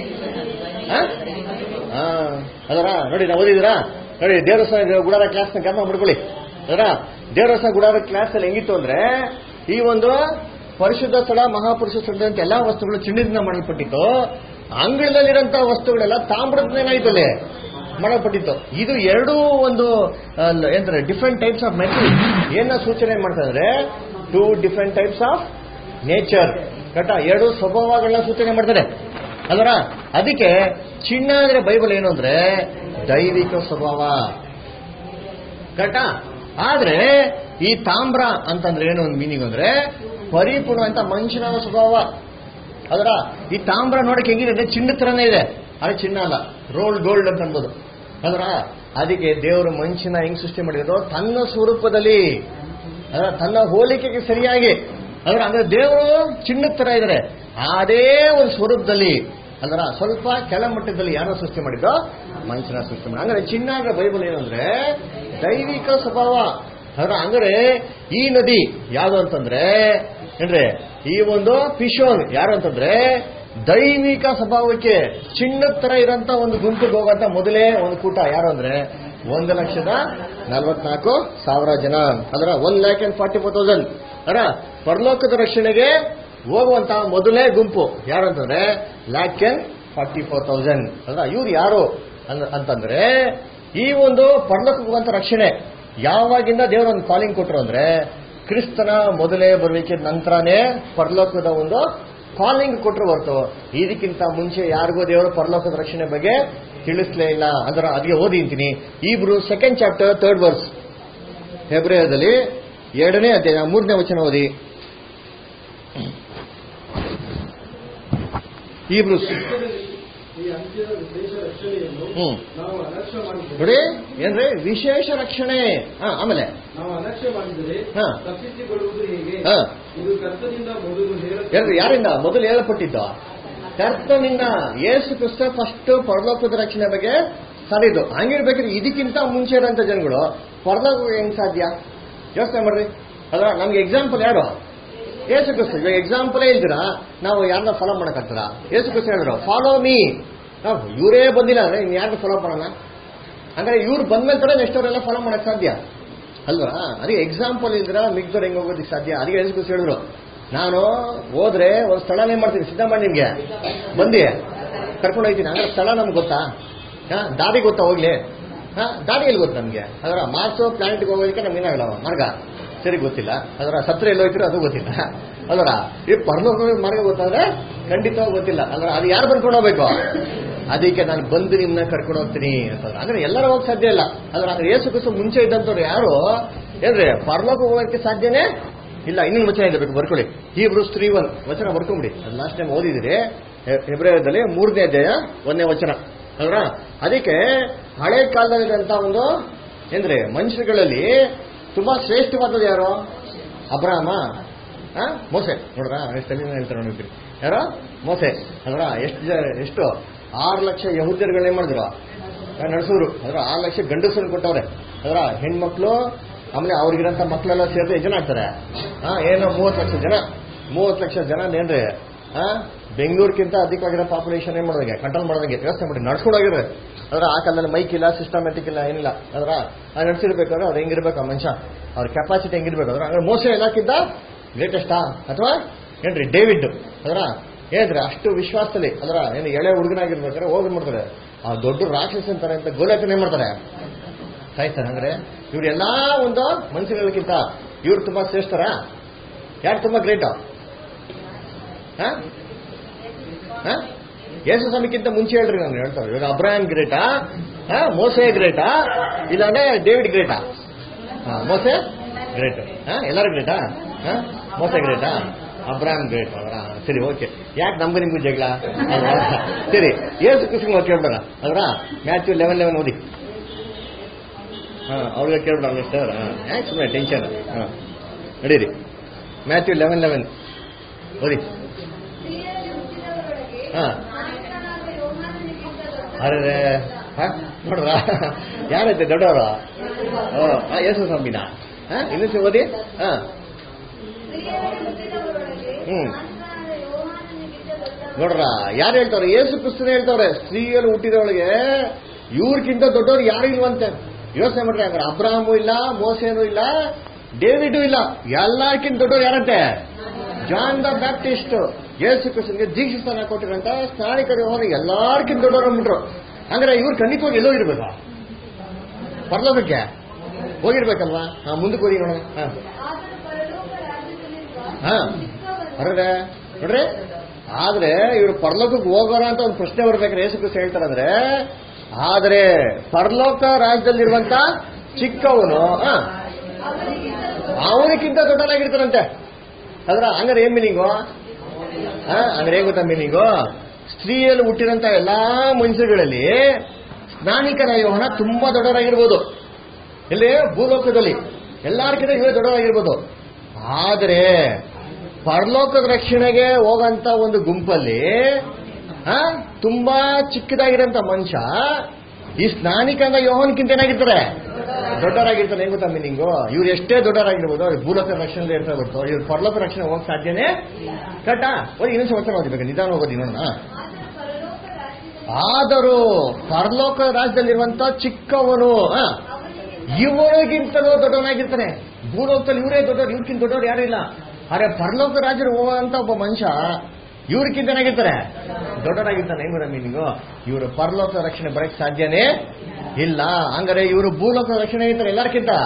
ಅದರ ನೋಡಿ ನಾವು ಓದಿದಿರಾ ನೋಡಿ ದೇವರಸ ಗುಡಾರ ಕ್ಲಾಸ್ ನ ಗಮನ ಮಾಡ್ಕೊಳ್ಳಿ ಅದರ ದೇವರಸ ಗುಡಾರ ಕ್ಲಾಸ್ ಅಲ್ಲಿ ಹೆಂಗಿತ್ತು ಅಂದ್ರೆ ಈ ಒಂದು ಪರಿಶುದ್ಧ ಸ್ಥಳ ಮಹಾಪುರುಷ ಸ್ಥಳದಂತ ಎಲ್ಲಾ ವಸ್ತುಗಳು ಚಿನ್ನದಿಂದ ಮಾಡಲ್ಪಟ್ಟಿತ್ತು ಅಂಗಳದಲ್ಲಿರೋಂಥ ವಸ್ತುಗಳೆಲ್ಲ ತಾಮ್ರದಿಂದ ಅಲ್ಲಿ ಮಾಡಲ್ಪಟ್ಟಿತ್ತು ಇದು ಎರಡೂ ಒಂದು ಅಹ್, ಏನಂತಾರೆ ಡಿಫ್ರೆಂಟ್ ಟೈಪ್ಸ್ ಆಫ್ ಮೆಟಲ್ ಏನ ಸೂಚನೆ ಮಾಡ್ತಾ ಅಂದ್ರೆ two different types of nature ಕರೆಕ್ಟಾ ಎರಡು ಸ್ವಭಾವಗಳನ್ನ ಸೂಚನೆ ಮಾಡ್ತಾರೆ ಅಲ್ವರ ಅದಕ್ಕೆ ಚಿನ್ನ ಅಂದ್ರೆ ಬೈಬಲ್ ಏನು ಅಂದ್ರೆ ದೈವಿಕ ಸ್ವಭಾವ ಕರೆಕ್ಟಾ ಆದ್ರೆ ಈ ತಾಮ್ರ ಅಂತಂದ್ರೆ ಏನು ಒಂದು ಮೀನಿಂಗ್ ಅಂದ್ರೆ ಪರಿಪೂರ್ಣ ಅಂತ ಮನುಷ್ಯನ ಸ್ವಭಾವ ಅದರ ಈ ತಾಮ್ರ ನೋಡಕ್ಕೆ ಹೆಂಗಿದೆ ಅಂದ್ರೆ ಚಿನ್ನದ ತರನೇ ಇದೆ ಆದ್ರೆ ಚಿನ್ನ ಅಲ್ಲ ರೋಲ್ಡ್ ಗೋಲ್ಡ್ ಅಂತ ಅನ್ಬೋದು ಅದರ ಅದಕ್ಕೆ ದೇವರು ಮನುಷ್ಯನ ಹೆಂಗ್ ಸೃಷ್ಟಿ ಮಾಡಿದ್ರು ತನ್ನ ಸ್ವರೂಪದಲ್ಲಿ ಅದರ ತನ್ನ ಹೋಲಿಕೆಗೆ ಸರಿಯಾಗಿ ಅದರ ಅಂದ್ರೆ ದೇವರು ಚಿನ್ನದ ತರ ಇದ್ದಾರೆ ಅದೇ ಒಂದು ಸ್ವರೂಪದಲ್ಲಿ ಅದರ ಸ್ವಲ್ಪ ಕೆಳಮಟ್ಟದಲ್ಲಿ ಯಾರೋ ಸೃಷ್ಟಿ ಮಾಡಿದ್ದೋ ಮನುಷ್ಯನ ಸೃಷ್ಟಿ ಮಾಡಿ ಅಂದ್ರೆ ಚಿನ್ನ ಅಂದ್ರೆ ಬೈಬಲ್ ಏನು ಅಂದ್ರೆ ದೈವಿಕ ಸ್ವಭಾವ ಅದರ ಅಂದ್ರೆ ಈ ನದಿ ಯಾವುದು ಅಂತಂದ್ರೆ ಏನ್ರಿ ಈ ಒಂದು ಪಿಶೋನ್ ಯಾರು ಅಂತಂದ್ರೆ ದೈವಿಕ ಸ್ವಭಾವಕ್ಕೆ ಚಿನ್ನದ ತರ ಇರೋಂತ ಒಂದು ಗುಂಪಿಗೆ ಹೋಗುವಂತ ಮೊದಲೇ ಒಂದು ಕೂಟ ಯಾರು ಅಂದ್ರೆ ಒಂದು ಲಕ್ಷದ ನಲವತ್ನಾಲ್ಕು ಸಾವಿರ ಜನ ಅದರ one lakh and forty four thousand ಅದರ ಪರಲೋಕದ ರಕ್ಷಣೆಗೆ ಹೋಗುವಂತ ಮೊದಲೇ ಗುಂಪು ಯಾರು ಅಂತಂದ್ರೆ lakh and forty four thousand ಅದರ ಇವ್ರು ಯಾರು ಅಂದ್- ಅಂತಂದ್ರೆ ಈ ಒಂದು ಪರಲೋಕಕ್ಕೆ ಹೋಗುವಂತ ರಕ್ಷಣೆ ಯಾವಾಗಿಂದ ದೇವರು ಒಂದು ಕಾಲಿಂಗ್ ಕೊಟ್ಟರು ಅಂದ್ರೆ ಕ್ರಿಸ್ತನ ಮೊದಲೇ ಬರುವಿಕೆ ನಂತರನೇ ಪರಲೋಕದ ಒಂದು ಕಾಲಿಂಗ್ ಕೊಟ್ಟರು ಹೊರತು ಇದಕ್ಕಿಂತ ಮುಂಚೆ ಯಾರಿಗೂ ದೇವರು ಪರಲೋಕದ ರಕ್ಷಣೆ ಬಗ್ಗೆ ತಿಳಿಸ್ಲೇ ಇಲ್ಲ ಅದರ ಅದಕ್ಕೆ ಓದಿ ಅಂತೀನಿ ಇಬ್ರು ಸೆಕೆಂಡ್ ಚಾಪ್ಟರ್ ಥರ್ಡ್ ವರ್ಸ್ ಫೆಬ್ರವರಿಯಲ್ಲಿ ಎರಡನೇ ಅಧ್ಯಾಯ ಮೂರನೇ ವಚನ ಓದಿ ಇಬ್ರು ಈ ಅಂತ್ಯದ ವಿಶೇಷ ರಕ್ಷಣೆಯನ್ನು ಹ್ಮ್ ನಾವು ಅಲಕ್ಷ್ಯ ಮಾಡಿದರೆ ನೋಡಿ ಏನ್ರಿ ವಿಶೇಷ ರಕ್ಷಣೆ ಹಾ ಆಮೇಲೆ ನಾವು ಅಲಕ್ಷ್ಯ ಮಾಡಿದರೆ ಹಾ. ತಪ್ಪಿಸಿಕೊಳ್ಳುವುದು ಹೇಗೆ ಹಾ ಇದು ಕರ್ತನಿಂದ ಮೊದಲು ಹೇಳ ಯಾರು ಯಾರಿಂದ ಮೊದಲು ಹೇಳಪಟ್ಟಿದ್ದು ಕರ್ತನಿಂದ ಯೇಸು ಕ್ರಿಸ್ತ ಫಸ್ಟ್ ಪರಲೋಕದ ರಕ್ಷಣೆ ಬಗ್ಗೆ ಸಾರಿದ್ದು ಹಂಗಿರ್ಬೇಕಾದ್ರೆ ಇದಕ್ಕಿಂತ ಮುಂಚೆ ಇರೋಂಥ ಜನಗಳು ಪರಲೋಕ ಹೆಂಗ್ ಸಾಧ್ಯ ಯೋಚನೆ ಮಾಡ್ರಿ ಅಲ್ಲ ನಮ್ಗೆ ಎಕ್ಸಾಂಪಲ್ ಯಾರು ಯೇಸು ಕ್ರಿಸ್ತ ಇವಾಗ ಎಕ್ಸಾಂಪಲೇ ಇಲ್ದಿರಾ ನಾವು ಯಾರನ್ನ ಫಾಲೋ ಮಾಡಕ್ಕಾಗ್ತದ ಯೇಸು ಕ್ರಿಸ್ತ ಹೇಳಿದ್ರು ಫಾಲೋ ಮೀ ಇವರೇ ಬಂದಿಲ್ಲ ಅಂದ್ರೆ ಇನ್ ಯಾರನ್ನ ಫಾಲೋ ಮಾಡೋಣ ಅಂದ್ರೆ ಇವ್ರು ಬಂದ್ಮೇಲೆ ತರ ನೆಕ್ಸ್ಟ್ ಅವರೆಲ್ಲ ಫಾಲೋ ಮಾಡಕ್ ಸಾಧ್ಯ ಅಲ್ವಾ ಅದಕ್ಕೆ ಎಕ್ಸಾಂಪಲ್ ಇದ್ರ ಮಿಕ್ದವ್ರು ಹೆಂಗ್ ಹೋಗೋದಕ್ಕೆ ಸಾಧ್ಯ ಅದಕ್ಕೆ ಯೇಸು ಕ್ರಿಸ್ತ ಹೇಳಿದ್ರು ನಾನು ಹೋದ್ರೆ ಒಂದು ಸ್ಥಳನೇ ಮಾಡ್ತೀನಿ ಸಿದ್ಧ ಮಾಡಿ ನಿಮ್ಗೆ ಬಂದಿ ಕರ್ಕೊಂಡು ಹೋಗ್ತೀನಿ ಅಂದ್ರೆ ಸ್ಥಳ ನಮ್ಗೆ ಗೊತ್ತಾ ಹಾ ದಾರಿ ಗೊತ್ತಾ ಹೋಗ್ಲಿ ಹಾ ದಾರಿ ಎಲ್ಲಿ ಗೊತ್ತು ನಮ್ಗೆ ಅದರ ಮಾರ್ಸು ಪ್ಲಾನೆಟ್ಗೆ ಹೋಗೋದಕ್ಕೆ ನಮ್ಗೆ ಏನಾಗಲ್ಲ ಮಾರ್ಗ ಸರಿ ಗೊತ್ತಿಲ್ಲ ಅದರ ಸತ್ರ ಎಲ್ಲಿ ಹೋಗ್ತೀರೋ ಅದು ಗೊತ್ತಿಲ್ಲ ಅದರ ಈ ಪರಲೋಕ ಮಾರ್ಗ ಗೊತ್ತಾದ್ರೆ ಖಂಡಿತವಾಗಿ ಗೊತ್ತಿಲ್ಲ ಅದರ ಅದು ಯಾರು ಬಂದ್ಕೊಂಡು ಹೋಗ್ಬೇಕು ಅದಕ್ಕೆ ನಾನು ಬಂದು ನಿಮ್ಮನ್ನ ಕರ್ಕೊಂಡು ಹೋಗ್ತೀನಿ ಅಂತಂದ್ರೆ ಅಂದ್ರೆ ಎಲ್ಲರೂ ಹೋಗಕ್ ಸಾಧ್ಯ ಇಲ್ಲ ಅದ್ರ ಅಂದ್ರೆ ಏಸು ಕ್ರಿಸ್ತ ಮುಂಚೆ ಇದ್ದಂಥವ್ರು ಯಾರು ಏನ್ರಿ ಪರಲೋಕ ಹೋಗೋಕ್ಕೆ ಸಾಧ್ಯನೇ ಇಲ್ಲ ಇನ್ನೊಂದು ವಚನ ಇದೆ ಬೇಕು ಬರ್ಕೊಳ್ಳಿ ಹೀಬ್ರು ಸ್ತ್ರೀ ಒನ್ ವಚನ ಬರ್ಕೊಂಬಿಡಿ ಅದು ಲಾಸ್ಟ್ ಟೈಮ್ ಓದಿದಿರಿ ಫೆಬ್ರವರಿದಲ್ಲಿ ಮೂರನೇ ಅಧ್ಯಾಯ ಒಂದನೇ ವಚನ ಅಲ್ವಾ ಅದಕ್ಕೆ ಹಳೆ ಕಾಲದಲ್ಲಿದ್ದಂಥ ಒಂದು ಏನ್ರಿ ಮನುಷ್ಯರುಗಳಲ್ಲಿ ತುಂಬಾ ಶ್ರೇಷ್ಠವಾದದ್ದು ಯಾರು ಅಬ್ರಾಮ ಆ? ಮೋಸೆ ನೋಡ್ರ ಎಷ್ಟು ತಲೆನ ಹೇಳ್ತಾರೆ ನೋಡ್ತೀರಿ ಯಾರೋ ಮೋಸೆ ಅಲ್ರ ಎಷ್ಟು ಜ- ಎಷ್ಟು ಆರು ಲಕ್ಷ ಯಹೂದ್ಯರುಗಳನ್ನೇ ಮಾಡಿದ್ರು ನಡೆಸೋರು ಅದ್ರ ಆರು ಲಕ್ಷ ಗಂಡಸರನ್ನು ಕೊಟ್ಟವ್ರೆ ಅದ್ರ ಹೆಣ್ಮಕ್ಳು ಆಮೇಲೆ ಅವ್ರಿಗಿರಂತ ಮಕ್ಕಳೆಲ್ಲ ಸೇರಿದ್ರೆ ಎಷ್ಟು ಜನ ಆಗ್ತಾರೆ ಆ ಏನೋ ಮೂವತ್ತು ಲಕ್ಷ ಜನ ಮೂವತ್ತು ಲಕ್ಷ ಜನ ಏನ್ರಿ ಆ ಬೆಂಗಳೂರಿಗಿಂತ ಅಧಿಕವಾಗಿರೋ ಪಾಪ್ಯುಲೇಷನ್ ಏನ್ ಮಾಡೋದಂಗೆ ಕಂಟ್ರೋಲ್ ಮಾಡೋದಂಗೆ ವ್ಯವಸ್ಥೆ ಮಾಡಿ ನಡ್ಸ್ಕೊಂಡೋಗಿದ್ರೆ ಅದ್ರ ಆ ಕಾಲದಲ್ಲಿ ಮೈಕ್ ಇಲ್ಲ ಸಿಸ್ಟಮ್ಯಾಟಿಕ್ ಇಲ್ಲ ಏನಿಲ್ಲ ಅದ್ರ ಆ ನಡ್ಸಿರ್ಬೇಕಾದ್ರೆ ಅವ್ರು ಹೆಂಗಿರ್ಬೇಕು ಆ ಮನುಷ್ಯ ಅವ್ರ ಕೆಪಾಸಿಟಿ ಹೆಂಗಿರ್ಬೇಕು ಅದ್ರ ಹಂಗಾರೆ ಮೋಸ ಎಲ್ಲಕ್ಕಿಂತ ಗ್ರೇಟೆಸ್ಟಾ ಅಥವಾ ಏನ್ರಿ ಡೇವಿಡ್ ಅದರ ಏನ್ರಿ ಅಷ್ಟು ವಿಶ್ವಾಸದಲ್ಲಿ ಅದರ ಏನು ಎಳೆ ಹುಡುಗನಾಗಿರ್ಬೇಕಾದ್ರೆ ಹೋಗಿ ಮಾಡ್ತಾರೆ ಆ ದೊಡ್ಡ ರಾಕ್ಷಸ ಅಂತಾರೆ ಅಂತ ಗೋಲಾಟನೆ ಮಾಡ್ತಾರೆ ಸಾಯ್ತಾರೆ ಅಂದ್ರೆ ಇವರೆಲ್ಲಾ ಒಂದು ಮನುಷ್ಯಗಳಿಗಿಂತ ಇವ್ರು ತುಂಬಾ ಶ್ರೇಷ್ಠರ ಯಾರು ತುಂಬಾ ಗ್ರೇಟ್ ಯೇಸು ಸ್ವಾಮಿಗಿಂತ ಮುಂಚೆ ಹೇಳ್ರಿ ನಾನು ಹೇಳ್ತಾರೆ ಇವಾಗ ಅಬ್ರಾಹಂ ಗ್ರೇಟಾ ಮೋಸೆ ಗ್ರೇಟಾ ಇಲ್ಲಾಂದ್ರೆ ಡೇವಿಡ್ ಗ್ರೇಟಾ ಹಾ, ಮೋಸೆ ಗ್ರೇಟ್ ಎಲ್ಲರೂ ಗ್ರೇಟಾ ಮೋಸೆ ಗ್ರೇಟಾ ಅಬ್ರಾಹಂ ಗ್ರೇಟ್ ಅವರ ಸರಿ ಓಕೆ ಯಾಕೆ ನಮ್ಗೂ ನಿಮ್ಗೂ ಜಗಳ ಅಲ್ವಾ? ಸರಿ ಏಸು ಕೃಷ್ಣ ಕೇಳ್ಬೇಡ ಅಲ್ವಾ ಮ್ಯಾಚ್ ಲೆವೆನ್ ಲೆವೆನ್ ಓದಿ ಹಾ ಅವ್ರಿಗೆ ಕೇಳ್ಬಿಡ ಸರ್ ಯಾಕೆ ಸುಮ್ಮನೆ ಟೆನ್ಷನ್ ಹಾ ನಡೀರಿ ಮ್ಯಾಥ್ಯೂ ಲೆವೆನ್ ಲೆವೆನ್ ಓದಿ ಸ್ತ್ರೀಯರಲ್ಲಿ ಹುಟ್ಟಿದವರೊಳಗೆ ಹಾ. ನಾಯಕನಾದ ಯೋಹಾನನಿಗಿಂತ ದೊಡ್ಡ ಅರೆ ನೋಡ್ರ ಯಾರೈತೆ ದೊಡ್ಡವರು ಓ ಯೇಸು ಸ್ವಾಮಿನ ಹಾ ಇನ್ನೊಂದ್ಸರಿ ಓದಿ ಹಾ ಸ್ತ್ರೀಯರಲ್ಲಿ ಹುಟ್ಟಿದವರೊಳಗೆ ಹ್ಮ್. ನಾಯಕನಾದ ಯೋಹಾನನಿಗಿಂತ ದೊಡ್ಡವರು ನೋಡ್ರ ಯಾರು ಹೇಳ್ತಾವ್ರೆ ಯೇಸು ಕ್ರಿಸ್ತನೇ ಹೇಳ್ತಾವ್ರೆ ಸ್ತ್ರೀಯಲ್ಲಿ ಹುಟ್ಟಿದವಳಿಗೆ ಇವ್ರಿಗಿಂತ ದೊಡ್ಡವ್ರು ಯಾರು ಇಲ್ವಂತೆ ಯೋಚನೆ ಮಾಡ್ರಿ ಹಂಗಾರೆ ಅಬ್ರಾಹಮು ಇಲ್ಲ ಮೋಸೇನು ಇಲ್ಲ ಡೇವಿಡು ಇಲ್ಲ ಎಲ್ಲಕ್ಕಿಂತ ದೊಡ್ಡವ್ರು ಯಾರಂತೆ ಜಾನ್ ದ ಬ್ಯಾಪ್ಟಿಸ್ಟ್ ಯೇಸು ಕ್ರಿಸ್ತನ್ಗೆ ದೀಕ್ಷಿಸ್ತಾನ ಕೊಟ್ಟಿರಂತ ಸ್ನಾನಿಕರು ಹೋಗಿ ಎಲ್ಲಾರ್ಕಿಂತ ದೊಡ್ಡವ್ರು ಅಂದ್ಬಿಟ್ರು ಹಂಗಾರೆ ಇವ್ರು ಖಂಡಿತವಾಗಿ ಎಲ್ಲೋ ಇರ್ಬೇಕಾ ಪರಲೋಕಕ್ಕೆ ಹೋಗಿರ್ಬೇಕಲ್ವಾ ಹಾ ಮುಂದಕ್ಕೆ ಹೋಗಿ ನೋಡೋಣ ಹಾ ಆದರೂ ಪರಲೋಕ ರಾಜ್ಯದಲ್ಲಿರುವ ಹಾ ಚಿಕ್ಕವನು ಅರ್ರೆ ನೋಡ್ರಿ ಆದ್ರೆ ಇವರು ಪರಲೋಕಕ್ಕೆ ಹೋಗೋಣ ಅಂತ ಒಂದು ಪ್ರಶ್ನೆ ಬರ್ಬೇಕಾದ್ರೆ ಯೇಸು ಕ್ರಿಸ್ತ ಹೇಳ್ತಾರಂದ್ರೆ ಆದ್ರೆ ಪರಲೋಕ ರಾಜ್ಯದಲ್ಲಿರುವಂತ ಚಿಕ್ಕವನು ಆ, ಅವನಿಗಿಂತ ದೊಡ್ಡನಾಗಿರ್ತಾರಂತೆ ಅದ್ರ ಹಂಗಾರೆ ಏನ್ ಮೀನಿಂಗು ಹಂಗಾರೆ ಏನ್ ಗೊತ್ತಾ ಮೀನಿಂಗು ಸ್ತ್ರೀಯಲ್ಲಿ ಹುಟ್ಟಿರಂತ ಎಲ್ಲಾ ಮನುಷ್ಯರುಗಳಲ್ಲಿ ಸ್ನಾನಿಕರ ಯೋಹನ ತುಂಬಾ ದೊಡ್ಡವರಾಗಿರ್ಬೋದು ಎಲ್ಲಿ ಭೂಲೋಕದಲ್ಲಿ ಎಲ್ಲಾರ್ಕಿಂತ ಇವೇ ದೊಡ್ಡವರಾಗಿರ್ಬೋದು ಆದರೆ ಪರಲೋಕದ ರಕ್ಷಣೆಗೆ ಹೋಗಂತ ಒಂದು ಗುಂಪಲ್ಲಿ ಆ, ತುಂಬಾ ಚಿಕ್ಕದಾಗಿರೋಂಥ ಮನುಷ್ಯ ಈ ಸ್ನಾನಿಕಂದ ಯೋಹನ್ಕಿಂತ ಏನಾಗಿರ್ತಾರೆ ದೊಡ್ಡವರಾಗಿರ್ತಾರೆ ಹೆಂಗ್ ಗೊತ್ತಾ ಮೀನಿಂಗು ಇವ್ರು ಎಷ್ಟೇ ದೊಡ್ಡವರಾಗಿರ್ಬೋದು ಅವ್ರು ಭೂಲೋಕ ರಕ್ಷಣೆ ಇರ್ತಾರೆ ಬರ್ತು ಇವ್ರು ಪರಲೋಕ ರಕ್ಷಣೆ ಹೋಗಕ್ ಸಾಧ್ಯನೇ ಕಟ್ಟ ಓದಿ ಇನ್ನೊಂದು ವಚನ ಓದಿಬೇಕು ನಿಧಾನ ಹೋಗೋದು ನೋಡೋಣ ಆದರೂ ಪರಲೋಕ ರಾಜ್ಯದಲ್ಲಿ ಆದರೂ ಪರಲೋಕ ರಾಜ್ಯದಲ್ಲಿರುವಂತ ಚಿಕ್ಕವನು ಆ, ಇವರಿಗಿಂತಲೂ ದೊಡ್ಡವನಾಗಿರ್ತಾನೆ ಭೂಲೋಕದಲ್ಲಿ ಇವರೇ ದೊಡ್ಡವರು ಇವ್ರಿಗಿಂತ ದೊಡ್ಡವ್ರು ಯಾರು ಇಲ್ಲ ಆದ್ರೆ ಪರಲೋಕ ರಾಜ್ಯರು ಹೋಗುವಂತ ಒಬ್ಬ ಮನುಷ್ಯ ಇವ್ರಿಗಿಂತ ಏನಾಗಿರ್ತಾರೆ ದೊಡ್ಡವರಾಗಿರ್ತಾನೆ ಹೆಂಗ್ ಗೊತ್ತಾ ಮೀನಿಂಗು ಇವರು ಪರಲೋಕ ರಕ್ಷಣೆ ಬರಕ್ ಸಾಧ್ಯನೇ ಇಲ್ಲ ಹಂಗಾರೆ ಇವರು ಭೂಲೋಕ ರಕ್ಷಣೆ ಆಗಿರ್ತಾರೆ ಎಲ್ಲರಿಗಿಂತ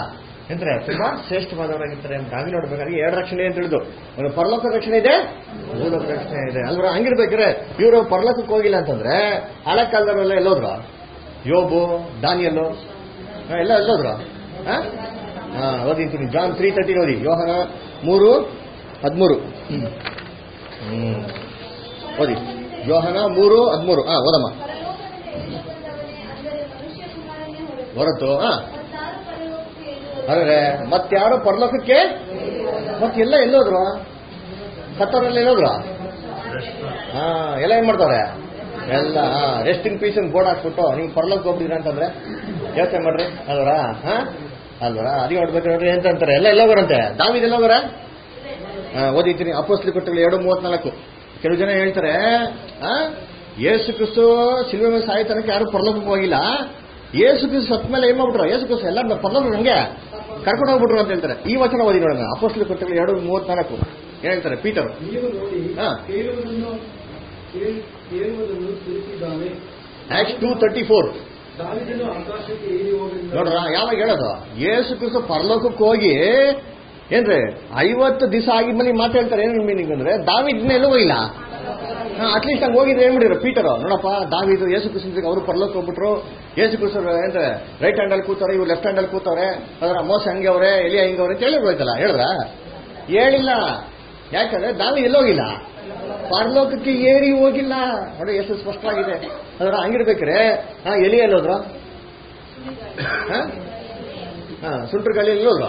ಎಂದ್ರೆ ತುಂಬಾ ಶ್ರೇಷ್ಠವಾದವರಾಗಿರ್ತಾರೆ ನಾವಿ ನೋಡ್ಬೇಕಾದ್ರೆ ಎರಡು ರಕ್ಷಣೆ ಅಂತ ತಿಳಿದು ಒಂದು ಪರಲೋಕ ರಕ್ಷಣೆ ಇದೆ ಭೂಲೋಕ ರಕ್ಷಣೆ ಇದೆ ಅಲ್ವ ಹಂಗಿರ್ಬೇಕಾದ್ರೆ ಇವರು ಪರಲೋಕಕ್ಕೆ ಹೋಗಿಲ್ಲ ಅಂತಂದ್ರೆ ಹಳೆ ಕಾಲದವರೆಲ್ಲ ಎಲ್ಲೋದ್ರು ಯೋಬು ದಾನಿಯಲ್ಲು ಹಾ, ಎಲ್ಲ ಎಲ್ಲೋದ್ರು ಹಾ ಹಾ ಓದಿಂತೀನಿ ಜಾನ್ ತ್ರೀ ತರ್ಟಿ ಓದಿ ಯೋಹನ ಮೂರು ಹದಿಮೂರು ಹ್ಮ್ ಓದಿ ಯೋಹನ ಮೂರು ಹದಿಮೂರು ಹಾ ಓದಮ್ಮ ಪರಲೋಕದಿಂದ ಇಳಿದು ಬಂದವನೇ ಅಂದರೆ ಮನುಷ್ಯ ಕುಮಾರನೇ ಹೊರತು ಹೊರತು ಹಾ ಮತ್ತಾರು ಪರಲೋಕಕ್ಕೆ ಇಳಿದು ಅರೆ ಮತ್ತಾರು ಪರಲೋಕಕ್ಕೆ ಮತ್ತೆಲ್ಲ ಎಲ್ಲೋದ್ರು ಸತ್ತವರೆಲ್ಲ ಎಲ್ಲೋದ್ರು ಹಾ ಎಲ್ಲ ಏನ್ ಮಾಡ್ತಾರೆ ಎಲ್ಲ ರೆಸ್ಟ್ ಇನ್ ಪೀಸ್ ಬೋರ್ಡ್ ಹಾಕ್ಬಿಟ್ಟು ನಿಮ್ಗೆ ಪರಲೋಕ ಹೋಗ್ಬಿಟ್ಟಿದ್ರ ಅಂತಂದ್ರೆ ಯೋಚನೆ ಮಾಡ್ರಿ ಅಲ್ವರಾ ಹಾ ಅಲ್ವರಾ ಅದೇ ನೋಡ್ಬೇಕಾದ್ರೆ ಎಂತ ಅಂತಾರೆ ಎಲ್ಲ ಎಲ್ಲ ಹೋಗ್ರಂತೆ ದಾವಿದೆಲ್ಲ ಹೋಗ್ರ ಹಾ ಓದಿದ್ದೀನಿ ಅಪೋಸ್ಲಿ ಕೊಟ್ಟಗಳು ಎರಡು ಮೂವತ್ನಾಲ್ಕು ಕೆಲವು ಜನ ಹೇಳ್ತಾರೆ ಆ ಯೇಸು ಕ್ರಿಸ್ತು ಸಿಲ್ವೆ ಮೇಲೆ ಸಾಯ್ತನಕ್ಕೆ ಯಾರು ಪರಲೋಕಕ್ಕೆ ಹೋಗಿಲ್ಲ ಯೇಸು ಕ್ರಿಸ್ತು ಸತ್ ಮೇಲೆ ಏನ್ ಮಾಡ್ಬಿಟ್ರು ಯೇಸು ಕ್ರಿಸ್ತು ಎಲ್ಲ ಪರಲೋಕ ಹಂಗೆ ಕರ್ಕೊಂಡು ಹೋಗ್ಬಿಟ್ರು ಅಂತ ಹೇಳ್ತಾರೆ ಈ ವಚನ ಓದಿ ನೋಡೋಣ ಅಪೋಸ್ಲಿ ಕೊಟ್ಟಗಳು ಎರಡು ಮೂವತ್ನಾಲ್ಕು ಏನ್ ಹೇಳ್ತಾರೆ ಪೀಟರ್ ನೀವು ನೋಡಿ ಹಾ. ಕೇಳುವುದನ್ನು ಕೇಳ್- ಕೇಳುವುದನ್ನು ತಿಳಿಸಿದ್ದಾನೆ ಆಕ್ಟ್ ಟೂ ತರ್ಟಿ ಫೋರ್ ದಾವಿದನು ಆಕಾಶಕ್ಕೆ ಏರಿ ಹೋಗಲಿಲ್ಲ ನೋಡ್ರ ಯಾವಾಗ ಹೇಳೋದು ಯೇಸು ಕ್ರಿಸ್ತು ಪರಲೋಕಕ್ಕೆ ಹೋಗಿ ಏನ್ರಿ ಐವತ್ತು ದಿವಸ ಆಗಿದ್ಮೇಲೆ ಮಾತಾಡ್ತಾರೆ ಏನು ಮೀನಿಂಗ್ ಅಂದ್ರೆ ದಾವಿದ್ನ ಎಲ್ಲೂ ಹೋಗಿಲ್ಲ ಅಟ್ಲೀಸ್ಟ್ ಹಂಗೆ ಹೋಗಿದ್ರೆ ಏನ್ ಮಾಡಿದ್ರು ಪೀಟರ್ ನೋಡಪ್ಪ ದಾವಿದು ಯೇಸು ಕ್ರಿಸ್ತನ್ಗೆ ಅವರು ಪರಲೋಕ ಹೋಗ್ಬಿಟ್ರು ಯೇಸು ಕ್ರಿಸ್ತ ಏನ್ರೆ ರೈಟ್ ಹ್ಯಾಂಡಲ್ಲಿ ಕೂತವ್ರೆ ಇವ್ರು ಲೆಫ್ಟ್ ಹ್ಯಾಂಡಲ್ಲಿ ಕೂತವ್ರೆ ಅದರ ಮೋಸ ಹಂಗೆ ಅವ್ರೆ ಎಲಿಯ ಹಿಂಗೆ ಅವ್ರೆ ಅಂತ ಹೇಳಿರ್ಬೋಯ್ತಲ್ಲ ಹೇಳಿದ್ರ ಹೇಳಿಲ್ಲ ಯಾಕಂದ್ರೆ ದಾವಿ ಎಲ್ಲೋಗಿಲ್ಲ ಪರಲೋಕಕ್ಕೆ ಏರಿ ಹೋಗಿಲ್ಲ ನೋಡಿ ಎಷ್ಟು ಸ್ಪಷ್ಟವಾಗಿದೆ ಅದರ ಹಂಗಿರ್ಬೇಕ್ರೆ ಹಾ ಎಲಿ ಎಲ್ಲೋದ್ರು ಹಾ ಹಾ ಸುಂಟ್ರ ಗಾಳಿ ಎಲ್ಲೋದ್ರು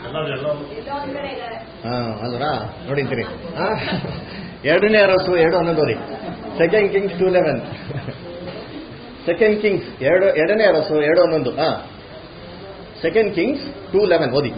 ಹಾ ಅಲ್ವರ ನೋಡಿದ್ದೀರಿ ಹಾ ಎರಡನೇ ಅರವತ್ತು ಎರಡು ಹನ್ನೊಂದು ರೀ second Kings two eleven second Kings ಎರಡು ಎರಡನೇ ಅರಸು ಎರಡು ಹನ್ನೊಂದು ಹಾ ಸೆಕೆಂಡ್ ಕಿಂಗ್ಸ್ ಟೂ ಲೆವೆನ್ ಓದಿ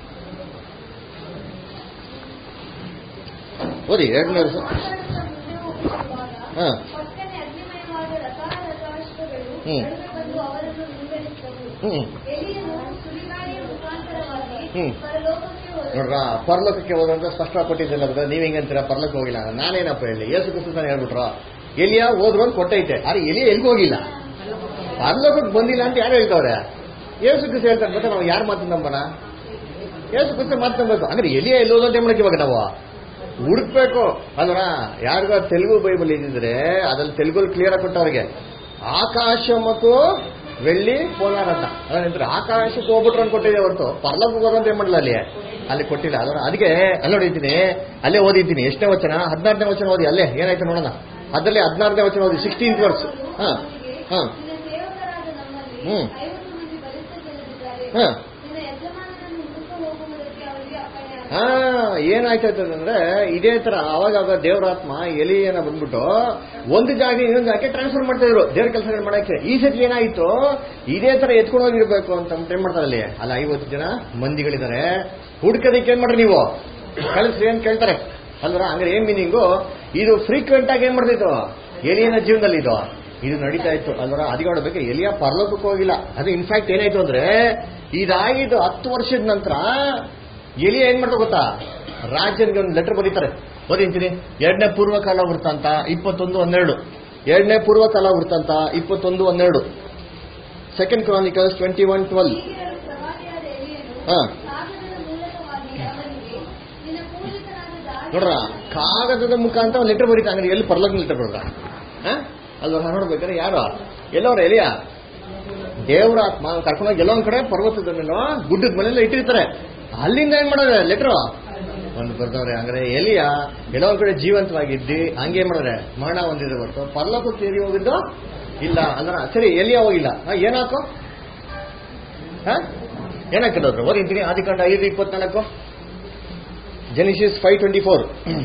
ಓದಿ ಎರಡನೇ ಅರಸು ಮಾತಾಡುತ್ತಾ ಮುಂದೆ ಹೋಗುತ್ತಿರುವಾಗ ಹಾ ಪಕ್ಕನೆ ಅಗ್ನಿಮಯವಾದ ರಥಾರಥಾಶ್ವಗಳು ಹ್ಮ್. ನಡುವೆ ಬಂದು ಅವರನ್ನು ವಿಂಗಡಿಸಿದವು ಹ್ಮ್ ಎಲಿಯನು ಸುರಿಗಾಳಿಯ ಮುಖಾಂತರವಾಗಿ ಹ್ಮ್. ಪರಲೋಕಕ್ಕೆ ಹೋದನು ನೋಡ್ರ ಪರಲೋಕಕ್ಕೆ ಹೋದಂತ ಸ್ಪಷ್ಟ ಕೊಟ್ಟಿದ್ದಲ್ಲ ಅದು ನೀವ್ ಹೆಂಗಂತೀರ ಪರಲೋಕ ಹೋಗಿಲ್ಲ ನಾನೇನಪ್ಪ ಹೇಳಿ ಯೇಸು ಕ್ರಿಸ್ತು ತಾನೇ ಹೇಳ್ಬಿಟ್ರು ಎಲಿಯ ಹೋದ್ರು ಅಂತ ಕೊಟ್ಟೈತೆ ಆದ್ರೆ ಎಲಿಯ ಎಲ್ಗೂ ಹೋಗಿಲ್ಲ ಪರಲೋಕಕ್ಕೆ ಬಂದಿಲ್ಲ ಅಂತ ಯಾರು ಹೇಳ್ತವ್ರೆ ಯೇಸು ಕ್ರಿಸ್ತು ಹೇಳ್ತಾರೆ ಮತ್ತೆ ನಾವು ಯಾರು ಮಾತು ನಂಬನ ಯೇಸು ಕ್ರಿಸ್ತು ಮಾತು ನಂಬಬೇಕು ಅಂದ್ರೆ ಎಲಿಯ ಎಲ್ಲಿ ಹೋದಂತ ಮಾಡಕ್ಕೆ ಇವಾಗ ನಾವು ಹುಡುಕ್ಬೇಕು ಅಲ್ವಾ ಯಾರಿಗ ತೆಲುಗು ಬೈಬಲ್ ಇದ್ದಿದ್ರೆ ಅದ್ರಲ್ಲಿ ತೆಲುಗು ಕ್ಲಿಯರ್ ಆಗಿ ಕೊಟ್ಟವ್ರಿಗೆ ಆಕಾಶ ಮತ್ತು ಬೆಳ್ಳಿ ಪೋಲಾರ ಅಂತ ಅದಂದ್ರೆ ಆಕಾಶಕ್ಕೆ ಹೋಗ್ಬಿಟ್ರು ಅಂತ ಕೊಟ್ಟಿದೆ ಹೊರತು ಪರ್ಲಕ್ಕೆ ಹೋದಂತ ಏನ್ ಮಾಡಲ್ಲ ಅಲ್ಲಿ ಅಲ್ಲಿ ಕೊಟ್ಟಿಲ್ಲ ಅದರ ಅದಕ್ಕೆ ಅಲ್ಲಿ ನೋಡಿದ್ದೀನಿ ಅಲ್ಲೇ ಓದಿದ್ದೀನಿ ಎಷ್ಟನೇ ವಚನ ಹದಿನಾರನೇ ವಚನ ಓದಿ ಅಲ್ಲೇ ಏನಾಯ್ತು ನೋಡೋಣ ಅದರಲ್ಲಿ ಹದಿನಾರನೇ ವಚನ ಓದಿ ಸಿಕ್ಸ್ಟೀನ್ತ್ ವರ್ಸ್ ಹಾ ಹಾ ನಿನ್ನ ಸೇವಕರಾದ ನಮ್ಮಲ್ಲಿ ಹ್ಮ್. ಐವತ್ತು ಮಂದಿ ಬಲಿಷ್ಠ ಜನರಿದ್ದಾರೆ ಹಾ ನಿನ್ನ ಯಜಮಾನನನ್ನು ಹುಡುಕ ಹೋಗುವುದಕ್ಕೆ ಅವರಿಗೆ ಅಪ್ಪಣೆ ಆಗಿದೆ. ಹಾ ಏನಾಯ್ತಂದ್ರೆ ಇದೇ ತರ ಅವಾಗ ಅವಾಗ ದೇವರಾತ್ಮ ಎಲಿಯನ್ನ ಬಂದ್ಬಿಟ್ಟು ಒಂದು ಜಾಗ ಇನ್ನೊಂದು ಜಾಗಕ್ಕೆ ಟ್ರಾನ್ಸ್ಫರ್ ಮಾಡ್ತಾ ಇದ್ರು ದೇವ್ರ ಕೆಲಸಗಳು ಮಾಡಕ್ಕೆ ಈ ಸತಿ ಏನಾಯ್ತು ಇದೇ ತರ ಎತ್ಕೊಂಡು ಹೋಗಿರ್ಬೇಕು ಅಂತ ಏನ್ ಮಾಡ್ತಾರೆ ಅಲ್ಲಿ ಅಲ್ಲ ಐವತ್ತು ಜನ ಮಂದಿಗಳಿದ್ದಾರೆ ಹುಡ್ಕೋದಕ್ಕೆ ಏನ್ ಮಾಡ್ರಿ ನೀವು ಕಳಿಸ್ರಿ ಅಂತ ಕೇಳ್ತಾರೆ ಅಲ್ವರ ಹಂಗಾರೆ ಏನ್ ಮೀನಿಂಗು ಇದು ಫ್ರೀಕ್ವೆಂಟ್ ಆಗಿ ಏನ್ ಮಾಡ್ತಿತ್ತು ಎಲಿಯನ ಜೀವನದಲ್ಲಿ ಇದು ಇದು ನಡೀತಾ ಇತ್ತು ಅಲ್ವರ ಅದಕ್ಕೆ ನೋಡ್ಬೇಕು ಎಲಿಯ ಪರಲೋಕಕ್ಕೆ ಹೋಗಿಲ್ಲ ಅದು ಇನ್ಫ್ಯಾಕ್ಟ್ ಏನಾಯ್ತು ಅಂದ್ರೆ ಇದಾಗಿದ್ದು ಹತ್ತು ವರ್ಷದ ನಂತರ ಎಲಿಯ ಏನ್ ಮಾಡ್ತಾ ಗೊತ್ತಾ ರಾಜನಿಗೆ ಒಂದು ಲೆಟರ್ ಬರೀತಾರೆ ಓದಿಂತೀನಿ ಎರಡನೇ ಪೂರ್ವಕಾಲ ವೃತ್ತಾಂತ ಇಪ್ಪತ್ತೊಂದು ಹನ್ನೆರಡು ಎರಡನೇ ಪೂರ್ವಕಾಲ ವೃತ್ತಾಂತ ಇಪ್ಪತ್ತೊಂದು ಹನ್ನೆರಡು second Chronicles twenty one twelve ಹೀಗಿರಲು ಪ್ರವಾದಿಯಾದ ಎಲಿಯನು ಹಾ ಕಾಗದದ ಮೂಲಕವಾಗಿ ಅವನಿಗೆ ನಿನ್ನ ಪೂರ್ವಿಕನಾದ ದಾವೀದನ ನೋಡ್ರ ಕಾಗದದ ಮುಖಾಂತರ ಒಂದು ಲೆಟರ್ ಬರೀತಾ ಅಂದ್ರೆ ಎಲ್ಲಿ ಪರ್ಲೋಕ ಲೆಟರ್ ಬರೋದ ಅಲ್ವ ನೋಡ್ಬೇಕಾದ್ರೆ ಯಾರು ಎಲ್ಲವ್ರ ಎಲಿಯ ದೇವರ ಆತ್ಮ ಕರ್ಕೊಂಡೋಗಿ ಎಲ್ಲೊಂದ್ ಕಡೆ ಪರ್ವತದ ಮೇಲೋ ಗುಡ್ಡದ ಮೇಲೆಲ್ಲ ಇಟ್ಟಿರ್ತಾರೆ ಅಲ್ಲಿಂದ ಏನ್ ಮಾಡೋದು ಲೆಟರ್ ಒಂದು ಬರ್ದವ್ರೆ ಹಂಗಾರೆ ಎಲಿಯ ಎಲ್ಲೊಂದ್ ಕಡೆ ಜೀವಂತವಾಗಿದ್ದಿ ಹಂಗೆ ಮಾಡಿದ್ರೆ ಮರಣ ಹೊಂದಿದ್ರೆ ಹೊರತು ಪರ್ಲೋಕಕ್ಕೆ ಸೇರಿ ಹೋಗಿದ್ದು ಇಲ್ಲ ಅಂದ್ರ ಸರಿ ಎಲಿಯ ಹೋಗಿಲ್ಲ ಹಾ, ಏನಾಕು ಹಾ ಏನಾಕಿರೋದ್ರು ಓದಿಂತೀನಿ ಆದಿಕಾಂಡ ಐದು ಇಪ್ಪತ್ನಾಲ್ಕು ಜೆನಿಸಿಸ್ ಫೈವ್ ಟ್ವೆಂಟಿ ಫೋರ್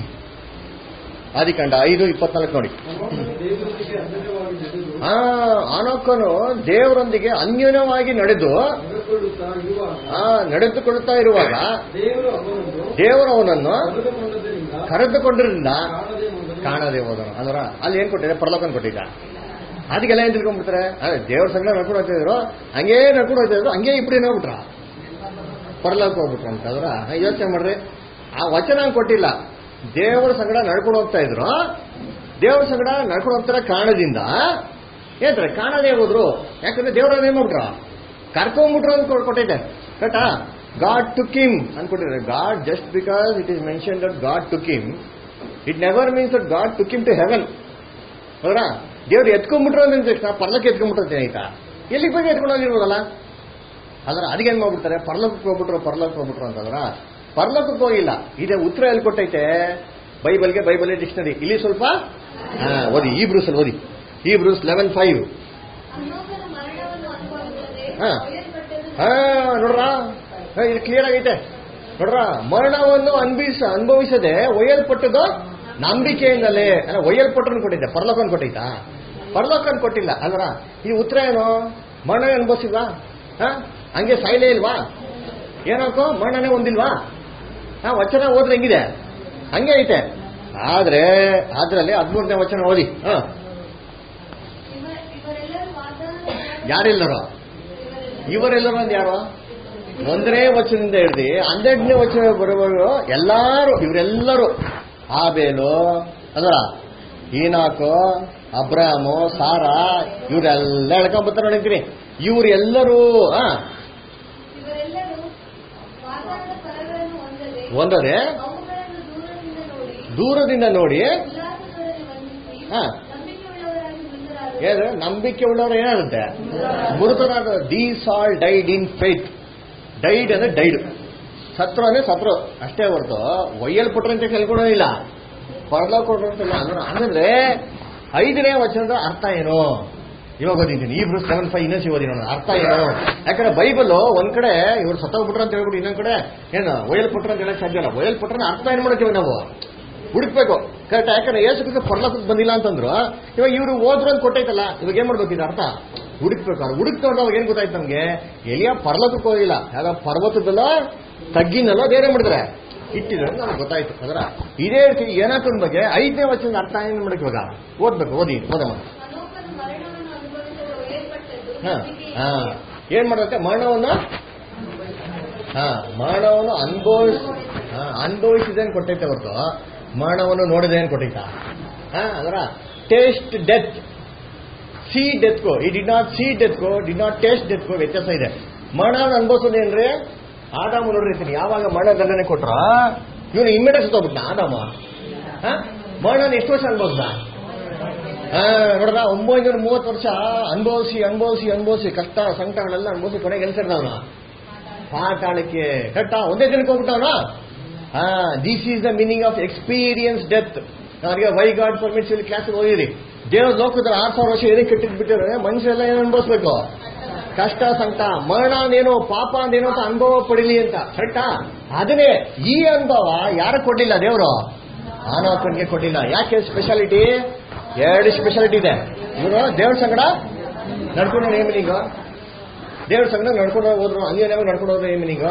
ಆದಿಕಾಂಡ ಐದು ಇಪ್ಪತ್ನಾಲ್ಕು ನೋಡಿ ದೇವರೊಂದಿಗೆ ಅನ್ಯವಾಗಿ ನಡೆದು ಆ ಆನೋಕನು ದೇವರೊಂದಿಗೆ ಅನ್ಯೂನವಾಗಿ ನಡೆದು ನಡೆದುಕೊಳ್ಳುತ್ತಾ ಇರುವಾಗ ಆ ನಡೆದುಕೊಳ್ಳುತ್ತಾ ಇರುವಾಗ ದೇವರು ಅವನನ್ನು ದೇವರು ಅವನನ್ನು ಕರೆದುಕೊಂಡದ್ದರಿಂದ ಕರೆದುಕೊಂಡಿರಿಂದ ಕಾಣದೆ ಹೋದನು. ಕಾಣದೆ ಹೋದನು ಅದರ ಅಲ್ಲಿ ಏನ್ ಕೊಟ್ಟಿದೆ ಪರಲೋಕನ್ ಕೊಟ್ಟಿದ್ದ ಅದಕ್ಕೆಲ್ಲ ಏನ್ ತಿಳ್ಕೊಂಡ್ಬಿಡ್ತಾರೆ ಅದೇ ದೇವ್ರ ಸಂಘ ನಡ್ಕೊಂಡು ಹೋಗ್ತಾ ಇದ್ರು ಹಂಗೇ ನಡ್ಕೊಂಡು ಹೋಗ್ತಾ ಇದ್ರು ಹಂಗೆ ಇಬ್ಬರು ಹೋಗ್ಬಿಟ್ರ ಪರಲೋಕ ಹೋಗ್ಬಿಟ್ರು ಅಂತ ಅದ್ರ ಯೋಚನೆ ಮಾಡ್ರಿ ಆ ವಚನ ಹಂಗ್ ಕೊಟ್ಟಿಲ್ಲ ದೇವರ ಸಂಗಡ ನಡ್ಕೊಂಡು ಹೋಗ್ತಾ ಇದ್ರು ದೇವರ ಸಂಗಡ ನಡ್ಕೊಂಡು ಹೋಗ್ತಾರ ಕಾರಣದಿಂದ ಏನ್ತಾರೆ ಕಾಣದೇ ಹೋದ್ರು ಯಾಕಂದ್ರೆ ದೇವ್ರ ಏನ್ ಮಾಡ್ಬಿಟ್ರ ಕರ್ಕೊಂಡ್ಬಿಟ್ರು ಅಂತ ಕೊಟ್ಟಿದ್ದೆ ಕರೆಕ್ಟಾ ಗಾಡ್ ಟು ಕಿಮ್ ಅನ್ಕೊಂಡಿದ್ದಾರೆ God just because it is mention that God took him it never means that God took him to heaven ಹೌದಾ ದೇವ್ರು ಎತ್ಕೊಂಡ್ಬಿಟ್ರು ಅಂತ ತಕ್ಷಣ ಪರ್ಲಕ್ಕೆ ಎತ್ಕೊಂಡ್ಬಿಟ್ರೆ ಆಯ್ತಾ ಎಲ್ಲಿಗೆ ಬಗ್ಗೆ ಎತ್ಕೊಂಡೋಗಿರ್ಬೋದಲ್ಲ ಅದರ ಅದಕ್ಕೆ ಏನ್ ಮಾಡ್ಬಿಡ್ತಾರೆ ಪರ್ಲೋಕಕ್ಕೆ ಹೋಗ್ಬಿಟ್ರು ಪರ್ಲೋಕಕ್ಕೆ ಹೋಗ್ಬಿಟ್ರು ಅಂತಂದ್ರ ಪರ್ಲೋಕಕ್ಕೆ ಹೋಗಿಲ್ಲ ಇದೇ ಉತ್ತರ ಎಲ್ಲಿ ಕೊಟ್ಟೈತೆ ಬೈಬಲ್ಗೆ ಬೈಬಲ್ ಡಿಕ್ಷನರಿ ಇಲ್ಲಿ ಸ್ವಲ್ಪ ಹಾ, ಓದಿ ಈ ಬ್ರೂಸ್ ಅಲ್ಲಿ ಓದಿ ಈ ಬ್ರೂಸ್ ಲೆವೆನ್ ಫೈವ್ ಅನೋಕನ ಮರಣವನ್ನು ಅನುಭವಿಸದೆ ಹಾ. ಒಯ್ಯಲ್ಪಟ್ಟದ್ದು ಹಾ ನೋಡ್ರ ಹಾ, ಇದು ಕ್ಲಿಯರ್ ಆಗೈತೆ ನೋಡ್ರ ಮರಣವನ್ನು ಅನ್ಭವಿಸ ಅನುಭವಿಸದೆ ಒಯ್ಯಲ್ಪಟ್ಟದು ನಂಬಿಕೆಯಿಂದಲೇ ಅಲ್ಲ ಒಯ್ಯಲ್ಪಟ್ಟರನ್ನು ಕೊಟ್ಟಿದ್ದೆ ಪರಲೋಕನ್ ಕೊಟ್ಟೈತಾ ಪರಲೋಕನ್ ಕೊಟ್ಟಿಲ್ಲ ಅಲ್ರ ಈ ಉತ್ತರ ಏನು ಮರಣ ಅನುಭವಿಸಿಲ್ವಾ ಹಾ ಹಂಗೆ ಸಾಯ್ಲೇ ಇಲ್ವಾ ಏನಾಕೋ ಮರಣನೇ ಹೊಂದಿಲ್ವಾ ಹಾ ವಚನ ಓದ್ರೆ ಹೆಂಗಿದೆ ಹಂಗೆ ಐತೆ ಆದ್ರೆ ಅದ್ರಲ್ಲಿ ಹದಿಮೂರನೇ ವಚನ ಓದಿ ಹಾ ಇವ- ಇವರೆಲ್ಲರೂ ವಾಗ್ದಾನ ಯಾರೆಲ್ಲರೂ ಇವರೆಲ್ಲರೂ ಅಂದ್ರೆ ಯಾರು ಒಂದನೇ ವಚನದಿಂದ ಹಿಡ್ದು ಹನ್ನೆರಡನೇ ವಚನ ಬರುವವರು ಎಲ್ಲಾರು ಇವರೆಲ್ಲರೂ ಆಬೇಲು ಅದರ ಈನಾಕು ಅಬ್ರಾಮು ಸಾರಾ ಇವರೆಲ್ಲ ಎಳ್ಕೊಂಬತ್ತಾರೆ ನೋಡಿರ್ತೀನಿ ಇವರೆಲ್ಲರೂ ಆ ಇವರೆಲ್ಲರೂ ವಾಗ್ದಾನದ ಫಲಗಳನ್ನು ಹೊಂದದೆ ಒಂದದೆ ಅವುಗಳನ್ನು ದೂರದಿಂದ ನೋಡಿ ದೂರದಿಂದ ನೋಡಿ ಉಲ್ಲಾಸದೊಡನೆ ವಂದಿಸಿ ಹಾ. ನಂಬಿಕೆಯುಳ್ಳವರಾಗಿ ಮೃತರಾದರು. ಏನು ನಂಬಿಕೆ ಉಳ್ಳವರು ಏನಾಗುತ್ತೆ ಮೃತರಾದ these all died in faith died ಅಂದ್ರೆ ಡೈಡ್ ಸತ್ರು ಅಂದ್ರೆ ಸತ್ರು ಅಷ್ಟೇ ಹೊರತು ಒಯ್ಯಲ್ಪಟ್ರು ಅಂತ ಕೇಳ್ಕೊಳೋದಿಲ್ಲ ಪರಲೋಕ ಕೊಟ್ರು ಅಂತಿಲ್ಲ ಅಂದ್ರೆ ಹಂಗಂದ್ರೆ ಐದನೇ ವಚನದ ಅರ್ಥ ಏನು ಇವಾಗ ಓದಿದ್ದೀನಿ ಈ ಬ್ರೂಸ್ ಸೆವೆನ್ ಫೈವ್ ಇನ್ನೊಂದು ಓದಿ ನೋಡೋಣ ಅರ್ಥ ಏನು ಯಾಕಂದ್ರೆ ಬೈಬಲ್ ಒಂದ್ ಕಡೆ ಇವ್ರು ಸತ್ತೋಗ್ಬಿಟ್ರು ಅಂತ ಹೇಳ್ಬಿಟ್ಟು ಇನ್ನೊಂದ್ ಕಡೆ ಏನು ಒಯ್ಯಲ್ಪಟ್ರು ಅಂತ ಹೇಳಕ್ ಸಾಧ್ಯ ಇಲ್ಲ ಒಯ್ಯಲ್ಪಟ್ರೆ ಅರ್ಥ ಏನ್ ಮಾಡ್ತೀವಿ ನಾವು ಹುಡುಕ್ಬೇಕು ಕರೆಕ್ಟ್ ಯಾಕಂದ್ರೆ ಯೇಸು ಕ್ರಿಸ್ತ ಪರಲೋಕಕ್ಕೆ ಬಂದಿಲ್ಲ ಅಂತಂದ್ರು ಇವಾಗ ಇವರು ಹೋದ್ರು ಅಂತ ಕೊಟ್ಟೈತಲ್ಲ ಇವಾಗ ಏನ್ ಮಾಡ್ಬೇಕು ಇದು ಅರ್ಥ ಹುಡುಕ್ಬೇಕು ಅವ್ರು ಹುಡುಕ್ತವ್ರು ಅವಾಗ ಏನ್ ಗೊತ್ತಾಯ್ತು ನಮ್ಗೆ ಎಲಿಯ ಪರ್ಲೋಕಕ್ಕೆ ಹೋಗಿಲ್ಲ ಯಾಗ ಪರ್ವತದಲ್ಲ ತಗ್ಗಿನಲ್ಲ ಬೇರೆ ಮಾಡಿದ್ರೆ ಇಟ್ಟಿದ್ರೆ ನಮ್ಗೆ ಗೊತ್ತಾಯ್ತು ಅದರ ಇದೇ ರೀತಿ ಏನಾಕನ್ ಬಗ್ಗೆ ಐದನೇ ವಚನದ ಅರ್ಥ ಏನ್ ಮಾಡಕ್ಕೆ ಇವಾಗ ಓದ್ಬೇಕು ಓದಿ ಓದಮ್ಮ ಅನೋಕನು ಮರಣವನ್ನು ಅನುಭವಿಸದೆ ಒಯ್ಯಲ್ಪಟ್ಟದ್ದು ಹಾ ನಂಬಿಕೆಯಿಂದ. ಹಾ ಏನ್ ಮಾಡ್ಬೇಕು ಮರಣವನ್ನ ಹಾ ಮರಣವನ್ನು ಅನುಭವಿಸ್ ಹಾ ಅನುಭವಿಸಿದೇನು ಕೊಟ್ಟೈತೆ ಹೊರತು ಮರಣವನ್ನು ನೋಡಿದೇನು ಕೊಟ್ಟೈತ ಹಾ ಅದರ ಟೇಸ್ಟ್ ಡೆತ್ ಸಿ ಡೆತ್ಕೋ ಈ ಡಿ ನಾಟ್ ಸಿ ಡೆತ್ಕೋ ಡಿ ನಾಟ್ ಟೇಸ್ಟ್ ಡೆತ್ಕೋ ವ್ಯತ್ಯಾಸ ಇದೆ ಮರಣವನ್ನು ಅನುಭವಿಸೋದೇನ್ರಿ ಆದಾಮ ನೋಡಿರ್ತೀನಿ ಯಾವಾಗ ಮರಣ ದಂಡನೆ ಕೊಟ್ರ ಇವನು ಇಮ್ಮಿಡಿಯೇಟ್ ಸತ್ತೋಗ್ಬಿಟ್ನ ಆದಾಮ ಹಾ ಮರಣನ ಎಷ್ಟು ವರ್ಷ ಅನುಭವಿಸ್ದ ಆ, ನೋಡ್ರ ಒಂಬೈನೂರ ಮೂವತ್ತು ವರ್ಷ ಅನುಭವಿಸಿ ಅನುಭವಿಸಿ ಅನುಭವಿಸಿ ಕಷ್ಟ ಸಂಕಟಗಳೆಲ್ಲ ಅನುಭವಿಸಿ ಕೊನೆಗೆ ಎನ್ಸರ್ದ ಅವನು ಪಾತಾಳಕ್ಕೆ ಕಟ್ಟ ಒಂದೇ ದಿನಕ್ಕೆ ಹೋಗ್ಬಿಟ್ಟವನ ಹಾ this is the meaning of experience death ನನಗೆ ವೈ ಗಾಡ್ ಪರ್ಮಿಟ್ಸ್ ಇಲ್ಲಿ ಕ್ಲಾಸ್ ಓದಿರಿ ದೇವ್ರ ಲೋಕದಲ್ಲಿ ಆರು ಸಾವಿರ ವರ್ಷ ಏನಕ್ಕೆ ಕೆಟ್ಟಿದ್ಬಿಟ್ಟಿದ್ರೆ ಮನುಷ್ಯರೆಲ್ಲ ಏನು ಅನುಭವಿಸ್ಬೇಕು ಕಷ್ಟ ಸಂಕಟ ಮರಣ ಅಂದೇನೋ ಪಾಪ ಅಂದೇನೋ ಅಂತ ಅನುಭವ ಪಡಿಲಿ ಅಂತ ಕರೆಕ್ಟಾ ಅದನ್ನೇ ಈ ಅನುಭವ ಯಾರು ಕೊಡ್ಲಿಲ್ಲ ದೇವರು ಆನೋಕನ್ಗೆ ಕೊಟ್ಟಿಲ್ಲ ಯಾಕೆ ಸ್ಪೆಷಾಲಿಟಿ ಎರಡು ಸ್ಪೆಷಾಲಿಟಿ ಇದೆ ಇವರು ದೇವ್ರ ಸಂಗಡ ನಡ್ಕೊಂಡು ಏನ್ ಮೀನಿಂಗ್ ದೇವ್ರ ಸಂಗಡ ನಡ್ಕೊಂಡು ಹೋದ್ರು ಹಂಗೆ ನಡ್ಕೊಂಡು ಹೋದ್ರು ಏನ್ ಮೀನಿಂಗ್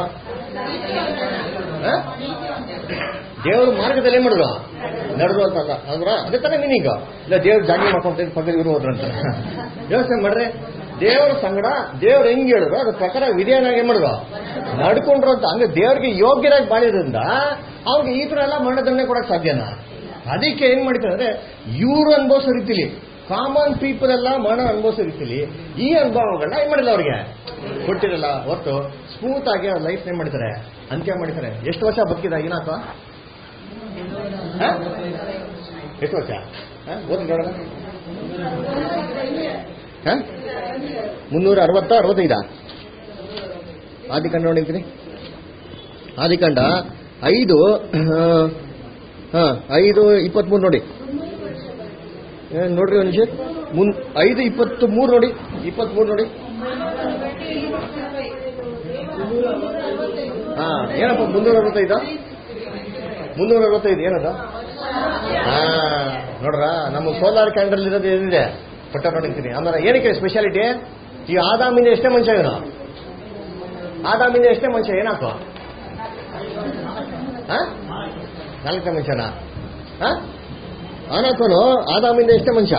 ದೇವ್ರ ಮಾರ್ಗದಲ್ಲಿ ಏನ್ ಮಾಡಿದ್ರು ನಡೆದು ಅಂತ ಅಲ್ಲ ಅಂದ್ರ ಅದೇ ತಾನೇ ಮೀನಿಂಗ್ ಇಲ್ಲ ದೇವ್ರ ಜಾಗಿ ಮಾಡ್ಕೊಂತ ಪಕ್ಕದ ಇವರು ಹೋದ್ರು ಅಂತ ಯೋಚನೆ ಮಾಡ್ರಿ ದೇವ್ರ ಸಂಗಡ ದೇವ್ರ ಹೆಂಗ್ ಹೇಳಿದ್ರು ಅದ್ರ ಪ್ರಕಾರ ವಿಧೇಯನಾಗಿ ಏನ್ ಮಾಡಿದ್ರು ನಡ್ಕೊಂಡ್ರು ಅಂತ ಹಂಗ ದೇವ್ರಿಗೆ ಯೋಗ್ಯರಾಗಿ ಬಾಳಿದ್ರಿಂದ ಅವ್ರಿಗೆ ಈ ತರ ಎಲ್ಲ ಮರಣದಂಡನೆ ಕೊಡಕ್ ಸಾಧ್ಯನಾ ಅದಕ್ಕೆ ಏನ್ ಮಾಡ್ತಾರೆ ಅಂದ್ರೆ ಇವ್ರು ಅನುಭವಿಸೋ ರೀತಿಲಿ ಕಾಮನ್ ಪೀಪಲ್ ಎಲ್ಲ ಮರಣ ಅನುಭವಿಸೋ ರೀತಿಲಿ ಈ ಅನುಭವಗಳನ್ನ ಏನ್ ಮಾಡಿಲ್ಲ ಅವ್ರಿಗೆ ಕೊಟ್ಟಿರಲ್ಲ ಹೊತ್ತು ಸ್ಮೂತ್ ಆಗಿ ಅವ್ರ ಲೈಫ್ ಏನ್ ಮಾಡ್ತಾರೆ ಅಂತ್ಯ ಮಾಡ್ತಾರೆ ಎಷ್ಟು ವರ್ಷ ಬದುಕಿದ ಏನಾಕ ಎಷ್ಟು ವರ್ಷ ಹ? ಓದಿ ನೋಡೋಣ ಹ? ಮುನ್ನೂರ ಅರವತ್ತ ಅರವತ್ತೈದ ಆದಿಕಂಡ ನೋಡಿರ್ತೀನಿ ಆದಿಕಂಡ ಐದು ಹ ಐದು ಇಪ್ಪತ್ಮೂರು ನೋಡಿ ಏ, ನೋಡ್ರಿ ಒಂದು ನಿಮಿಷ ಮುನ್ ಐದು ಇಪ್ಪತ್ತು ಮೂರು ನೋಡಿ ಇಪ್ಪತ್ಮೂರು ನೋಡಿ ಹಾ ಏನಪ್ಪ ಮುನ್ನೂರ ಅರವತ್ತೈದ ಮುನ್ನೂರ ಅರವತ್ತೈದು ಏನದ ಹಾ ನೋಡ್ರ ನಮ್ಮ ಸೋಲಾರ್ ಕ್ಯಾಂಡಲ್ ಇರೋದು ಏನಿದೆ ಪಟ್ಟ ನೋಡಿರ್ತೀನಿ ಆಮೇಲೆ ಏನಕ್ಕೆ ಸ್ಪೆಷಾಲಿಟಿ ಈ ಆದಾಮಿಂದ ಎಷ್ಟೇ ಮನುಷ್ಯ ಇವನು ಆದಾಮಿಂದ ಎಷ್ಟೇ ಮನುಷ್ಯ ಏನಾಕು ಹಾ ನಾಲ್ಕನೇ ಮನುಷ್ಯನ ಹಾ ಆನಾಕೋನು ಆದಾಮಿಂದ ಎಷ್ಟೇ ಮನುಷ್ಯ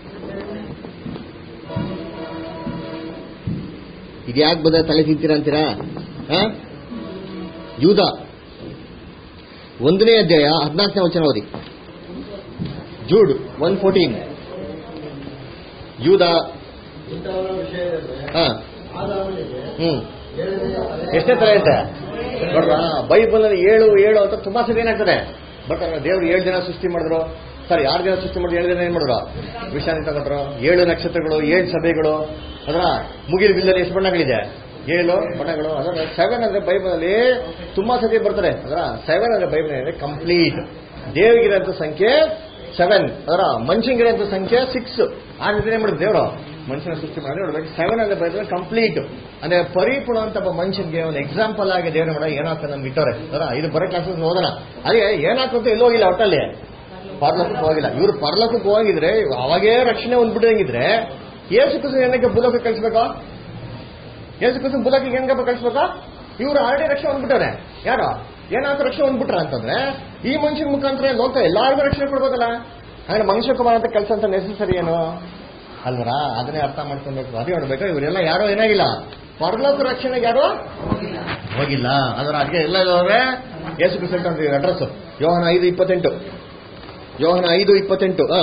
ಇದು ಯಾಕೆ ಬಂದ ತಲೆ ತಿಂತೀರಾ ಅಂತೀರಾ ಹಾ ಯೂದ ಒಂದನೇ ಅಧ್ಯಾಯ ಹದಿನಾಲ್ಕನೇ ವಚನ ಓದಿ ಜೂಡ್ ಒನ್ ಫೋರ್ಟೀನ್ ಯೂದ ಇಂಥವರ ವಿಷಯದಲ್ಲಿ ಹಾ ಆದಾಮನಿಗೆ ಹ್ಮ್ ಏಳನೇ ಎಷ್ಟನೇ ತಲೆ ಐತೆ ನೋಡ್ರಾ ಬೈಬಲ್ ಅಲ್ಲಿ ಏಳು ಏಳು ಅಂತ ತುಂಬಾ ಸರಿ ಏನಾಗ್ತದೆ ಬಟ್ ದೇವ್ರು ಏಳು ದಿನ ಸೃಷ್ಟಿ ಮಾಡಿದ್ರು ಸರಿ ಆರು ದಿನ ಸೃಷ್ಟಿ ಮಾಡಿದ್ರು ಏಳು ದಿನ ಏನ್ ಮಾಡಿದ್ರು ವಿಶ್ರಾಂತಿ ತಗೊಂಡ್ರು ಏಳು ನಕ್ಷತ್ರಗಳು ಏಳು ಸಭೆಗಳು ಅದರ ಮುಗಿಲು ಬಿಲ್ಲಲ್ಲಿ ಎಷ್ಟು ಬಣ್ಣಗಳಿದೆ ಏಳು ಬಣ್ಣಗಳು ಅದರ ಸೆವೆನ್ ಅಂದ್ರೆ ಬೈಬಲ್ ಅಲ್ಲಿ ತುಂಬಾ ಸತಿ ಬರ್ತಾರೆ ಅದರ ಸೆವೆನ್ ಅಂದ್ರೆ ಬೈಬಲ್ ಅಂದ್ರೆ ಕಂಪ್ಲೀಟ್ ದೇವರಿಗಿರೋಂಥ ಸಂಖ್ಯೆ ಸೆವೆನ್ ಅದರ ಮನುಷ್ಯಂಗಿರೋಂಥ ಸಂಖ್ಯೆ ಸಿಕ್ಸ್ ಆ ರೀತಿ ಏನ್ ಮಾಡಿದ್ರು ದೇವರು ಮನುಷ್ಯನ ಸೃಷ್ಟಿ ಮಾಡಿ ನೋಡ್ಬೇಕು ಸೆವೆನ್ ಅಂದ್ರೆ ಬೈಬಲ್ ಕಂಪ್ಲೀಟ್ ಅಂದ್ರೆ ಪರಿಪೂರ್ಣ ಅಂತ ಒಬ್ಬ ಮನುಷ್ಯನ್ಗೆ ಒಂದು ಎಕ್ಸಾಂಪಲ್ ಆಗಿ ದೇವ್ರ ಮಾಡ ಏನಾಗ್ತದೆ ನಮ್ಗೆ ಇಟ್ಟವ್ರೆ ಅದರ ಇದು ಬರೋ ಕ್ಲಾಸಸ್ ಓದೋಣ ಅದೇ ಏನಾಗ್ತಂತ ಎಲ್ಲೂ ಹೋಗಿಲ್ಲ ಒಟ್ಟಲ್ಲಿ ಪರಲೋಕಕ್ಕೆ ಹೋಗಿಲ್ಲ ಇವ್ರು ಪರಲೋಕಕ್ಕೆ ಹೋಗಿದ್ರೆ ಅವಾಗೇ ರಕ್ಷಣೆ ಹೊಂದ್ಬಿಟ್ಟಂಗಿದ್ರೆ ಏಸು ಕುಸು ಏನಕ್ಕೆ ಭೂಲೋಕ ಕಳಿಸ್ಬೇಕು ಏಸು ಕುಸು ಭೂಲೋಕಕ್ಕೆ ಹೆಂಗಪ್ಪ ಕಳಿಸ್ಬೇಕಾ ಇವ್ರು ಆಲ್ರೆಡಿ ರಕ್ಷಣೆ ಹೊಂದ್ಬಿಟ್ಟವ್ರೆ ಯಾರು ಏನಾದ್ರು ರಕ್ಷಣೆ ಹೊಂದ್ಬಿಟ್ರ ಅಂತಂದ್ರೆ ಈ ಮನುಷ್ಯನ ಮುಖಾಂತರ ಲೋಕ ಎಲ್ಲಾರ್ಗು ರಕ್ಷಣೆ ಕೊಡ್ಬೋದಲ್ಲ ಹಾಗಾದ್ರೆ ಮನುಷ್ಯ ಕುಮಾರ್ ಅಂತ ಕೆಲಸ ಅಂತ ನೆಸಸರಿ ಏನು ಅಲ್ವರಾ ಅದನ್ನೇ ಅರ್ಥ ಮಾಡ್ಕೊಬೇಕು ಅದೇ ನೋಡ್ಬೇಕು ಇವರೆಲ್ಲ ಯಾರೋ ಏನಾಗಿಲ್ಲ ಪರಲೋಕ ರಕ್ಷಣೆಗೆ ಯಾರು ಹೋಗಿಲ್ಲ ಅದರ ಅದಕ್ಕೆ ಎಲ್ಲ ಇಲ್ಲವ್ರೆ ಯೇಸು ಕ್ರಿಸ್ತ ಅಂತ ಅಡ್ರೆಸ್ ಯೋಹನ ಐದು ಇಪ್ಪತ್ತೆಂಟು ಯೋಹನ ಐದು ಇಪ್ಪತ್ತೆಂಟು ಆ.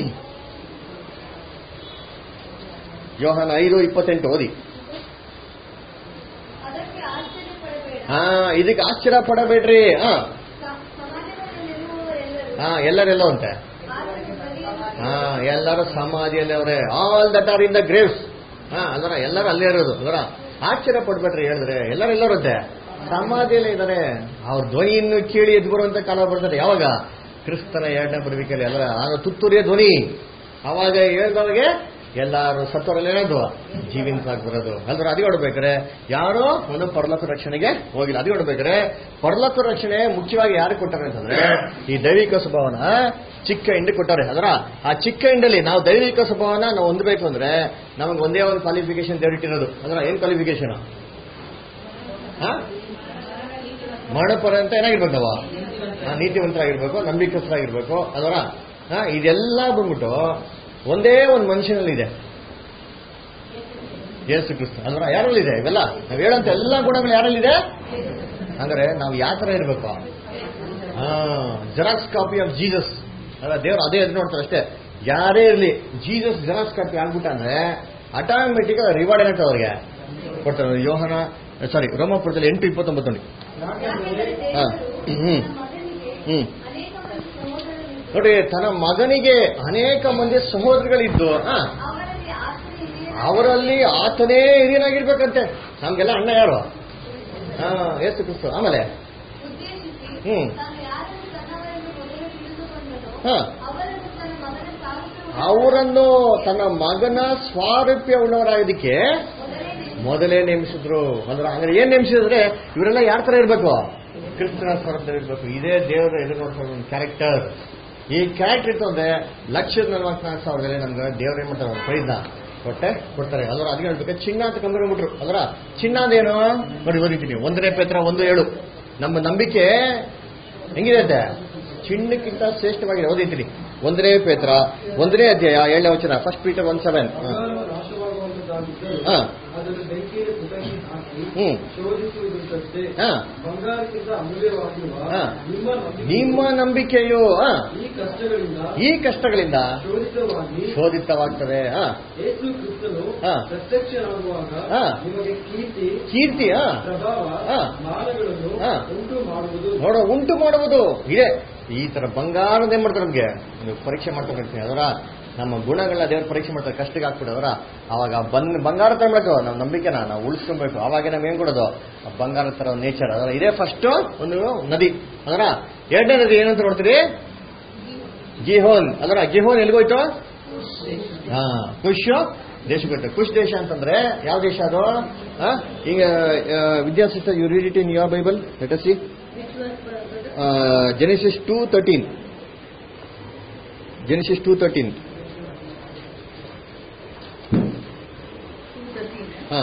ಯೋಹನ ಐದು ಇಪ್ಪತ್ತೆಂಟು ಓದಿ ಅದಕ್ಕೆ ಆಶ್ಚರ್ಯ ಪಡಬೇಡ ಹಾ ಇದಕ್ಕೆ ಆಶ್ಚರ್ಯ ಪಡಬೇಡ್ರಿ ಹಾ ಸ- ಸಮಾಜದಲ್ಲಿರುವವರೆಲ್ಲರೂ ಹಾ ಎಲ್ಲರೆಲ್ಲೋ ಅಂತೆ ಆತನಿಗೆ ಬಲಿಯನ್ನು ಹಾ ಎಲ್ಲರೂ ಸಮಾಧಿಯಲ್ಲಿ ಅವರೇ all that are in the graves ಹಾ ಅಲ್ಲರ ಎಲ್ಲರೂ ಅಲ್ಲೇ ಇರೋದು ಅದರ ಆಶ್ಚರ್ಯ ಪಡ್ಬೇಡ್ರಿ ಹೇಳಿದ್ರೆ ಎಲ್ಲರೂ ಎಲ್ಲರಂತೆ ಸಮಾಧಿಯಲ್ಲಿ ಇದ್ದಾರೆ ಅವ್ರ ಧ್ವನಿಯನ್ನು ಕೇಳಿ ಎದ್ದು ಬರುವಂತ ಕಾಲ ಬರ್ತಾರೆ ಯಾವಾಗ ಕ್ರಿಸ್ತನ ಎರಡನೇ ಬರಬೇಕಲ್ಲಿ ಎಲ್ಲರ ಆಗ ತುತ್ತೂರಿಯ ಧ್ವನಿ ಅವಾಗ ಹೇಳ್ದವ್ರಿಗೆ ಎಲ್ಲಾರು ಸತ್ತವರಲ್ಲಿ ಏನಾದ್ರು ಜೀವಿಂತಾಗಿ ಬರೋದು ಅಲ್ದ್ರ ಅದೇ ಹೊಡ್ಬೇಕಾರೆ ಯಾರೋ ಒಂದು ಪರಲೋಕ ರಕ್ಷಣೆಗೆ ಹೋಗಿಲ್ಲ ಅದೇ ಹೊಡ್ಬೇಕಾರೆ ಪರಲೋಕ ರಕ್ಷಣೆ ಮುಖ್ಯವಾಗಿ ಯಾರು ಕೊಟ್ಟಾರೆ ಅಂತಂದ್ರೆ ಈ ದೈವಿಕ ಸ್ವಭಾವನ ಚಿಕ್ಕ ಹಿಂಡಿ ಕೊಟ್ಟಾರೆ ಅದರ ಆ ಚಿಕ್ಕ ಹಿಂಡಲ್ಲಿ ನಾವು ದೈವಿಕ ಸ್ವಭಾವನ ನಾವು ಹೊಂದಬೇಕು ಅಂದ್ರೆ ನಮಗೆ ಒಂದೇ ಒಂದು ಕ್ವಾಲಿಫಿಕೇಶನ್ ದೇವರಿಟ್ಟಿರೋದು ಅದರ ಏನ್ ಕ್ವಾಲಿಫಿಕೇಶನ್ ಮರಣಪರ ಅಂತ ಏನಾಗಿರ್ಬೇಕು ನಾವು ಆ, ನೀತಿವಂತರಾಗಿರ್ಬೇಕು ನಂಬಿಕಸ್ಥರಾಗಿರ್ಬೇಕು ಅದರ ಆ, ಇದೆಲ್ಲ ಬಂದ್ಬಿಟ್ಟು ಒಂದೇ ಒಂದು ಮನುಷ್ಯನಲ್ಲಿದೆ ಯೇಸು ಕ್ರಿಸ್ತ ಅಲ್ವರ ಯಾರಲ್ಲಿದೆ ಇವೆಲ್ಲ ನಾವು ಹೇಳೋಂಥ ಎಲ್ಲ ಗುಣಗಳು ಯಾರಲ್ಲಿದೆ ಅಂದ್ರೆ ನಾವು ಯಾವ ತರ ಇರಬೇಕು ಜೆರಾಕ್ಸ್ ಕಾಪಿ ಆಫ್ ಜೀಸಸ್ ಅಲ್ಲ ದೇವ್ರು ಅದೇ ಎದ್ದು ನೋಡ್ತಾರೆ ಅಷ್ಟೇ ಯಾರೇ ಇರಲಿ ಜೀಸಸ್ ಜೆರಾಕ್ಸ್ ಕಾಪಿ ಆಗ್ಬಿಟ್ಟ ಅಂದ್ರೆ ಆಟೋಮೆಟಿಕ್ ರಿವಾರ್ಡ್ ಏನಾಗ್ತದೆ ಅವ್ರಿಗೆ ಕೊಡ್ತಾರೆ ಯೋಹನ ಸಾರಿ ರೋಮಾಪುರದಲ್ಲಿ ಎಂಟು ಇಪ್ಪತ್ತೊಂಬತ್ತು ನೋಡಿ ಯಾಕೆಂದರೆ ಹಾ. ದೇವರು ಹ್ಮ್. ತನ್ನ ಮಗನಿಗೆ ಹ್ಮ್. ಅನೇಕ ಮಂದಿ ಸಹೋದರರಿದ್ದು ನೋಡಿ ತನ್ನ ಮಗನಿಗೆ ಅನೇಕ ಮಂದಿ ಸಹೋದರಗಳಿದ್ದು ಹಾ ಅವರಲ್ಲಿ ಆತನ ಹಿರಿಯ ಅವರಲ್ಲಿ ಆತನೇ ಹಿರಿಯನಾಗಿರ್ಬೇಕಂತೆ ನಮ್ಗೆಲ್ಲ ಅಣ್ಣ ಯಾರು ಹಾ ಏಸು ಕ್ರಿಸ್ತು ಆಮೇಲೆ ಉದ್ದೇಶಿಸಿ ಹ್ಮ್. ತಾನು ಯಾರನ್ನು ತನ್ನವರೆಂದು ಮೊದಲು ತಿಳಿದುಕೊಂಡನೋ ಹಾ. ಅವರನ್ನು ತನ್ನ ಮಗನ ಸಾಹಿತ್ಯ ಅವರನ್ನು ತನ್ನ ಮಗನ ಸ್ವಾರೂಪ್ಯ ಉಳ್ಳವರಾಗೋದಕ್ಕೆ ಮೊದಲೇ ಮೊದಲೇ ನೇಮಿಸಿದ್ರು ಅಂದ್ರೆ ಹಂಗಾರೆ ಏನ್ ನೇಮಿಸಿದ್ರೆ ಇವರೆಲ್ಲ ಯಾರ ತರ ಇರ್ಬೇಕು ಕ್ರಿಸ್ತನ ಸ್ವರೂಪದಲ್ಲಿ ಇರ್ಬೇಕು ಇದೇ ದೇವರ ಎದುರು ನೋಡ್ತಾರೆ ಒಂದು ಕ್ಯಾರೆಕ್ಟರ್ ಈ ಕ್ಯಾರೆಕ್ಟರ್ ಇತ್ತು ಅಂದ್ರೆ ಲಕ್ಷದ ನಲ್ವತ್ನಾಲ್ಕು ಸಾವಿರದಲ್ಲಿ ನಮ್ಗೆ ದೇವ್ರ ಏನ್ ಮಾಡ್ತಾರೆ ಪ್ರೈಸ್ನ ಕೊಟ್ಟೆ ಕೊಡ್ತಾರೆ ಅದರ ಅದಕ್ಕೆ ಹೇಳ್ಬೇಕು ಚಿನ್ನ ಅಂತ ಕಂಡ್ಕೊಂಡ್ಬಿಟ್ರು ಅದರ ಚಿನ್ನ ಅಂದೇನು ನೋಡಿ ಓದಿದ್ದೀನಿ ಒಂದನೇ ಪೇತ್ರ ಒಂದು ಏಳು ನಮ್ಮ ನಂಬಿಕೆ ಹೆಂಗಿದೆ ಅಂತೆ ಚಿನ್ನಕ್ಕಿಂತ ಶ್ರೇಷ್ಠವಾಗಿದೆ ಓದಿದ್ದೀನಿ ಒಂದನೇ ಪೇತ್ರ ಒಂದನೇ ಅಧ್ಯಾಯ ಏಳನೇ ವಚನ ಫಸ್ಟ್ ಪೀಟರ್ ಒನ್ ಸೆವೆನ್ ಬಂಗಾರವು ನಾಶವಾಗುವಂತದ್ದಾಗಿದ್ದರೆ ಹಾ. ಅದನ್ನು ಬೆಂಕಿಯಲ್ಲಿ ಕುಟಕಿ ಹಾಕಿ ಹ್ಮ್. ಶೋಧಿಸುವುದಂತೆ ಹಾ ಬಂಗಾರಕ್ಕಿಂತ ಅಮೂಲ್ಯವಾಗಿರುವ ಹಾ. ನಿಮ್ಮ ನಂಬಿಕೆ ನಿಮ್ಮ ನಂಬಿಕೆಯು ಆ, ಈ ಕಷ್ಟಗಳಿಂದ ಈ ಕಷ್ಟಗಳಿಂದ ಶೋಧಿತವಾಗಿ ಶೋಧಿತವಾಗ್ತದೆ ಆ, ಯೇಸು ಕ್ರಿಸ್ತನು ಹಾ. ಪ್ರತ್ಯಕ್ಷನಾಗುವಾಗ ಹಾ. ನಿಮಗೆ ಕೀರ್ತಿ ಕೀರ್ತಿ ಆ, ಪ್ರಭಾವ ಹಾ. ಮಾನಗಳನ್ನು ಹಾ. ಉಂಟು ಮಾಡುವುದು ನೋಡೋ ಉಂಟು ಮಾಡುವುದು ಇದೆ ಈ ತರ ಬಂಗಾರದ ಏನ್ ಮಾಡ್ತಾರೆ ನಮ್ಗೆ ನೀವು ಪರೀಕ್ಷೆ ಮಾಡ್ತಾ ಇರ್ತೀನಿ ಅದರ ನಮ್ಮ ಗುಣಗಳನ್ನ ದೇವ್ರ ಪರೀಕ್ಷೆ ಮಾಡ್ತಾರೆ ಕಷ್ಟಕ್ಕೆ ಹಾಕ್ಬಿಡು ಅದರ ಅವಾಗ ಬಂದ್ ಬಂಗಾರ ತಗೊಳ್ಬೇಕು ನಮ್ಮ ನಂಬಿಕೆನ ನಾವು ಉಳಿಸ್ಕೊಬೇಕು ಅವಾಗ ನಾವ್ ಏನ್ ಕೊಡೋದು ಆ ಬಂಗಾರ ತರ ನೇಚರ್ ಅದರ ಇದೇ ಫಸ್ಟ್ ಒಂದು ನದಿ ಅದರ ಎರಡನೇ ನದಿ ಏನಂತ ನೋಡ್ತೀರಿ ಗಿಹೋನ್ ಅದರ ಗಿಹೋನ್ ಎಲ್ಲಿಗೋಯ್ತು ಹಾ ಖುಷ್ ದೇಶಕ್ಕೆ ಹೋಯ್ತು ಖುಷ್ ದೇಶ ಅಂತಂದ್ರೆ ಯಾವ ದೇಶ ಅದು ಆ? ಈಗ ವಿದ್ಯಾಸಿಸ್ಟ you read it in your Bible let see Genesis two thirteen Genesis two thirteen ಹಾ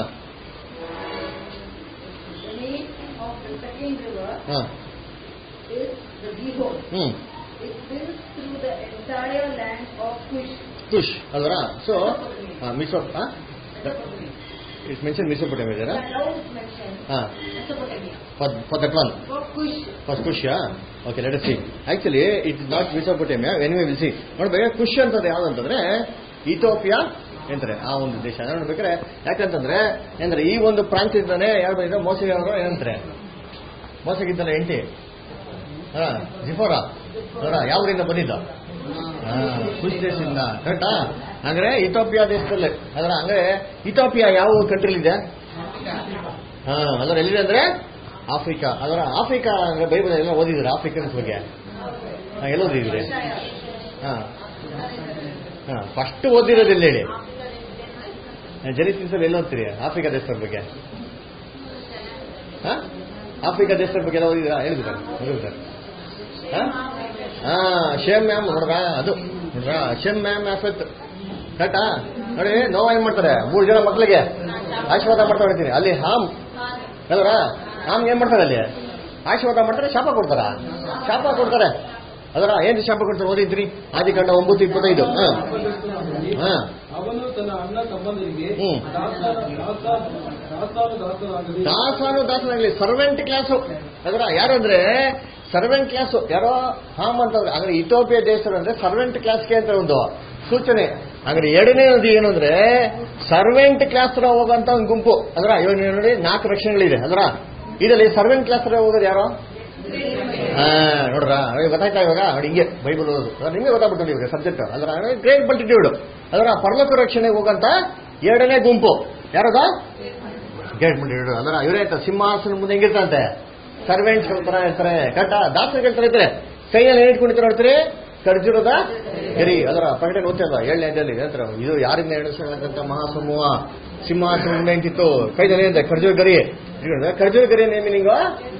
The name of the second river ಹಾ is the Gihon. Hmm It fills through the entire land of Cush. Cush ಅಲ್ವರ so Meso it's mention Mesopotamia ಇದರ And now it's mentioned ಹಾ Mesopotamia. For that one For Cush, first Cush okay let see actually it is not Mesopotamia anyway will see ನೋಡ್ಬೇಕು Cush ಅಂತಂದ್ರೆ ಯಾವ್ದು ಅಂತಂದ್ರೆ ಇಥೋಪಿಯಾ ಎಂತಾರೆ ಆ ಒಂದು ದೇಶ ನೋಡ್ಬೇಕಾದ್ರೆ ಯಾಕಂತಂದ್ರೆ ಅಂದ್ರೆ ಈ ಒಂದು ಪ್ರಾಂತ್ಯದಿಂದಾನೆ ಯಾರು ಬಂದಿದ್ರೆ ಮೋಸಡಿ ಅವರು ಏನಂತಾರೆ ಮೋಸಗಿದ್ದಲ್ಲ ಹೆಂಡತಿ ಹಾ ಜಿಫೋರ ಅದರ ಯಾವ ಊರಿಂದ ಬಂದಿದ್ದ ಖುಷ್ ದೇಶದಿಂದ ಕರೆಕ್ಟಾ ಅಂದ್ರೆ ಇಥೋಪಿಯಾ ದೇಶದಲ್ಲಿ ಅದರ ಅಂದ್ರೆ ಇಥೋಪಿಯಾ ಯಾವ ಕಂಟ್ರಿಲಿದೆ ಹಾ ಅದರ ಎಲ್ಲಿದೆ ಅಂದ್ರೆ ಆಫ್ರಿಕಾ ಅದರ ಆಫ್ರಿಕಾ ಅಂದ್ರೆ ಬೈಬಲ್ ಎಲ್ಲ ಓದಿದ್ರೆ ಆಫ್ರಿಕನ್ಸ್ ಬಗ್ಗೆ ಹಾ, ಎಲ್ಲಿ ಓದಿದ್ರಿ ಹಾ ಹಾ ಫಸ್ಟ್ ಓದಿರೋದಿಲ್ಲ ಹೇಳಿ ಜನಿಸಿನ್ಸಲ್ಲಿ ಎಲ್ಲಿ ಓದ್ತೀರಿ ಆಫ್ರಿಕಾ ದೇಶದ ಬಗ್ಗೆ ಹಾ ಆಫ್ರಿಕಾ ದೇಶದ ಬಗ್ಗೆ ಎಲ್ಲ ಓದಿದ್ರಾ ಹೇಳಿದ್ರೆ ಹೇಳಿದ್ರೆ ಹಾ ಹಾ ಶೇಮ್ ಮ್ಯಾಮ್ ನೋಡ್ರ ಅದು ನೋಡ್ರ ಶೇಮ್ ಮ್ಯಾಮ್ ಆಫತ್ ಕರೆಕ್ಟಾ ನೋಡಿ ನೋವ ಏನ್ ಮಾಡ್ತಾರೆ ಮೂರು ಜನ ಮಕ್ಳಿಗೆ ಆಶೀರ್ವಾದ ಮಾಡ್ತಾ ಹೇಳ್ತೀನಿ ಅಲ್ಲಿ ಹಾಮ್ ಅಲ್ವರ ಹಾಮ್ ಏನ್ ಮಾಡ್ತಾರೆ ಅಲ್ಲಿ ಆಶೀರ್ವಾದ ಮಾಡ್ತಾರೆ ಶಾಪ ಕೊಡ್ತಾರ ಶಾಪ ಕೊಡ್ತಾರೆ ಅದರ ಏನ್ ಶಾಪ ಕೊಡ್ತಾರೆ ಓದಿದ್ರಿ ಆದಿಕಾಂಡ ಒಂಬತ್ತು ಇಪ್ಪತ್ತೈದು ಹಾ ಹಾ ಅವನು ತನ್ನ ಅಣ್ಣ ತಮ್ಮಂದರಿಗೆ ಹ್ಮ್. ದಾಸನ ದಾಸ- ದಾಸಾನು ದಾಸನಾಗಲಿ ದಾಸನು ದಾಸನಾಗ್ಲಿ ಸರ್ವೆಂಟ್ ಕ್ಲಾಸು ಅದರ ಯಾರಂದ್ರೆ ಸರ್ವೆಂಟ್ ಕ್ಲಾಸು ಯಾರೋ ಹಾಮ್ ಅಂತಂದ್ರೆ ಅಂದ್ರೆ ಇಥೋಪಿಯಾ ದೇಶರು ಅಂದ್ರೆ ಸರ್ವೆಂಟ್ ಕ್ಲಾಸ್ಗೆ ಅಂತ ಒಂದು ಸೂಚನೆ ಅಂದ್ರೆ ಎರಡನೇ ನದಿ ಏನು ಅಂದ್ರೆ ಸರ್ವೆಂಟ್ ಕ್ಲಾಸ್ ಹತ್ರ ಹೋಗುವಂತ ಒಂದು ಗುಂಪು ಅದರ ಇವಾಗ ನೀವು ನೋಡಿ ನಾಲ್ಕು ರಕ್ಷಣೆಗಳಿದೆ ಅದರ ಇದರಲ್ಲಿ ಸರ್ವೆಂಟ್ ಕ್ಲಾಸ್ ಹತ್ರ ಹೋಗೋದು ಯಾರೋ ಹಾ ನೋಡ್ರ ಅವ್ರಿಗೆ ಗೊತ್ತಾಯ್ತಾ ಇವಾಗ ಅವ್ರು ಹಿಂಗೆ ಬೈಬಲ್ ಓದೋದು ಅದ್ರ ನಿಮಗೆ ಗೊತ್ತಾಗ್ಬಿಟ್ಟು ಇವಾಗ ಸಬ್ಜೆಕ್ಟ್ ಅದರ ಗ್ರೇಟ್ ಮಲ್ಟಿಟ್ಯೂಡ್ ಅದರ ಪರಲೋಕ ರಕ್ಷಣೆಗೆ ಹೋಗಂತ ಎರಡನೇ ಗುಂಪು ಯಾರದ ಗ್ರೇಟ್ ಮಲ್ಟಿಟ್ಯೂಡ್ ಅದರ ಇವರೇ ಅಂತ ಸಿಂಹಾಸನ ಮುಂದೆ ಹೆಂಗಿರ್ತಂತೆ ಸರ್ವೆಂಟ್ಸ್ ತರ ಇರ್ತಾರೆ ಕಟ್ಟ ದಾಸರಿಗೆ ಹೇಳ್ತಾರೆ ಇರ್ತಾರೆ ಕೈಯಲ್ಲಿ ಏನ್ ಇಟ್ಕೊಂಡಿರ್ತಾರೆ ನೋಡ್ತೀರಿ ಖರ್ಜೂರದ ಗರಿ ಅದರ ಪ್ರಕಟಣೆ ಓದ್ತಿಲ್ಲ ಏಳನೇ ಅಧ್ಯಾಯದಲ್ಲಿ ಹೇಳ್ತಾರೆ ಇದು ಯಾರಿಂದ ಎಣಿಸತಕ್ಕಂಥ ಮಹಾಸಮೂಹ ಸಿಂಹಾಸನ ಮುಂದೆ ನಿಂತಿತ್ತು ಕೈದಲ್ಲಿ ಏನಿದೆ ಖರ್ಜೂರ ಗರಿ ಇಟ್ಕೊಂಡಿದ್ದಾರೆ. ಖರ್ಜೂರ ಗರಿ ನೇಮ್ ಮೀನಿಂಗು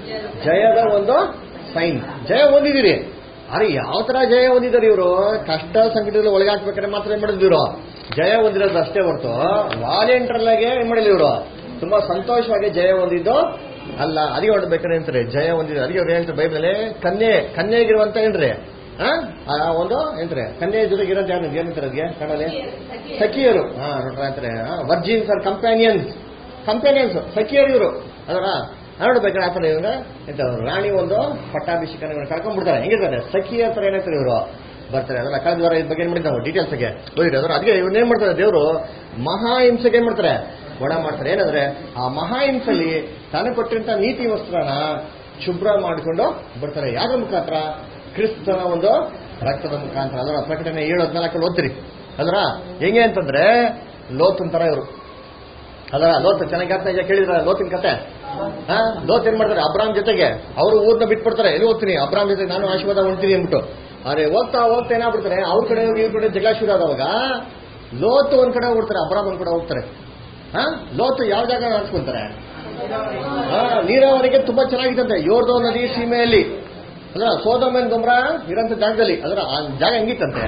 ಜಯದ ಒಂದು ಸೈನ್ ಜಯ ಹೊಂದಿದ್ದೀರಿ ಅರೆ ಯಾವ ತರ ಜಯ ಹೊಂದಿದ್ದಾರೆ ಇವರು ಕಷ್ಟ ಸಂಕಟದಲ್ಲಿ ಒಳಗೆ ಹಾಕ್ಬೇಕಾದ್ರೆ ಮಾತ್ರ ಏನ್ ಮಾಡಿದ್ರು ಇವರು ಜಯ ಹೊಂದಿರೋದು ಅಷ್ಟೇ ಹೊರತು ವಾಲೆಂಟ್ರಲ್ಲಾಗೆ ಏನ್ ಮಾಡಿಲ್ಲ ಇವರು ತುಂಬಾ ಸಂತೋಷವಾಗಿ ಜಯ ಹೊಂದಿದ್ದು ಅಲ್ಲ ಅದಕ್ಕೆ ಹೊಡ್ಬೇಕಾದ್ರೆ ಅಂತಾರೆ ಜಯ ಹೊಂದಿದ್ರು ಅದಕ್ಕೆ ಅವ್ರು ಹೇಳ್ತಾರೆ ಬೈಬಲಲ್ಲಿ ಕನ್ಯೆ ಕನ್ಯೆಗಿರುವಂತ ಏನ್ರಿ ಆ? ಆ ಒಂದು ಏನ್ರಿ ಕನ್ಯೆ ಜೊತೆಗೆ ಇರೋದು ಯಾರು ಏನಂತಾರೆ ಅದಕ್ಕೆ ಕನ್ನಡಲ್ಲಿ ಸಖಿಯರು ಹಾ ನೋಡ್ರ ಅಂತಾರೆ ವರ್ಜಿನ್ಸ್ ಆರ್ ಕಂಪ್ಯಾನಿಯನ್ಸ್ ಕಂಪ್ಯಾನಿಯನ್ಸ್ ಸಖಿಯರು ಇವರು ಅದರ ನೋಡ್ಬೇಕಾದ್ರೆ ಆತರ ಇವಾಗ ಎಂತ ರಾಣಿ ಒಂದು ಪಟ್ಟಾಭಿಷೇಕನ ಕಳ್ಕೊಂಡ್ಬಿಡ್ತಾರೆ ಹೆಂಗಿರ್ತಾರೆ ಸಖಿ ಹತ್ರ ಏನಾಗ್ತಾರೆ ಇವರು ಬರ್ತಾರೆ ಅದನ್ನ ಕಳೆದ ವಾರ ಇದ್ರ ಬಗ್ಗೆ ಏನ್ ಮಾಡಿದ್ದೆ ನಾವು ಡೀಟೇಲ್ಸ್ ಗೆ ಓದಿದ್ರೆ ಅದರ ಅದಕ್ಕೆ ಇವ್ರು ಏನ್ ಮಾಡ್ತಾರೆ ದೇವರು ಮಹಾಹಿಂಸೆಗೆ ಏನ್ ಮಾಡ್ತಾರೆ ಒಡ ಮಾಡ್ತಾರೆ ಏನಂದ್ರೆ ಆ ಮಹಾಹಿಂಸಲ್ಲಿ ತಾನು ಕೊಟ್ಟಿರಂತ ನೀತಿ ವಸ್ತ್ರನ ಶುಭ್ರ ಮಾಡಿಕೊಂಡು ಬರ್ತಾರೆ ಯಾರ ಮುಖಾಂತರ ಕ್ರಿಸ್ತನ ಒಂದು ರಕ್ತದ ಮುಖಾಂತರ ಅದರ ಪ್ರಕಟಣೆ ಏಳು ಹದಿನಾಲ್ಕಲ್ಲಿ ಓದ್ತೀರಿ ಅದರ ಹೆಂಗೆ ಅಂತಂದ್ರೆ ಲೋತನ್ ತರ ಇವರು ಅದರ ಲೋತ್ ಚೆನ್ನಾಗಿ ಅರ್ಥ ಇದೆ ಕೇಳಿದ್ರ ಲೋತಿನ ಕತೆ ಹಾ ಲೋತ್ ಏನ್ ಮಾಡ್ತಾರೆ ಅಬ್ರಾಮ್ ಜೊತೆಗೆ ಅವರು ಊರ್ನ ಬಿಟ್ಬಿಡ್ತಾರೆ ಎಲ್ಲಿ ಹೋಗ್ತೀನಿ ಅಬ್ರಾಮ್ ಜೊತೆ ನಾನು ಆಶೀರ್ವಾದ ಹೊಂಡ್ತೀನಿ ಅಂದ್ಬಿಟ್ಟು ಆದ್ರೆ ಹೋಗ್ತಾ ಹೋಗ್ತಾ ಏನಾಗ್ಬಿಡ್ತಾರೆ ಅವ್ರ ಕಡೆ ಹೋಗಿ ಇವ್ರ ಕಡೆ ಜಗಳ ಶುರು ಆದವಾಗ ಲೋತ್ ಒಂದ್ ಕಡೆ ಹೋಗ್ತಾರೆ ಅಬ್ರಾಮ್ ಒಂದ್ ಕಡೆ ಹೋಗ್ತಾರೆ ಹಾ ಲೋತ್ ಯಾವ ಜಾಗ ಹಾಕ್ಸ್ಕೊಂತಾರೆ ಹಾ ನೀರಾವರಿಗೆ ತುಂಬಾ ಚೆನ್ನಾಗಿತ್ತಂತೆ ಯೋರ್ದೋ ನದಿ ಸೀಮೆಯಲ್ಲಿ ಅದ್ರ ಸೋದಮನ್ ಗೊಮ್ರ ಇರೋಂಥ ಜಾಗದಲ್ಲಿ ಅದರ ಆ ಜಾಗ ಹೆಂಗಿತ್ತಂತೆ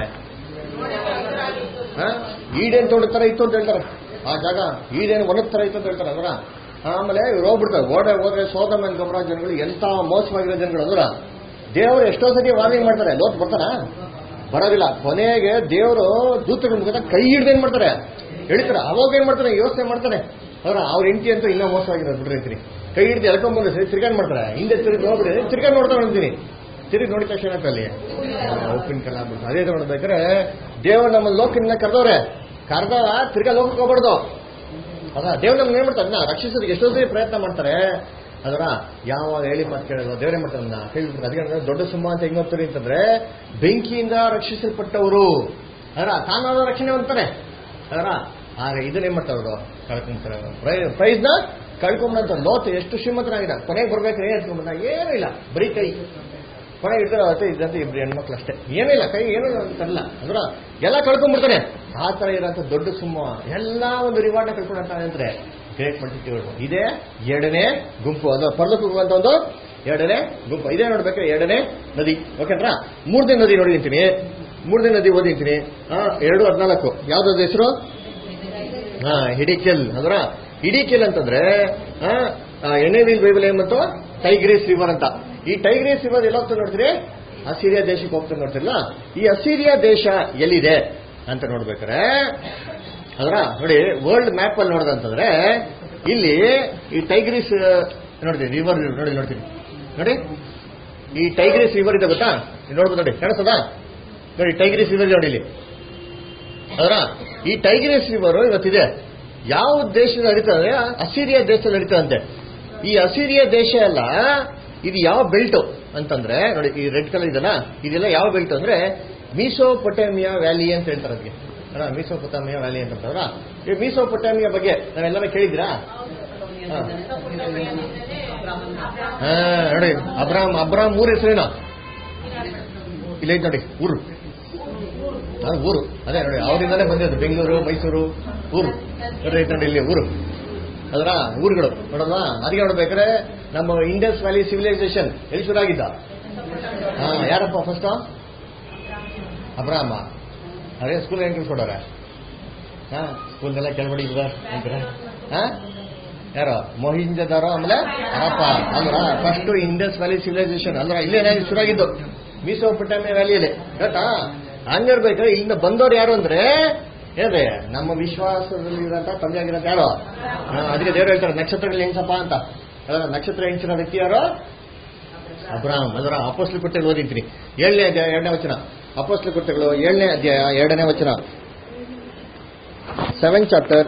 ಹಾ? ಈಡೇನ್ ತೋಟದ ತರ ಇತ್ತು ಅಂತ ಹೇಳ್ತಾರೆ ಆ ಜಾಗ ಈಡೇನ್ ಹೊಲದ ತರ ಇತ್ತು ಅಂತ ಹೇಳ್ತಾರೆ ಅದರ ಆಮೇಲೆ ಇವ್ರು ಹೋಗ್ಬಿಡ್ತಾರೆ ಓಡೆ ಹೋದ್ರೆ ಸೋದಮನ್ ಗೊಬ್ಬರ ಜನಗಳು ಎಂತ ಮೋಸವಾಗಿರೋ ಜನಗಳು ಅದರ ದೇವರು ಎಷ್ಟೋ ಸತಿ ವಾರ್ನಿಂಗ್ ಮಾಡ್ತಾರೆ ಲೋತ್ ಬರ್ತಾರ ಬರೋದಿಲ್ಲ ಕೊನೆಗೆ ದೇವರು ದೂತಗಳ ಮುಖಾಂತರ ಕೈ ಹಿಡ್ದು ಏನ್ ಮಾಡ್ತಾರೆ ಹೇಳ್ತಾರೆ ಅವಾಗ ಏನ್ ಮಾಡ್ತಾರೆ ಯೋಚನೆ ಮಾಡ್ತಾರೆ ಅವ್ರ ಅವ್ರ ಹೆಂಡತಿ ಅಂತೂ ಇನ್ನೂ ಮೋಸವಾಗಿರೋದು ಬಿಡ್ರಿ ಅಂತೀನಿ ಕೈ ಹಿಡ್ದು ಎಳ್ಕೊಂಡ್ ಬಂದ್ರೆ ಸರಿ ತಿರ್ಗಾನ್ ಮಾಡ್ತಾರೆ ಹಿಂದೆ ತಿರುಗಿ ನೋಡ್ಬಿಡಿ ತಿರ್ಗಾನ್ ನೋಡ್ತಾ ಅಂತೀನಿ ತಿರುಗಿ ನೋಡಿದ ತಕ್ಷಣ ಏನಾಗ್ತದೆ ಅಲ್ಲಿ ಉಪ್ಪಿನ ಕಲ್ಲ ಆಗ್ಬಿಡ್ತು ಅದೇ ನೋಡ್ಬೇಕಾದ್ರೆ ದೇವರು ನಮ್ಮ ಲೋಕನ್ನ ಕರೆದವ್ರೆ ಕರೆದ ತಿರ್ಗಾ ಲೋಕಕ್ಕೆ ಹೋಗ್ಬಾರ್ದು ಅದ ದೇವ್ರು ನಮ್ಗೆ ಏನ್ ಮಾಡ್ತಾರೆ ಅದನ್ನ ರಕ್ಷಿಸೋದಕ್ಕೆ ಎಷ್ಟೋ ಸರಿ ಪ್ರಯತ್ನ ಮಾಡ್ತಾರೆ ಅದರ ಯಾವಾಗ ಹೇಳಿ ಮಾತು ಕೇಳೋದು ದೇವರೇ ಮಾಡ್ತಾರೆ ಅದನ್ನ ಹೇಳ್ಬಿಡ್ತಾರೆ ಅದಕ್ಕೆ ಅಂದ್ರೆ ದೊಡ್ಡ ಸಿಂಹ ಅಂತ ಹೆಂಗ್ ಹೋಗ್ತಾರೆ ಅಂತಂದ್ರೆ ಬೆಂಕಿಯಿಂದ ರಕ್ಷಿಸಲ್ಪಟ್ಟವರು ಅದರ ತಾನಾದ ರಕ್ಷಣೆ ಅಂತಾರೆ ಅದರ ಆದ್ರೆ ಇದನ್ನೇನ್ ಮಾಡ್ತಾರೆ ಅವರು ಕಳ್ಕೊಂತಾರೆ ಪ್ರೈಸ್ ನ ಕಳ್ಕೊಂಬಂತ ಲೋತ್ ಎಷ್ಟು ಶ್ರೀಮಂತನಾಗಿದ್ದ ಕೊನೆಗೆ ಬರ್ಬೇಕಾದ್ರೆ ಏನ್ ಎತ್ಕೊಂಡ್ಬಂದ ಏನೂ ಇಲ್ಲ ಬರೀ ಕೈ ಕೊನೆಗೆ ಇರ್ತಾರೆ ಅವತ್ತೆ ಇದ್ದಂತೆ ಇಬ್ರು ಹೆಣ್ಮಕ್ಳು ಅಷ್ಟೇ ಏನಿಲ್ಲ ಕೈ ಏನೂ ಅಂತಲ್ಲ ಅಂದ್ರ ಎಲ್ಲ ಕಳ್ಕೊಂಡ್ಬಿಡ್ತಾನೆ ಆ ತರ ಇರೋಂಥ ದೊಡ್ಡ ಸಿಂಹ ಎಲ್ಲಾ ಒಂದು ರಿವಾರ್ಡ್ನ ಕಳ್ಕೊಂಡಂತಾನೆ ಅಂದ್ರೆ ಗ್ರೇಟ್ ಮಲ್ಟಿಟ್ಯೂಡ್ ಇದೇ ಎರಡನೇ ಗುಂಪು ಅದು ಪರ್ಲಕ್ಕೆ ಹೋಗುವಂತ ಒಂದು ಎರಡನೇ ಗುಂಪು ಇದೇ ನೋಡ್ಬೇಕಾದ್ರೆ ಎರಡನೇ ನದಿ ಓಕೆಂದ್ರ ಮೂರನೇ ನದಿ ನೋಡಿ ನಿಂತೀನಿ ಮೂರನೇ ನದಿ ಓದಿಂತೀನಿ ಆ, ಎರಡು ಹದಿನಾಲ್ಕು ಯಾವ್ದಾದ್ರು ಹೆಸರು ಹಾ ಹಿಡಿಕೆಲ್ ಅದರ ಹಿಡಿಕೆಲ್ ಅಂತಂದ್ರೆ ಆ, ಆ, ಎಣ್ಣೆವೀಲ್ ಬೈಬಲ್ ಏನ್ ಮತ್ತು ಟೈಗ್ರೀಸ್ ರಿವರ್ ಅಂತ ಈ ಟೈಗ್ರೀಸ್ ರಿವರ್ ಎಲ್ಲ ಹೋಗ್ತಾ ನೋಡ್ತೀರಿ ಅಸಿರಿಯಾ ದೇಶಕ್ಕೆ ಹೋಗ್ತಾ ನೋಡ್ತಿರಲ್ಲ ಈ ಅಸಿರಿಯಾ ದೇಶ ಎಲ್ಲಿದೆ ಅಂತ ನೋಡ್ಬೇಕಾರೆ ಅದರ ನೋಡಿ ವರ್ಲ್ಡ್ ಮ್ಯಾಪ್ ಅಲ್ಲಿ ನೋಡೋದಂತಂದ್ರೆ ಇಲ್ಲಿ ಈ ಟೈಗ್ರೀಸ್ ನೋಡ್ತೀನಿ ರಿವರ್ ನೋಡಿ ನೋಡ್ತೀನಿ ನೋಡಿ ಈ ಟೈಗ್ರೀಸ್ ರಿವರ್ ಇದೆ ಗೊತ್ತಾ ಇಲ್ಲಿ ನೋಡ್ಬೋದು ನೋಡಿ ಕಾಣಿಸ್ತದಾ ನೋಡಿ ಟೈಗ್ರೀಸ್ ರಿವರ್ ನೋಡಿ ಇಲ್ಲಿ ಅದರ ಈ ಟೈಗ್ರೀಸ್ ರಿವರ್ ಇವತ್ತಿದೆ ಯಾವ ದೇಶದಲ್ಲಿ ನಡೀತದೆ ಅಸಿರಿಯಾ ದೇಶದಲ್ಲಿ ನಡೀತದಂತೆ ಈ ಅಸಿರಿಯಾ ದೇಶ ಎಲ್ಲ ಇದು ಯಾವ ಬೆಲ್ಟ್ ಅಂತಂದ್ರೆ ನೋಡಿ ಈ ರೆಡ್ ಕಲರ್ ಇದಲ್ಲ ಇದೆಲ್ಲ ಯಾವ ಬೆಲ್ಟ್ ಅಂದ್ರೆ ಮೀಸೋಪೊಟೇಮಿಯಾ ವ್ಯಾಲಿ ಅಂತ ಹೇಳ್ತಾರೆ ಅದಕ್ಕೆ ಅಲ್ಲ ಮೀಸೋಪೊಟಾಮಿಯಾ ವ್ಯಾಲಿ ಅಂತ ಅಂತಾರ ಈ ಮೀಸೋಪೊಟಾಮಿಯಾ ಬಗ್ಗೆ ನಾವೆಲ್ಲರೂ ಕೇಳಿದಿರಾ ಹಾ. ಹಾ ನೋಡಿ ಅಬ್ರಾಮ್ ಅಬ್ರಾಮ್ ಊರ್ ಹೆಸರೇನು ಇಲ್ಲ ಐತೆ ನೋಡಿ ಊರು ಹಾ, ಊರು ಅದೇ ನೋಡಿ ಅವರಿಂದಾನೇ ಬಂದಿದ್ದು ಬೆಂಗಳೂರು ಮೈಸೂರು ಊರು ನೋಡಿ ಐತೆ ನೋಡಿ ಇಲ್ಲಿ ಊರು ಅದರ ಊರುಗಳು ನೋಡಲ್ವಾ ಅದಕ್ಕೆ ನೋಡ್ಬೇಕಾದ್ರೆ ನಮ್ಮ ಇಂಡಸ್ ವ್ಯಾಲಿ ಸಿವಿಲೈಸೇಷನ್ ಎಲ್ಲಿ ಶುರುವಾಗಿದ್ದ ಹಾ ಯಾರಪ್ಪ ಫಸ್ಟ್ ಅಬ್ರಾಮ ಅದೇ ಸ್ಕೂಲ್ ಏನ್ ಕಲ್ಸ್ಕೊಡೋರ ಹಾ ಸ್ಕೂಲ್ನೆಲ್ಲ ಕೆಳಬಡಿ ಅಂತೀರ ಹಾ ಯಾರೋ ಮೊಹಿಂಜದಾರೋ ಆಮೇಲೆ ಹರಪ್ಪ ಅಂದ್ರ ಫಸ್ಟ್ ಇಂಡಸ್ ವ್ಯಾಲಿ ಸಿವಿಲೈಸೇಷನ್ ಅಂದ್ರ ಇಲ್ಲೇ ಶುರುವಾಗಿದ್ದು ಮೀಸೋಪೊಟಾಮಿಯಾ ವ್ಯಾಲಿಯಲ್ಲಿ ಗೊತ್ತಾ ಹಂಗಿರ್ಬೇಕಾದ್ರೆ ಇಲ್ಲಿಂದ ಬಂದವ್ರು ಯಾರು ಅಂದ್ರೆ ಏನ್ರಿ ನಮ್ಮ ವಿಶ್ವಾಸದಲ್ಲಿ ಇರೋಂಥ ತಂದೆ ಆಗಿರೋಂಥ ಯಾರು ಹಾ, ಅದಕ್ಕೆ ದೇವ್ರು ಹೇಳ್ತಾರೆ ನಕ್ಷತ್ರಗಳು ಹೆಂಗ್ಸಪ್ಪ ಅಂತ ಅಲ್ಲ, ನಕ್ಷತ್ರ ಹೆಂಗ್ಸಿರೋ ವ್ಯಕ್ತಿ ಯಾರು ಅಬ್ರಾಮ್ ಅದರ ಅಪೋಸ್ಲಿ ಕೃತ್ಯಗಳು ಓದಿರ್ತೀನಿ ಏಳನೇ ಅಧ್ಯಾಯ ಎರಡನೇ ವಚನ ಅಪೋಸ್ಲಿ ಕೃತ್ಯಗಳು ಏಳನೇ ಅಧ್ಯಾಯ ಎರಡನೇ ವಚನ ಸೆವೆನ್ ಚಾಪ್ಟರ್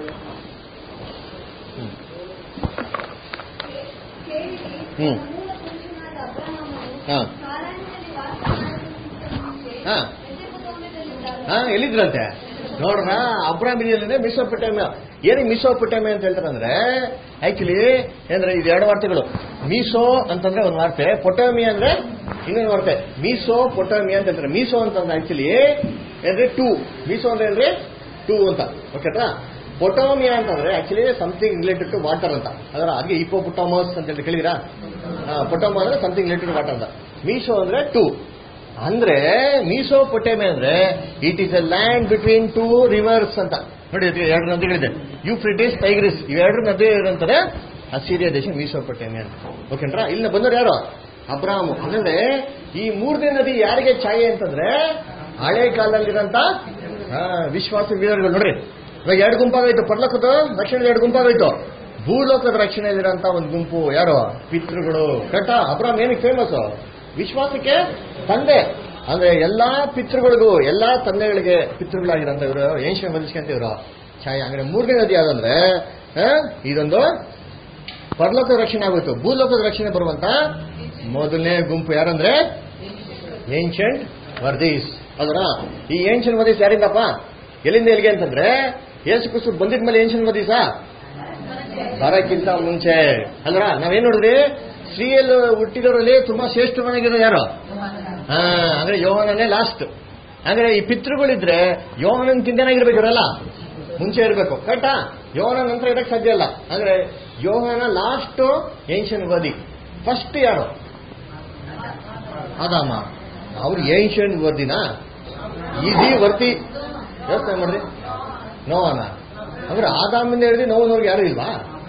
ಕೇಳಿರಿ ಹ್ಮ್. ಮೂಲ ಪುರುಷನಾದ ಅಬ್ರಹಾಮನು ಹಾ. ಕಾನಾನಿನಲ್ಲಿ ವಾಸ ಮಾಡೋದಕ್ಕಿಂತ ಮುಂಚೆ ಹಾ. ಮೆಸೊಪೊತಾಮ್ಯದಲ್ಲಿದ್ದಾಗ ಹಾ ಎಲ್ಲಿದ್ರಂತೆ ನೋಡ್ರ ಅಬ್ರಾಮ್ ಇದೆಯಲ್ಲೇ ಮಿಸೋಪೊಟಾಮಿಯಾ ಏನಕ್ಕೆ ಮಿಸೋಪೊಟಾಮಿಯಾ ಅಂತ ಹೇಳ್ತಾರೆ ಅಂದ್ರೆ ಆಕ್ಚುಲಿ ಅಂದ್ರೆ ಇದು ಎರಡು ವಾರ್ತೆಗಳು ಮೀಸೋ ಅಂತಂದ್ರೆ ಒಂದು ವಾರ್ತೆ ಪೊಟಾಮಿಯಾ ಅಂದ್ರೆ ಇನ್ನೊಂದು ವಾರ್ತೆ ಮೀಸೋ ಪೊಟಾಮಿಯಾ ಅಂತ ಹೇಳ್ತಾರೆ ಮೀಸೋ ಅಂತಂದ್ರೆ ಆಕ್ಚುಲಿ ಅಂದ್ರೆ ಟೂ ಮೀಸೋ ಅಂದ್ರೆ ಅಂದ್ರೆ ಟೂ ಅಂತ ಓಕೆನಾ ಪೊಟಾಮಿಯಾ ಅಂತಂದ್ರೆ actually something related to water ಅಂತ ಅದರ ಅದಕ್ಕೆ ಇಪೋಪೊಟಾಮಸ್ ಅಂತ ಹೇಳಿ ಕೇಳಿದಿರಾ ಪೊಟಾಮ ಅಂದ್ರೆ ಸಮಥಿಂಗ್ ರಿಲೇಟೆಡ್ ವಾಟರ್ ಅಂತ ಮೀಸೋ ಅಂದ್ರೆ ಟೂ ಅಂದ್ರೆ ಮೀಸೋಪೊಟೇಮೆ ಅಂದ್ರೆ it is a land between two rivers ಅಂತ ನೋಡಿ ಅದಕ್ಕೆ ಎರಡು ನದಿಗಳಿದೆ ಯುಫ್ರಿಟಿಸ್ ಟೈಗ್ರಿಸ್ ಇವೆರಡು ನದಿ ಇರಂತಾರೆ ಅಸಿರಿಯಾ ದೇಶ ಮೀಸೋಪೊಟೇಮೆ ಅಂತ ಓಕೆನ್ರಾ ಇಲ್ಲಿಂದ ಬಂದವರು ಯಾರು ಅಬ್ರಾಮ್ ಅಂದ್ರೆ ಈ ಮೂರನೇ ನದಿ ಯಾರಿಗೆ ಛಾಯೆ ಅಂತಂದ್ರೆ ಹಳೆ ಕಾಲದಲ್ಲಿರಂತ ಆ, ವಿಶ್ವಾಸ ವೀರರುಗಳು ನೋಡ್ರಿ ಇವಾಗ ಎರಡು ಗುಂಪಾಗೋಯ್ತು ಪರ್ಲೋಕದ ರಕ್ಷಣೆ ಎರಡು ಗುಂಪಾಗೋಯ್ತು ಭೂಲೋಕದ ರಕ್ಷಣೆಯಲ್ಲಿರೋಂಥ ಒಂದು ಗುಂಪು ಯಾರು ಪಿತೃಗಳು ಕಟ ಅಬ್ರಾಮ್ ಏನಕ್ಕೆ ಫೇಮಸ್ ವಿಶ್ವಾಸಕ್ಕೆ ತಂದೆ ಅಂದ್ರೆ ಎಲ್ಲಾ ಪಿತೃಗಳಿಗೂ ಎಲ್ಲಾ ತಂದೆಗಳಿಗೆ ಪಿತೃಗಳಾಗಿರೋಂಥ ಇವರು ಏನ್ಷನ್ ಬಲಿಸ್ಕೊಂತ ಇವರು ಛಾಯೆ ಅಂದ್ರೆ ಮೂರನೇ ನದಿ ಯಾವ್ದಂದ್ರೆ ಆ, ಇದೊಂದು ಪರಲೋಕದ ರಕ್ಷಣೆ ಆಗೋಯ್ತು ಭೂಲೋಕದ ರಕ್ಷಣೆ ಬರುವಂತ ಮೊದಲನೇ ಗುಂಪು ಯಾರಂದ್ರೆ ಏನ್ಷಂಟ್ ವರ್ದೀಸ್ ಅದರ ಈ ಏನ್ಷಂಟ್ ವರ್ದೀಸ್ ಯಾರಿಂದಪ್ಪ ಎಲ್ಲಿಂದ ಎಲ್ಲಿಗೆ ಅಂತಂದ್ರೆ ಯೇಸು ಕ್ರಿಸ್ತು ಬಂದಿದ್ಮೇಲೆ ಏನ್ಷಂಟ್ ವರ್ದೀಸ ಬರಕ್ಕಿಂತ ಮುಂಚೆ ಅಲ್ರ ನಾವೇನ್ ನೋಡಿದ್ರಿ ಸ್ತ್ರೀಯಲ್ಲಿ ಹುಟ್ಟಿದವರಲ್ಲಿ ತುಂಬಾ ಶ್ರೇಷ್ಠವಾಗಿರೋ ಯಾರು ಹಾ ಅಂದ್ರೆ ಯೋಹನನೇ ಲಾಸ್ಟ್ ಅಂದ್ರೆ ಈ ಪಿತೃಗಳಿದ್ರೆ ಯೋಹನನ್ ತಿಂದೇನಾಗಿರ್ಬೇಕು ಇವರೆಲ್ಲ ಮುಂಚೆ ಇರಬೇಕು ಕರೆಕ್ಟಾ ಯೋಹನ ನಂತರ ಇರಕ್ ಸಾಧ್ಯ ಇಲ್ಲ ಅಂದ್ರೆ ಯೋಹನ ಲಾಸ್ಟ್ ಏನ್ಷನ್ ವದಿ ಫಸ್ಟ್ ಯಾರು ಆದಾಮ ಅವ್ರು ಏನ್ಷನ್ ವರ್ದಿನ ಈಸಿ ವರ್ತಿ ಯೋಚನೆ ಮಾಡ್ರಿ ನೋವನ ಅಂದ್ರೆ ಆದಾಮಿಂದ ಹಿಡಿದು ನೋವಿನವ್ರಿಗೆ ಯಾರು ಇಲ್ವಾ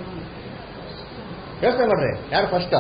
ಯೋಚನೆ ಮಾಡ್ರಿ ಯಾರು ಫಸ್ಟ್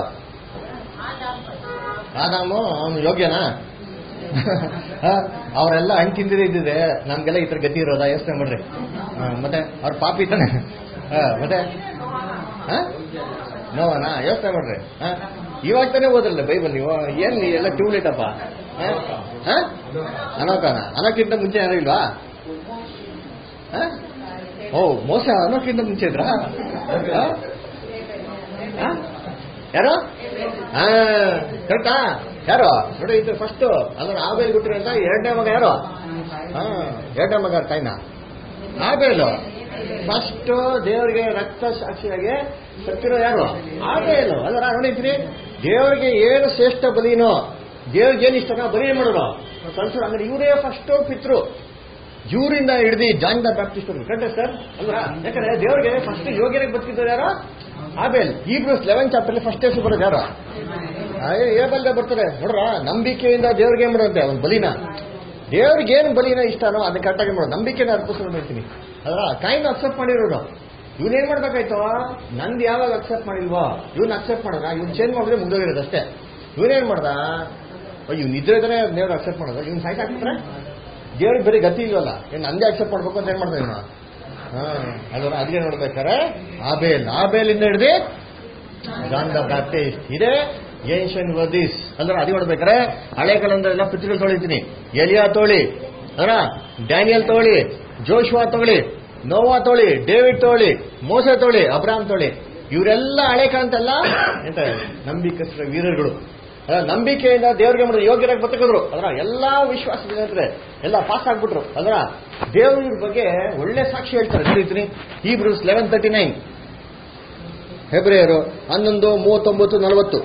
ಆದಾಮು ಅವನು ಯೋಗ್ಯನಾ ಹ? ಅವರೆಲ್ಲ ಹಣ್ಣು ತಿಂದಿರೇ ಇದ್ದಿದ್ರೆ ನಮ್ಗೆಲ್ಲ ಈ ತರ ಗತಿ ಇರೋದಾ ಯೋಚನೆ ಮಾಡ್ರಿ ಹ, ಮತ್ತೆ ಅವ್ರ ಪಾಪಿ ತಾನೆ ಹ, ಮತ್ತೆ ಹ? ನೋವನಾ ಯೋಚನೆ ಮಾಡ್ರಿ ಹ? ಇವಾಗ ತಾನೇ ಓದ್ರಲ್ಲ ಬೈಬಲ್ ನೀವು ಏನ್ ನೀ ಎಲ್ಲ ಟ್ಯೂಬ್ಲೈಟ್ ಅಪ್ಪ ಹ? ಹ? ಅನೋಕನ ಅನೋಕ್ಕಿಂತ ಮುಂಚೆ ಯಾರು ಇಲ್ವಾ ಹ? ಓ ಮೋಸ ಅನ್ನೋಕ್ಕಿಂತ ಮುಂಚೆ ಇದ್ರಾ ಹ? ಹ? ಯಾರು ಹಾ ಕರೆಕ್ಟಾ ಯಾರು ನೋಡಿ ಇದು ಫಸ್ಟ್ ಅಂದ್ರೆ ಆಬೇಲ್ ಬಿಟ್ಟಿರಂತ ಎರಡನೇ ಮಗ ಯಾರು ಹಾ ಎರಡನೇ ಮಗ ತಾಯ್ನ ಆಬೇಲು ಫಸ್ಟ್ ದೇವರಿಗೆ ರಕ್ತ ಸಾಕ್ಷಿಯಾಗಿ ಸತ್ತಿರೋ ಯಾರು ಆಬೇಲು ಅದರ ನೋಡಿದ್ರಿ ದೇವರಿಗೆ ಏನು ಶ್ರೇಷ್ಠ ಬಲಿನೋ ದೇವ್ರಿಗೆ ಏನು ಇಷ್ಟನೋ ಬಲಿ ಏನ್ ಮಾಡೋರು ಸಂಸಾರ ಅಂದ್ರೆ ಇವರೇ ಫಸ್ಟ್ ಪಿತೃ ಇವರಿಂದ ಹಿಡಿದು John the Baptist correct sir ಅಲ್ವಾ ಯಾಕಂದ್ರೆ ದೇವರಿಗೆ ಫಸ್ಟ್ ಯೋಗ್ಯರಿಗೆ ಬದುಕಿದ್ದಾರೆ ಯಾರು Abel Hebrews eleven chapter first ಹೆಸರು ಬರೋದು ಯಾರು ಏಬಲ್ಗೆ ಬರ್ತಾರೆ ನೋಡ್ರ ನಂಬಿಕೆಯಿಂದ ದೇವ್ರಿಗೆ ಏನ್ ಮಾಡೋದಂತೆ ಒಂದು ಬಲಿನ ದೇವ್ರಿಗೆ ಏನು ಬಲಿನ ಇಷ್ಟನೋ ಅದನ್ನ ಕರೆಕ್ಟಾಗಿ ಮಾಡೋದು ನಂಬಿಕೆನ ಅರ್ಪಿಸ್ಕೊಂಡು ಬರ್ತೀನಿ ಅದರ ಕಾಯಿನ ಅಕ್ಸೆಪ್ಟ್ ಮಾಡಿರೋದು ಇವನೇನ್ ಮಾಡ್ಬೇಕಾಯ್ತು ನಂದು ಯಾವಾಗ ಅಕ್ಸೆಪ್ಟ್ ಮಾಡಿಲ್ವೋ ಇವ್ನ ಅಕ್ಸೆಪ್ಟ್ ಮಾಡೋಣ ಇವ್ನ ಚೇಂಜ್ ಮಾಡಿದ್ರೆ ಮುಗಿದೋಗಿರೋದು ಅಷ್ಟೇ ಇವನೇನ್ ಮಾಡ್ದ ಇವ್ನ ಇದ್ರೆ ಇದ್ರೆ ದೇವ್ರು ಅಕ್ಸೆಪ್ಟ್ ಮಾಡೋದು ಇವ್ನ ಸಾಯ್ಕ್ ಹಾಕ್ಬಿಟ್ರೆ ದೇವ್ರಿಗೆ ಬೇರೆ ಗತಿ ಇಲ್ವಲ್ಲ ಏನ್ ನಂದೇ ಅಕ್ಸೆಪ್ಟ್ ಮಾಡ್ಬೇಕು ಅಂತ ಏನ್ ಮಾಡ್ತಾನೆ ಇವನು ಹಾ ಅದರ ಅದಕ್ಕೆ ನೋಡ್ಬೇಕಾರೆ ಆಬೇಲ್ ಆಬೇಲಿಂದ ಹಿಡಿದು ಜಾನ್ ದ ಬ್ಯಾಪ್ಟಿಸ್ಟ್ ಇದೇ ಏನ್ಷನ್ ವರ್ದೀಸ್ ಅಂದ್ರೆ ಅದು ನೋಡ್ಬೇಕಾರೆ ಹಳೆ ಕಾಲಂದ ಎಲ್ಲ ಪಿತೃಗಳು ತೊಳಿತೀನಿ ಎಲಿಯಾ ತೋಳಿ ಅದರ ಡ್ಯಾನಿಯಲ್ ತೋಳಿ ಜೋಶ್ವಾ ತಗೊಳ್ಳಿ ನೋವಾ ತೋಳಿ ಡೇವಿಡ್ ತೋಳಿ ಮೋಸೆ ತೋಳಿ ಅಬ್ರಾಮ್ ತೋಳಿ ಇವರೆಲ್ಲ ಹಳೆ ಕಾಂತೆಲ್ಲ ಎಂತ ನಂಬಿಕಸ್ಥ ವೀರರುಗಳು ಅದ್ರ ನಂಬಿಕೆಯಿಂದ ದೇವ್ರಿಗೆ ಮಾಡಿದ್ರು ಯೋಗ್ಯರಾಗಿ ಬದುಕಿದ್ರು ಅದರ ಎಲ್ಲಾ ವಿಶ್ವಾಸದಿಂದ ಎಲ್ಲ ಪಾಸ್ ಆಗ್ಬಿಟ್ರು ಅದರ ದೇವ್ರ ಬಗ್ಗೆ ಒಳ್ಳೆ ಸಾಕ್ಷಿ ಹೇಳ್ತಾರೆ ತಿಳಿತೀನಿ Hebrews eleven thirty nine ಫೆಬ್ರವರಿ ಹನ್ನೊಂದು ಮೂವತ್ತೊಂಬತ್ತು ನಲವತ್ತು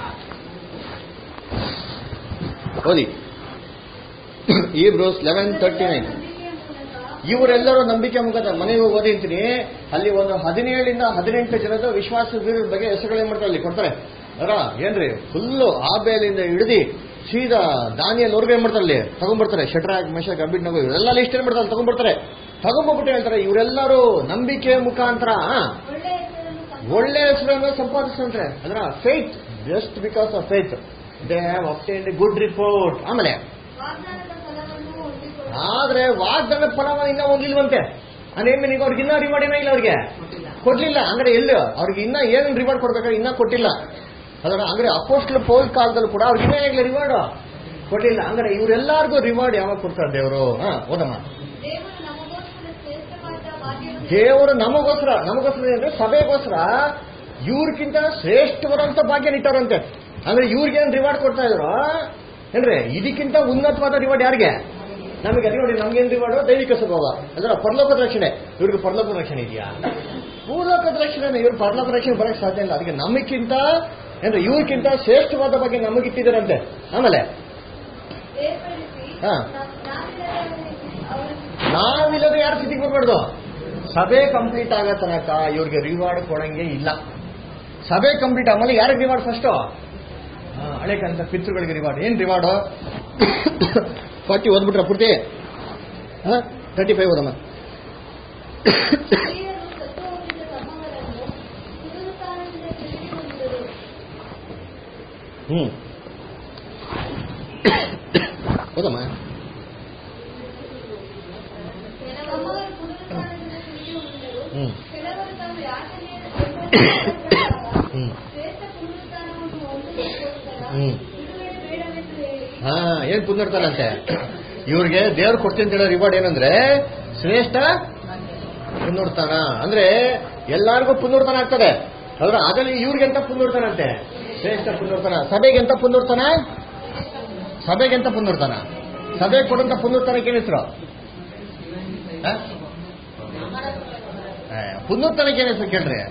ಓದಿ ಈ ಬ್ರೂಸ್ ಲೆವೆನ್ ತರ್ಟಿ ನೈನ್ ನಂಬಿಕೆಯ ಮೂಲಕ ಇವರೆಲ್ಲರೂ ನಂಬಿಕೆ ಮುಖದ ಮನೆಗೆ ಹೋಗಿ ಓದಿ ಅಂತೀನಿ ಅಲ್ಲಿ ಒಂದು ಹದಿನೇಳರಿಂದ ಹದಿನೆಂಟು ಜನದ ವಿಶ್ವಾಸ ವೀರರ ಬಗ್ಗೆ ಹೆಸರುಗಳು ಏನ್ ಮಾಡ್ತಾರೆ ಅಲ್ಲಿ ಕೊಡ್ತಾರೆ ಅದರ ಏನ್ರಿ ಫುಲ್ಲು ಆಬೇಲಿಂದ ಹಿಡಿದು ಸೀದಾ ದಾನಿಯಲ್ಲಿ ಅವ್ರಿಗೆ ಏನ್ ಮಾಡ್ತಾರೆ ಅಲ್ಲಿ ತಗೊಂಡ್ಬರ್ತಾರೆ ಶಟ್ರಾಗ್ ಮೆಷಕ್ ಅಬಿಡ್ ನಗು ಇವರೆಲ್ಲ ಲಿಸ್ಟ್ ಏನ್ ಮಾಡ್ತಾರೆ ತಗೊಂಡ್ಬರ್ತಾರೆ ತಗೊಂಡ್ಬಿಟ್ಟು ಹೇಳ್ತಾರೆ ಇವರೆಲ್ಲರೂ ನಂಬಿಕೆ ಮುಖಾಂತರ ಆ, ಒಳ್ಳೆಯ ಹೆಸರನ್ನು ಸಂಪಾದಿಸಿ ಒಳ್ಳೆ ಹೆಸರನ್ನು ಸಂಪಾದಿಸ್ತಾರೆ ಅದರ faith just because of faith they have obtain good report ಆಮೇಲೆ ವಾಗ್ದಾನದ ಫಲವನ್ನು ಹೊಂದಿಕೊಳ್ಳುವ ಆದ್ರೆ ವಾಗ್ದಾನ ಫಲವನ್ನು ಇನ್ನ ಹೊಂದಿಲ್ವಂತೆ ಅದೇನು ಈಗ ಅವ್ರಿಗೆ ಇನ್ನ ರಿವಾರ್ಡ್ ಏನೋ ಇಲ್ಲ ಅವ್ರಿಗೆ ಕೊಡ್ಲಿಲ್ಲ ಅಂದ್ರೆ ಎಲ್ಲಿ ಅವ್ರಿಗೆ ಇನ್ನ ಏನು ರಿವಾರ್ಡ್ ಕೊಡ್ಬೇಕಾದ್ರೆ ಇನ್ನ ಕೊಟ್ಟಿಲ್ಲ ಅದರ ಅಂದ್ರೆ ಅಪೋಸ್ಟ್ಲ ಪೌಲ್ ಕಾಲದಲ್ಲೂ ಕೂಡ ಅವ್ರಿಗೆ ಇನ್ನೇನಾಗಲಿ ರಿವಾರ್ಡ್ ಕೊಡ್ಲಿಲ್ಲ ಅಂದ್ರೆ ಇವರೆಲ್ಲರಿಗೂ ರಿವಾರ್ಡ್ ಯಾವಾಗ ಕೊಡ್ತಾರೆ ದೇವರು ಹಾ ಓದಮ್ಮ ದೇವರು ನಮಗೋಸ್ಕರ ಶ್ರೇಷ್ಠವಾದ ಭಾಗ್ಯವನ್ನು ದೇವರು ನಮಗೋಸ್ಕರ ನಮಗೋಸ್ಕರ ಅಂದ್ರೆ ಸಭೆಗೋಸ್ಕರ ಇವ್ರಿಗಿಂತ ಶ್ರೇಷ್ಠವಾದಂತ ಭಾಗ್ಯ ಇಟ್ಟಾರಂತೆ ಅಂದ್ರೆ ಇವ್ರಿಗೇನು ರಿವಾರ್ಡ್ ಕೊಡ್ತಾ ಇದ್ರು ಏನ್ರಿ ಇದಕ್ಕಿಂತ ಉನ್ನತವಾದ ರಿವಾರ್ಡ್ ಯಾರಿಗೆ ನಮಗೆ ಅದೇ ನೋಡಿ ನಮ್ಗೇನ್ ರಿವಾರ್ಡ್ ದೈವಿಕ ಸ್ವಭಾವ ಅಂದ್ರೆ ಪರಲೋಕದ ರಕ್ಷಣೆ ಇವ್ರಿಗೆ ಪರಲೋಕದ ರಕ್ಷಣೆ ಇದೆಯಾ ಭೂಲೋಕದ ರಕ್ಷಣೆ ಇವ್ರು ಪರಲೋಕದ ರಕ್ಷಣೆ ಬರಕ್ ಸಾಧ್ಯ ಇಲ್ಲ ಅದಕ್ಕೆ ನಮಗಿಂತ ಅಂದ್ರೆ ಇವ್ರಿಗಿಂತ ಶ್ರೇಷ್ಠವಾದ ಬಗ್ಗೆ ನಮಗಿಟ್ಟಿದ್ದಾರಂತೆ ಆಮೇಲೆ ಏರ್ಪಡಿಸಿ ಹಾ. ನಾವಿಲ್ಲದೆ ಅವರು ನಾವಿಲ್ಲದೆ ಯಾರು ಸ್ಥಿತಿಗೆ ಬರ್ಬಾರ್ದು ಸಭೆ ಕಂಪ್ಲೀಟ್ ಆಗೋ ತನಕ ಇವ್ರಿಗೆ ರಿವಾರ್ಡ್ ಕೊಡಂಗೆ ಇಲ್ಲ ಸಭೆ ಕಂಪ್ಲೀಟ್ ಆಮೇಲೆ ಯಾರಿಗೆ ರಿವಾರ್ಡ್ ಫಸ್ಟು ಹಳೆ ಕಾಲದ ಪಿತೃಗಳಿಗೆ ರಿವಾರ್ಡ್ ಏನ್ ರಿವಾರ್ಡು ಫಾರ್ಟಿ ಓದ್ಬಿಟ್ರ ಪೂರ್ತಿ ತರ್ಟಿ ಫೈವ್ ಓದಮ್ಮ ಹಿರಿಯರು ಸತ್ತು ಹೋಗಿದ್ದ ತಮ್ಮವರನ್ನು ಪುನರುತ್ಥಾನದಿಂದ ತಿರುಗಿ ಹೊಂದಿದರು ಹ್ಮ್ ಓದಮ್ಮ ತಮ್ಮವರು ಪುನರುತ್ಥಾನದಿಂದ ತಿರುಗಿ ಹೊಂದಿದರು ಹ್ಮ್ ಕೆಲವರು ತಾವು ಯಾತನೆಯ ಹ್ಮ್ ಶ್ರೇಷ್ಠ ಪುನರುತ್ಥಾನವನ್ನು ಹೊಂದುವುದಕ್ಕೋಸ್ಕರ ಹ್ಮ್. ಇದುವೇ ಬೇಡವೆಂದು ಹೇಳಿ ಹಾ ಏನ್ ಪುನರ್ತಾನಂತೆ ಇವ್ರಿಗೆ ದೇವ್ರು ಕೊಡ್ತೀನಿ ಅಂತ ಹೇಳೋ ರಿವಾರ್ಡ್ ಏನಂದ್ರೆ ಶ್ರೇಷ್ಠ ಪುನರುತ್ಥಾನ ಅಂದ್ರೆ ಎಲ್ಲಾರ್ಗೂ ಪುನರುತ್ಥಾನ ಆಗ್ತದೆ ಅದ್ರ ಅದ್ರಲ್ಲಿ ಇವ್ರಿಗೆಂತ ಪುನರುತ್ಥಾನ ಅಂತೆ ಶ್ರೇಷ್ಠ ಪುನರುತ್ಥಾನ ಸಭೆಗೆಂತ ಪುನರುತ್ಥಾನ ಸಭೆಗೆಂತ ಪುನರುತ್ಥಾನ ಸಭೆ ಕೊಡಂತ ಪುನರುತ್ಥಾನಕ್ಕೆ ಏನ್ ಹೆಸರು ಆ? ಆ, ಪುನರುತ್ಥಾನಕ್ಕೆ ಏನ್ ಹೆಸರು ಕೇಳ್ರಿ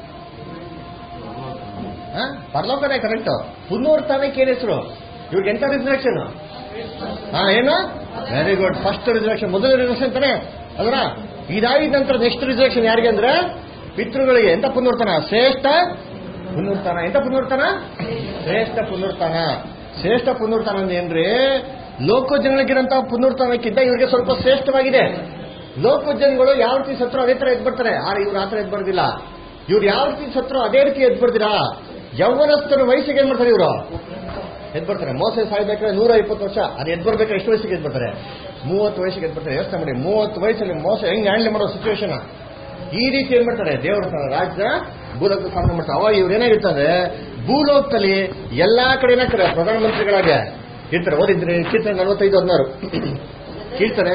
ಆ? ಪರಲೋಕನೇ ಕರೆಕ್ಟ್ ಪುನರುತ್ಥಾನಕ್ಕೆ ಏನ್ ಹೆಸರು ಇವ್ರಿಗೆ ಎಂತ ರಿಸರ್ವೇಷನ್ ಹಾ ಏನು ವೆರಿ ಗುಡ್ ಫಸ್ಟ್ ರಿಸರ್ವೇಷನ್ ಮೊದಲ ರಿಸರ್ವೇಷನ್ ತಾನೆ ಅದರ ಇದಾಗಿದ ನಂತರ ನೆಕ್ಸ್ಟ್ ರಿಸರ್ವೇಷನ್ ಯಾರಿಗೆ ಅಂದ್ರೆ ಪಿತೃಗಳಿಗೆ ಎಂತ ಪುನರುತ್ಥಾನ ಶ್ರೇಷ್ಠ ಪುನರುತ್ಥಾನ ಎಂತ ಪುನರುತ್ಥಾನ ಶ್ರೇಷ್ಠ ಪುನರುತ್ಥಾನ ಶ್ರೇಷ್ಠ ಪುನರುತ್ಥಾನ ಅಂದ್ರೆ ಏನ್ರಿ ಲೋಕೋಜನಗಳಿಗಿರಂತ ಪುನರುತ್ಥಾನಕ್ಕಿಂತ ಇವ್ರಿಗೆ ಸ್ವಲ್ಪ ಶ್ರೇಷ್ಠವಾಗಿದೆ ಲೋಕೋಜನಗಳು ಯಾವ ರೀತಿ ಸತ್ರು ಅದೇ ತರ ಎದ್ ಬರ್ತಾರೆ ಆದ್ರೆ ಇವ್ರು ಆ ಥರ ಎದ್ ಬರ್ದಿಲ್ಲ ಇವ್ರು ಯಾವ ರೀತಿ ಸತ್ರು ಅದೇ ರೀತಿ ಎದ್ ಬರ್ದಿರಾ ಯೌವನಸ್ಥರ ವಯಸ್ಸಿಗೆ ಏನ್ ಮಾಡ್ತಾರೆ ಇವರು ಎದ್ ಬರ್ತಾರೆ ಮೋಸ ಸಾಯ್ಬೇಕಾದ್ರೆ ನೂರ ಇಪ್ಪತ್ತು ವರ್ಷ ಅದು ಎದ್ ಬರ್ಬೇಕಾದ್ರೆ ಎಷ್ಟು ವಯಸ್ಸಿಗೆ ಎದ್ ಬರ್ತಾರೆ ಮೂವತ್ತು ವಯಸ್ಸಿಗೆ ಎದ್ ಬರ್ತಾರೆ ಯೋಚನೆ ಮಾಡಿ ಮೂವತ್ತು ವಯಸ್ಸಲ್ಲಿ ಮೋಸ ಹೆಂಗ್ ಹ್ಯಾಂಡಲ್ ಮಾಡೋ ಸಿಚುವೇಶನ್ ಈ ರೀತಿ ಏನ್ ಮಾಡ್ತಾರೆ ದೇವರ ರಾಜ್ಯ ಭೂಲೋಕ ಸ್ಥಾಪನೆ ಮಾಡ್ತಾರೆ ಅವಾಗ ಇವ್ರು ಏನಾಗಿರ್ತಂದ್ರೆ ಭೂಲೋಕದಲ್ಲಿ ಎಲ್ಲಾ ಕಡೆ ಏನಾಗ್ತಾರೆ ಪ್ರಧಾನಮಂತ್ರಿಗಳಾಗ ಇರ್ತಾರೆ ಓದಿದ್ರೆ ಕೀರ್ತನೆ ನಲವತ್ತೈದು ಹದಿನಾರು ಕೀರ್ತನೆ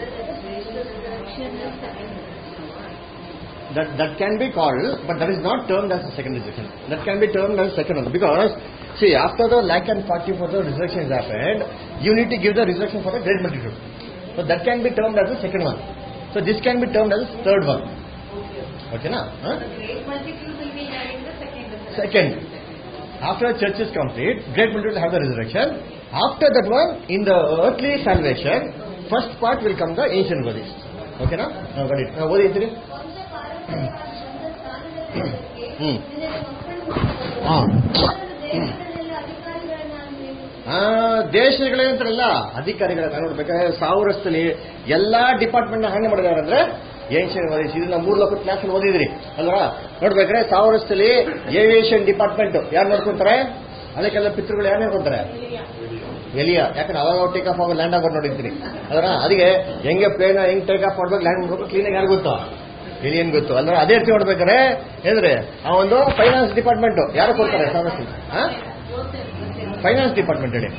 that that can be called, but that is not termed as a second resurrection. That can be termed as second one because see after the lakh and forty for the resurrection is happened, you need to give the resurrection for the great multitude. So that can be termed as the second one. So this can be termed as third one. Okay, na? Huh? Second. After the church is complete, great multitude will have the resurrection. After that one, in the earthly salvation, first part will come the ancient bodies. Okay, na? Now got it. Now what is it? ವಂಶ ಪಾರಂಪರ್ಯವಾಗಿ ಬಂದ ಸ್ಥಾನದಲ್ಲಿ ಹ್ಮ್. ನಿನಗೆ ಮಕ್ಕಳು ಹುಟ್ಟಿದರು. ಆ, ದೇಶಗಳೇನಂತಾರಲ್ಲ ಅಧಿಕಾರಿಗಳ ನೋಡ್ಬೇಕಾದ್ರೆ ಸಾವಿರಸ್ಥಲಿ ಎಲ್ಲಾ ಡಿಪಾರ್ಟ್ಮೆಂಟ್ ಹಾಗೆ ಮಾಡಿದಾರೆ ಅಂದ್ರೆ ಏನ್ಷಿಯನ್ ವೈಸ್ ಇದನ್ನ ಮೂರ್ ಲೋಕ ಕ್ಲಾಸ್ ಓದಿದ್ರಿ ಅಲ್ವಾ ನೋಡ್ಬೇಕಾದ್ರೆ ಸಾವಿರಸ್ಥಲಿ ಏವಿಯೇಷನ್ ಡಿಪಾರ್ಟ್ಮೆಂಟ್ ಯಾರು ನೋಡ್ಕೊಂತಾರೆ ಅದಕ್ಕೆಲ್ಲ ಪಿತೃಗಳು ಯಾರು ನೋಡ್ಕೊಂತಾರೆ ಎಲಿಯ ಯಾಕಂದ್ರೆ ಅವಾಗ ಅವ್ರು ಟೇಕ್ ಆಫ್ ಆಗೋ ಲ್ಯಾಂಡ್ ಆಗೋದು ನೋಡಿರ್ತೀನಿ ಅದರ ಅದಕ್ಕೆ ಹೆಂಗೆ ಪ್ಲೇನ್ ಹೆಂಗ್ ಟೇಕ್ ಆಫ್ ಮಾಡ್ಬೇಕು ಲ್ಯಾಂಡ್ ಮಾಡ್ಬೇಕು ಕ್ಲೀನಾಗಿ ಯಾರು ಗೊತ್ತು ಎಲಿಯನ್ ಗೊತ್ತು ಅಂದ್ರೆ ಅದೇ ರೀತಿ ನೋಡ್ಬೇಕಾದ್ರೆ ಏನ್ರಿ ಆ ಒಂದು ಫೈನಾನ್ಸ್ ಡಿಪಾರ್ಟ್ಮೆಂಟ್ ಯಾರು ಕೊಡ್ತಾರೆ ಸಾವಿರಸ್ಥಲಿ ಫೈನಾನ್ಸ್ ಡಿಪಾರ್ಟ್ಮೆಂಟ್ ಹೇಳಿ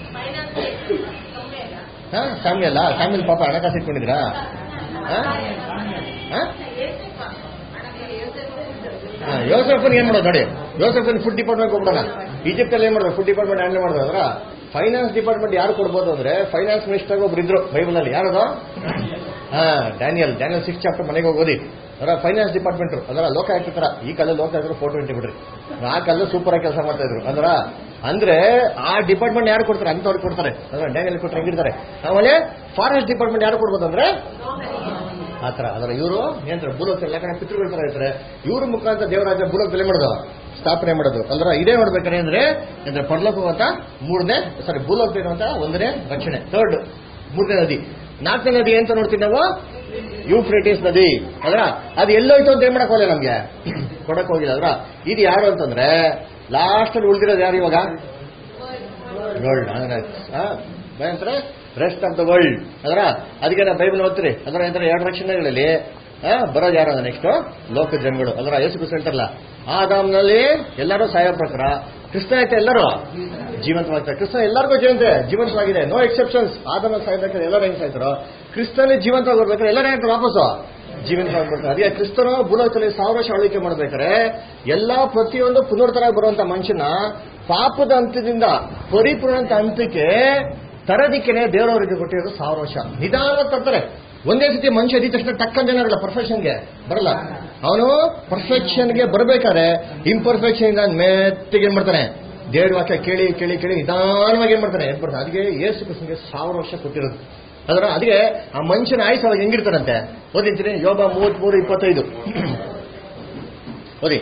ಹಾ ಸಾಮ್ಯಲ್ಲ ಸಾಮ್ಯಲ್ ಪಾಪ ಹಣಕಾಸು ಇಟ್ಕೊಂಡಿದ್ರಾ ಹಾ? ಹಾ? ಯೋಸೆಫನ್ ಏನ್ ಮಾಡೋದು ನೋಡಿ ಯೋಸೆಫನ್ ಫುಡ್ ಡಿಪಾರ್ಟ್ಮೆಂಟ್ ಹೋಗ್ಬಿಡೋಣ ಈಜಿಪ್ಟ್ ಅಲ್ಲಿ ಏನ್ ಮಾಡೋದು ಫುಡ್ ಡಿಪಾರ್ಟ್ಮೆಂಟ್ ಹ್ಯಾಂಡಲ್ ಮಾಡೋದು ಅದ್ರ ಫೈನಾನ್ಸ್ ಡಿಪಾರ್ಟ್ಮೆಂಟ್ ಯಾರು ಕೊಡ್ಬೋದು ಅಂದ್ರೆ ಫೈನಾನ್ಸ್ ಮಿನಿಸ್ಟರ್ ಒಬ್ರು ಇದ್ರು ಬೈಬಲ್ ಅಲ್ಲಿ ಯಾರದು ಹಾ ಡ್ಯಾನಿಯಲ್ ಡ್ಯಾನಿಯಲ್ ಸಿಕ್ಸ್ ಚಾಪ್ಟರ್ ಮನೆಗೆ ಹೋಗೋದಿ ಅದರ ಫೈನಾನ್ಸ್ ಡಿಪಾರ್ಟ್ಮೆಂಟ್ ಅದರ ಲೋಕಾಯುಕ್ತ ತರ ಈ ಕಾಲ ಲೋಕಾಯುಕ್ತರು ಫೋಟೋ ಇಟ್ಟು ಬಿಡ್ರಿ ಆ ಕಾಲ ಸೂಪರ್ ಆಗಿ ಕೆಲಸ ಮಾಡ್ತಾ ಇದ್ರು ಅಂದ್ರ ಅಂದ್ರೆ ಆ ಡಿಪಾರ್ಟ್ಮೆಂಟ್ ಯಾರು ಕೊಡ್ತಾರೆ ಅಂತವ್ರಿಗೆ ಕೊಡ್ತಾರೆ ಅಂದ್ರೆ ಡ್ಯಾನಿಯಲ್ ಕೊಟ್ಟರೆ ಹೆಂಗಿರ್ತಾರೆ ಆಮೇಲೆ ಫಾರೆಸ್ಟ್ ಡಿಪಾರ್ಟ್ಮೆಂಟ್ ಯಾರು ಕೊಡ್ಬೋದು ಅಂದ್ರೆ ಆತರ ಅದರ ಇವರು ಏನಂತಾರೆ ಭೂಲೋಕ ಎಲ್ಲ ಕಡೆ ಪಿತೃಗಳ ತರ ಇರ್ತಾರೆ ಇವ್ರ ಮುಖಾಂತರ ದೇವರಾಜ ಭೂಲೋಕದಲ್ಲಿ ಮಾಡೋದು ಸ್ಥಾಪನೆ ಮಾಡೋದು ಅಂದ್ರೆ ಇದೇ ಮಾಡ್ಬೇಕಾರೆ ಅಂದ್ರೆ ಅಂದ್ರೆ ಪರಲೋಕ ಅಂತ ಮೂರನೇ ಸಾರಿ ಭೂಲೋಕ ಇರುವಂತ ಒಂದನೇ ರಕ್ಷಣೆ ಥರ್ಡ್ ಮೂರನೇ ನದಿ ನಾಲ್ಕನೇ ನದಿ ಅಂತ ನೋಡ್ತೀವಿ ನಾವು ಯೂಫ್ರೇಟಿಸ್ ನದಿ ಅದ್ರ ಅದು ಎಲ್ಲೋಯ್ತು ಅಂತ ಏನ್ ಮಾಡಕ್ ಹೋಗಿಲ್ಲ ನಮ್ಗೆ ಕೊಡಕ್ ಹೋಗಿಲ್ಲ ಅದ್ರ ಇದು ಯಾರು ಅಂತಂದ್ರೆ ಲಾಸ್ಟ್ ಅಲ್ಲಿ ಉಳಿದಿರೋದು ಯಾರು ಇವಾಗ ವರ್ಲ್ಡ್ ಅಂದ್ರೆ ರೆಸ್ಟ್ ಆಫ್ ದ ವರ್ಲ್ಡ್ ಅದರ ಅದಕ್ಕೆ ನಾವು ಬೈಬಲ್ ಓದ್ತೀರಿ ಅದರ ಎಂದ್ರೆ ಎರಡು ರಕ್ಷಣೆಗಳಲ್ಲಿ ಆ, ಬರೋದು ಯಾರು ನೆಕ್ಸ್ಟ್ ಲೋಕ ಜನಗಳು ಅದರ ಯೇಸು ಕ್ರಿಸ್ತ ಹೇಳ್ತಾರಲ್ಲ ಆದಾಮ್ನಲ್ಲಿ ಎಲ್ಲರೂ ಸಾಯೋ ಪ್ರಕಾರ ಕೃಷ್ಣ ಆಯ್ತಾ ಎಲ್ಲರೂ ಜೀವಂತವಾಗ್ತಾರೆ ಕೃಷ್ಣ ಎಲ್ಲರಿಗೂ ಜೀವಂತ ಜೀವಂತವಾಗಿದೆ ನೋ ಎಕ್ಸೆಪ್ಷನ್ಸ್ ಆದಾಮ ಸಾಯ್ಬೇಕಾದ್ರೆ ಎಲ್ಲರೂ ಹೆಂಗ್ ಸಾಯ್ತಾರೋ ಕ್ರಿಸ್ತನಲ್ಲಿ ಜೀವಂತವಾಗಿ ಬರ್ಬೇಕಾದ್ರೆ ಎಲ್ಲರೂ ಹೆಂಗ್ ವಾಪಸ್ಸು ಜೀವಂತವಾಗಿ ಬರ್ತಾರೆ ಅದೇ ಕ್ರಿಸ್ತನು ಭೂಲೋಕದಲ್ಲಿ ಸಾವಿರ ವರ್ಷ ಆಳ್ವಿಕೆ ಮಾಡ್ಬೇಕಾದ್ರೆ ಎಲ್ಲಾ ಪ್ರತಿಯೊಂದು ಪುನರ್ತರಾಗಿ ಬರುವಂತ ಮನುಷ್ಯನ ಪಾಪದ ಅಂತ್ಯದಿಂದ ಪರಿಪೂರ್ಣ ಹಂತಕ್ಕೆ ತರದಿಕ್ಕೆನೆ ದೇವರವರಿಗೆ ಕೊಟ್ಟಿರೋದು ಸಾವಿರ ವರ್ಷ ನಿಧಾನ ತರ್ತಾರೆ ಒಂದೇ ಸತಿ ಮನುಷ್ಯ ಎದ್ದ ತಕ್ಷಣ ಟಕ್ಕನ್ ಜನರಲ್ಲ ಪರ್ಫೆಕ್ಷನ್ಗೆ ಬರಲ್ಲ ಅವನು ಪರ್ಫೆಕ್ಷನ್ಗೆ ಬರಬೇಕಾದ್ರೆ ಇಂಪರ್ಫೆಕ್ಷನ್ ಇಂದ ಮೆತ್ತಿಗೆ ಏನ್ ಮಾಡ್ತಾನೆ ದೇವ್ರ ವಾಕ್ಯ ಕೇಳಿ ಕೇಳಿ ಕೇಳಿ ನಿಧಾನವಾಗಿ ಏನ್ ಮಾಡ್ತಾನೆ ಎದ್ ಬರ್ತಾನೆ ಅದಕ್ಕೆ ಯೇಸು ಕೃಷ್ಣಗೆ ಸಾವಿರ ವರ್ಷ ಕೊಟ್ಟಿರೋದು ಅದರ ಅದಕ್ಕೆ ಆ ಮನುಷ್ಯನ ಆಯುಸ್ ಅವಾಗ ಹೆಂಗಿರ್ತಾರಂತೆ ಓದಿರ್ತೀನಿ ಯೋಗ ಮೂವತ್ಮೂರು ಇಪ್ಪತ್ತೈದು ಓದಿ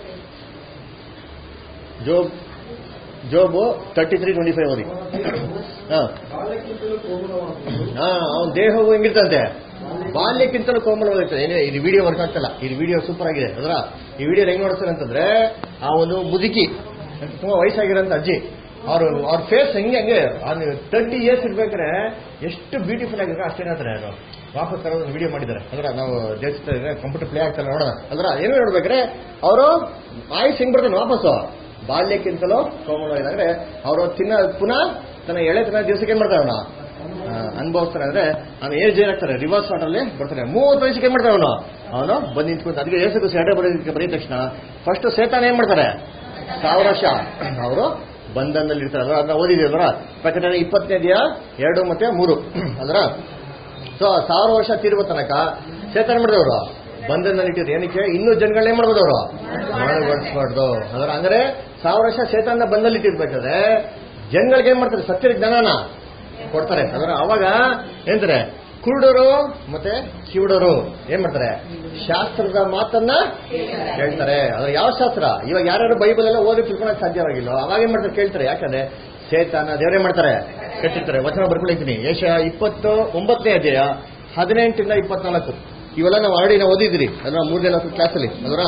Job Job thirty three twenty five ಓದಿ ಹಾ ಬಾಲ್ಯಕ್ಕಿಂತಲೂ ಕೋಮಲವಾಗುವುದು ಹಾ ಅವನ ದೇಹವು ಹೆಂಗಿರ್ತಂತೆ ಬಾಲ್ಯಕ್ಕಿಂತಲೂ ಕೋಮಲವಾಗಿರ್ತದೆ ಏನೇ ಇದು ವಿಡಿಯೋ ವರ್ಕ್ ಆಗ್ತಲ್ಲ ಇದು ವಿಡಿಯೋ ಸೂಪರ್ ಆಗಿದೆ ಅದರ ಈ ವಿಡಿಯೋ ಹೆಂಗ್ ನೋಡ್ತಾರೆ ಅಂತಂದ್ರೆ ಆ ಒಂದು ಮುದುಕಿ ತುಂಬಾ ವಯಸ್ಸಾಗಿರೋಂಥ ಅಜ್ಜಿ ಅವ್ರ ಅವ್ರ ಫೇಸ್ ಹೆಂಗೆ ಹಂಗೆ ತರ್ಟಿ ಇಯರ್ಸ್ ಇರ್ಬೇಕಾದ್ರೆ ಎಷ್ಟು ಬ್ಯೂಟಿಫುಲ್ ಆಗಿದ್ರೆ ಅಷ್ಟೇ ಹೇಳ್ತಾರೆ ಅವರು ವಾಪಸ್ ತರ ಒಂದು ವಿಡಿಯೋ ಮಾಡಿದ್ದಾರೆ ಅಂದ್ರೆ ನಾವು ದೇಶ ಕಂಪ್ಯೂಟರ್ ಪ್ಲೇ ಆಗ್ತಾರೆ ನೋಡೋಣ ಅಂದ್ರೆ ಏನು ನೋಡ್ಬೇಕಾದ್ರೆ ಅವರು ಆಯುಸ್ ಹೆಂಗ್ ಬರ್ತಾನೆ ವಾಪಸ್ಸು ಬಾಲ್ಯಕ್ಕಿಂತಲೂ ಕೋಮಲವಾಗಿದ್ರೆ ಅವರು ತಿನ್ನ ಪುನಃ ತನ್ನ ಎಳೆ ತನ್ನ ದಿವಸಕ್ಕೆ ಏನ್ ಮಾಡ್ತಾರೆ ಅವನು ಅನುಭವಿಸ್ತಾರೆ ಅಂದ್ರೆ ಅವನು ಏಜ್ ಏನಾಗ್ತಾರೆ ರಿವರ್ಸ್ ಅಲ್ಲಿ ಬರ್ತಾನೆ ಮೂವತ್ತು ವಯಸ್ಸಿಗೆ ಏನ್ ಮಾಡ್ತಾನೆ ಅವನು ಅವನು ಬಂದು ನಿಂತ್ಕೊಂತ ಅದಕ್ಕೆ ಏಸು ಸೇಟೆ ಬರೋದಕ್ಕೆ ಬರೀ ತಕ್ಷಣ ಫಸ್ಟ್ ಸೇತಾನ ಏನ್ ಮಾಡ್ತಾರೆ ಸಾವಿರ ವರ್ಷ ಅವರು ಬಂಧನದಲ್ಲಿ ಇರ್ತಾರೆ ಅದರ ಅದನ್ನ ಓದಿದೀವಲ್ಲ ಪ್ರಕಟಣೆ ಇಪ್ಪತ್ತನೇ ದಿನ ಎರಡು ಮತ್ತೆ ಮೂರು ಅದರ ಸೊ ಸಾವಿರ ವರ್ಷ ತೀರುವ ತನಕ ಸೇತನ ಮಾಡಿದವರು ಬಂಧನದಲ್ಲಿ ಇಟ್ಟಿದ್ರು ಏನಕ್ಕೆ ಇನ್ನೂ ಜನಗಳನ್ನ ಏನ್ ಮಾಡ್ಬೋದು ಅವರು ಮಾಡಬಾರ್ದು ಅದರ ಅಂದ್ರೆ ಸಾವಿರ ವರ್ಷ ಸೇತನ ಬಂದಲ್ಲಿ ಇಟ್ಟಿರ್ಬೇಕಾದ್ರೆ ಜನಗಳಿಗೆ ಏನ್ ಮಾಡ್ತಾರೆ ಸತ್ಯದ ಜ್ಞಾನನ ಕೊಡ್ತಾರೆ ಅದರ ಅವಾಗ ಏನಂತಾರೆ ಕುರುಡರು ಮತ್ತೆ ಕಿವುಡರು ಏನ್ ಮಾಡ್ತಾರೆ ಶಾಸ್ತ್ರದ ಮಾತನ್ನ ಕೇಳ್ತಾರೆ ಅದ್ರ ಯಾವ ಶಾಸ್ತ್ರ ಇವಾಗ ಯಾರ್ಯಾರು ಬೈಬಲ್ ಎಲ್ಲ ಓದಿ ತಿಳ್ಕೊಳಕ್ ಸಾಧ್ಯವಾಗಿಲ್ಲ ಅವಾಗ ಏನ್ ಮಾಡ್ತಾರೆ ಕೇಳ್ತಾರೆ ಯಾಕಂದ್ರೆ ಸೇತಾನ ದೇವರೇ ಮಾಡ್ತಾರೆ ಕಟ್ಟಿರ್ತಾರೆ ವಚನ ಬರ್ಕೊಳಿತೀನಿ ಯಶ ಇಪ್ಪತ್ತು ಒಂಬತ್ತನೇ ಅಧ್ಯಾಯ ಹದಿನೆಂಟರಿಂದ ಇಪ್ಪತ್ನಾಲ್ಕು ಇವೆಲ್ಲ ನಾವು ಆಲ್ರೆಡಿ ನಾವು ಓದಿದ್ರಿ ಅದರ ಮೂರನೇ ನಾಲ್ಕು ಕ್ಲಾಸಲ್ಲಿ ಅದರ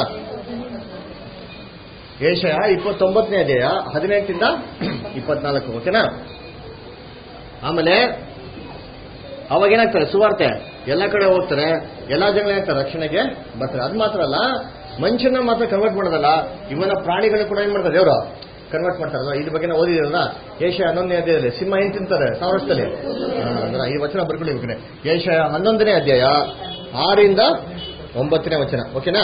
ಏಷಯ ಇಪ್ಪತ್ತೊಂಬತ್ತನೇ ಅಧ್ಯಾಯ ಹದಿನೆಂಟರಿಂದ ಇಪ್ಪತ್ನಾಲ್ಕು ಓಕೆನಾ ಆಮೇಲೆ ಅವಾಗ ಏನಾಗ್ತಾರೆ ಸುವಾರ್ತೆ ಎಲ್ಲ ಕಡೆ ಹೋಗ್ತಾರೆ ಎಲ್ಲಾ ಜನ ಏನಾಗ್ತಾರೆ ರಕ್ಷಣೆಗೆ ಬರ್ತಾರೆ ಅದು ಮಾತ್ರ ಅಲ್ಲ ಮನುಷ್ಯನ ಮಾತ್ರ ಕನ್ವರ್ಟ್ ಮಾಡೋದಲ್ಲ ಇವನ ಪ್ರಾಣಿಗಳನ್ನ ಕೂಡ ಏನ್ ಮಾಡ್ತಾರೆ ದೇವರು ಕನ್ವರ್ಟ್ ಮಾಡ್ತಾರಲ್ಲ ಇದ್ರ ಬಗ್ಗೆ ನಾವು ಓದಿದಿರಲ್ಲ ಏಷ್ಯಾ ಹನ್ನೊಂದನೇ ಅಧ್ಯಾಯದಲ್ಲಿ ಸಿಂಹ ಏನ್ ತಿಂತಾರೆ ಸಾವಿರ ವರ್ಷದಲ್ಲಿ ಆ, ಅಂದ್ರೆ ಈ ವಚನ ಬರ್ಕೊಳ್ಳಿ ಏಷ್ಯಾ ಹನ್ನೊಂದನೇ ಅಧ್ಯಾಯ ಆರಿಂದ ಒಂಬತ್ತನೇ ವಚನ ಓಕೆನಾ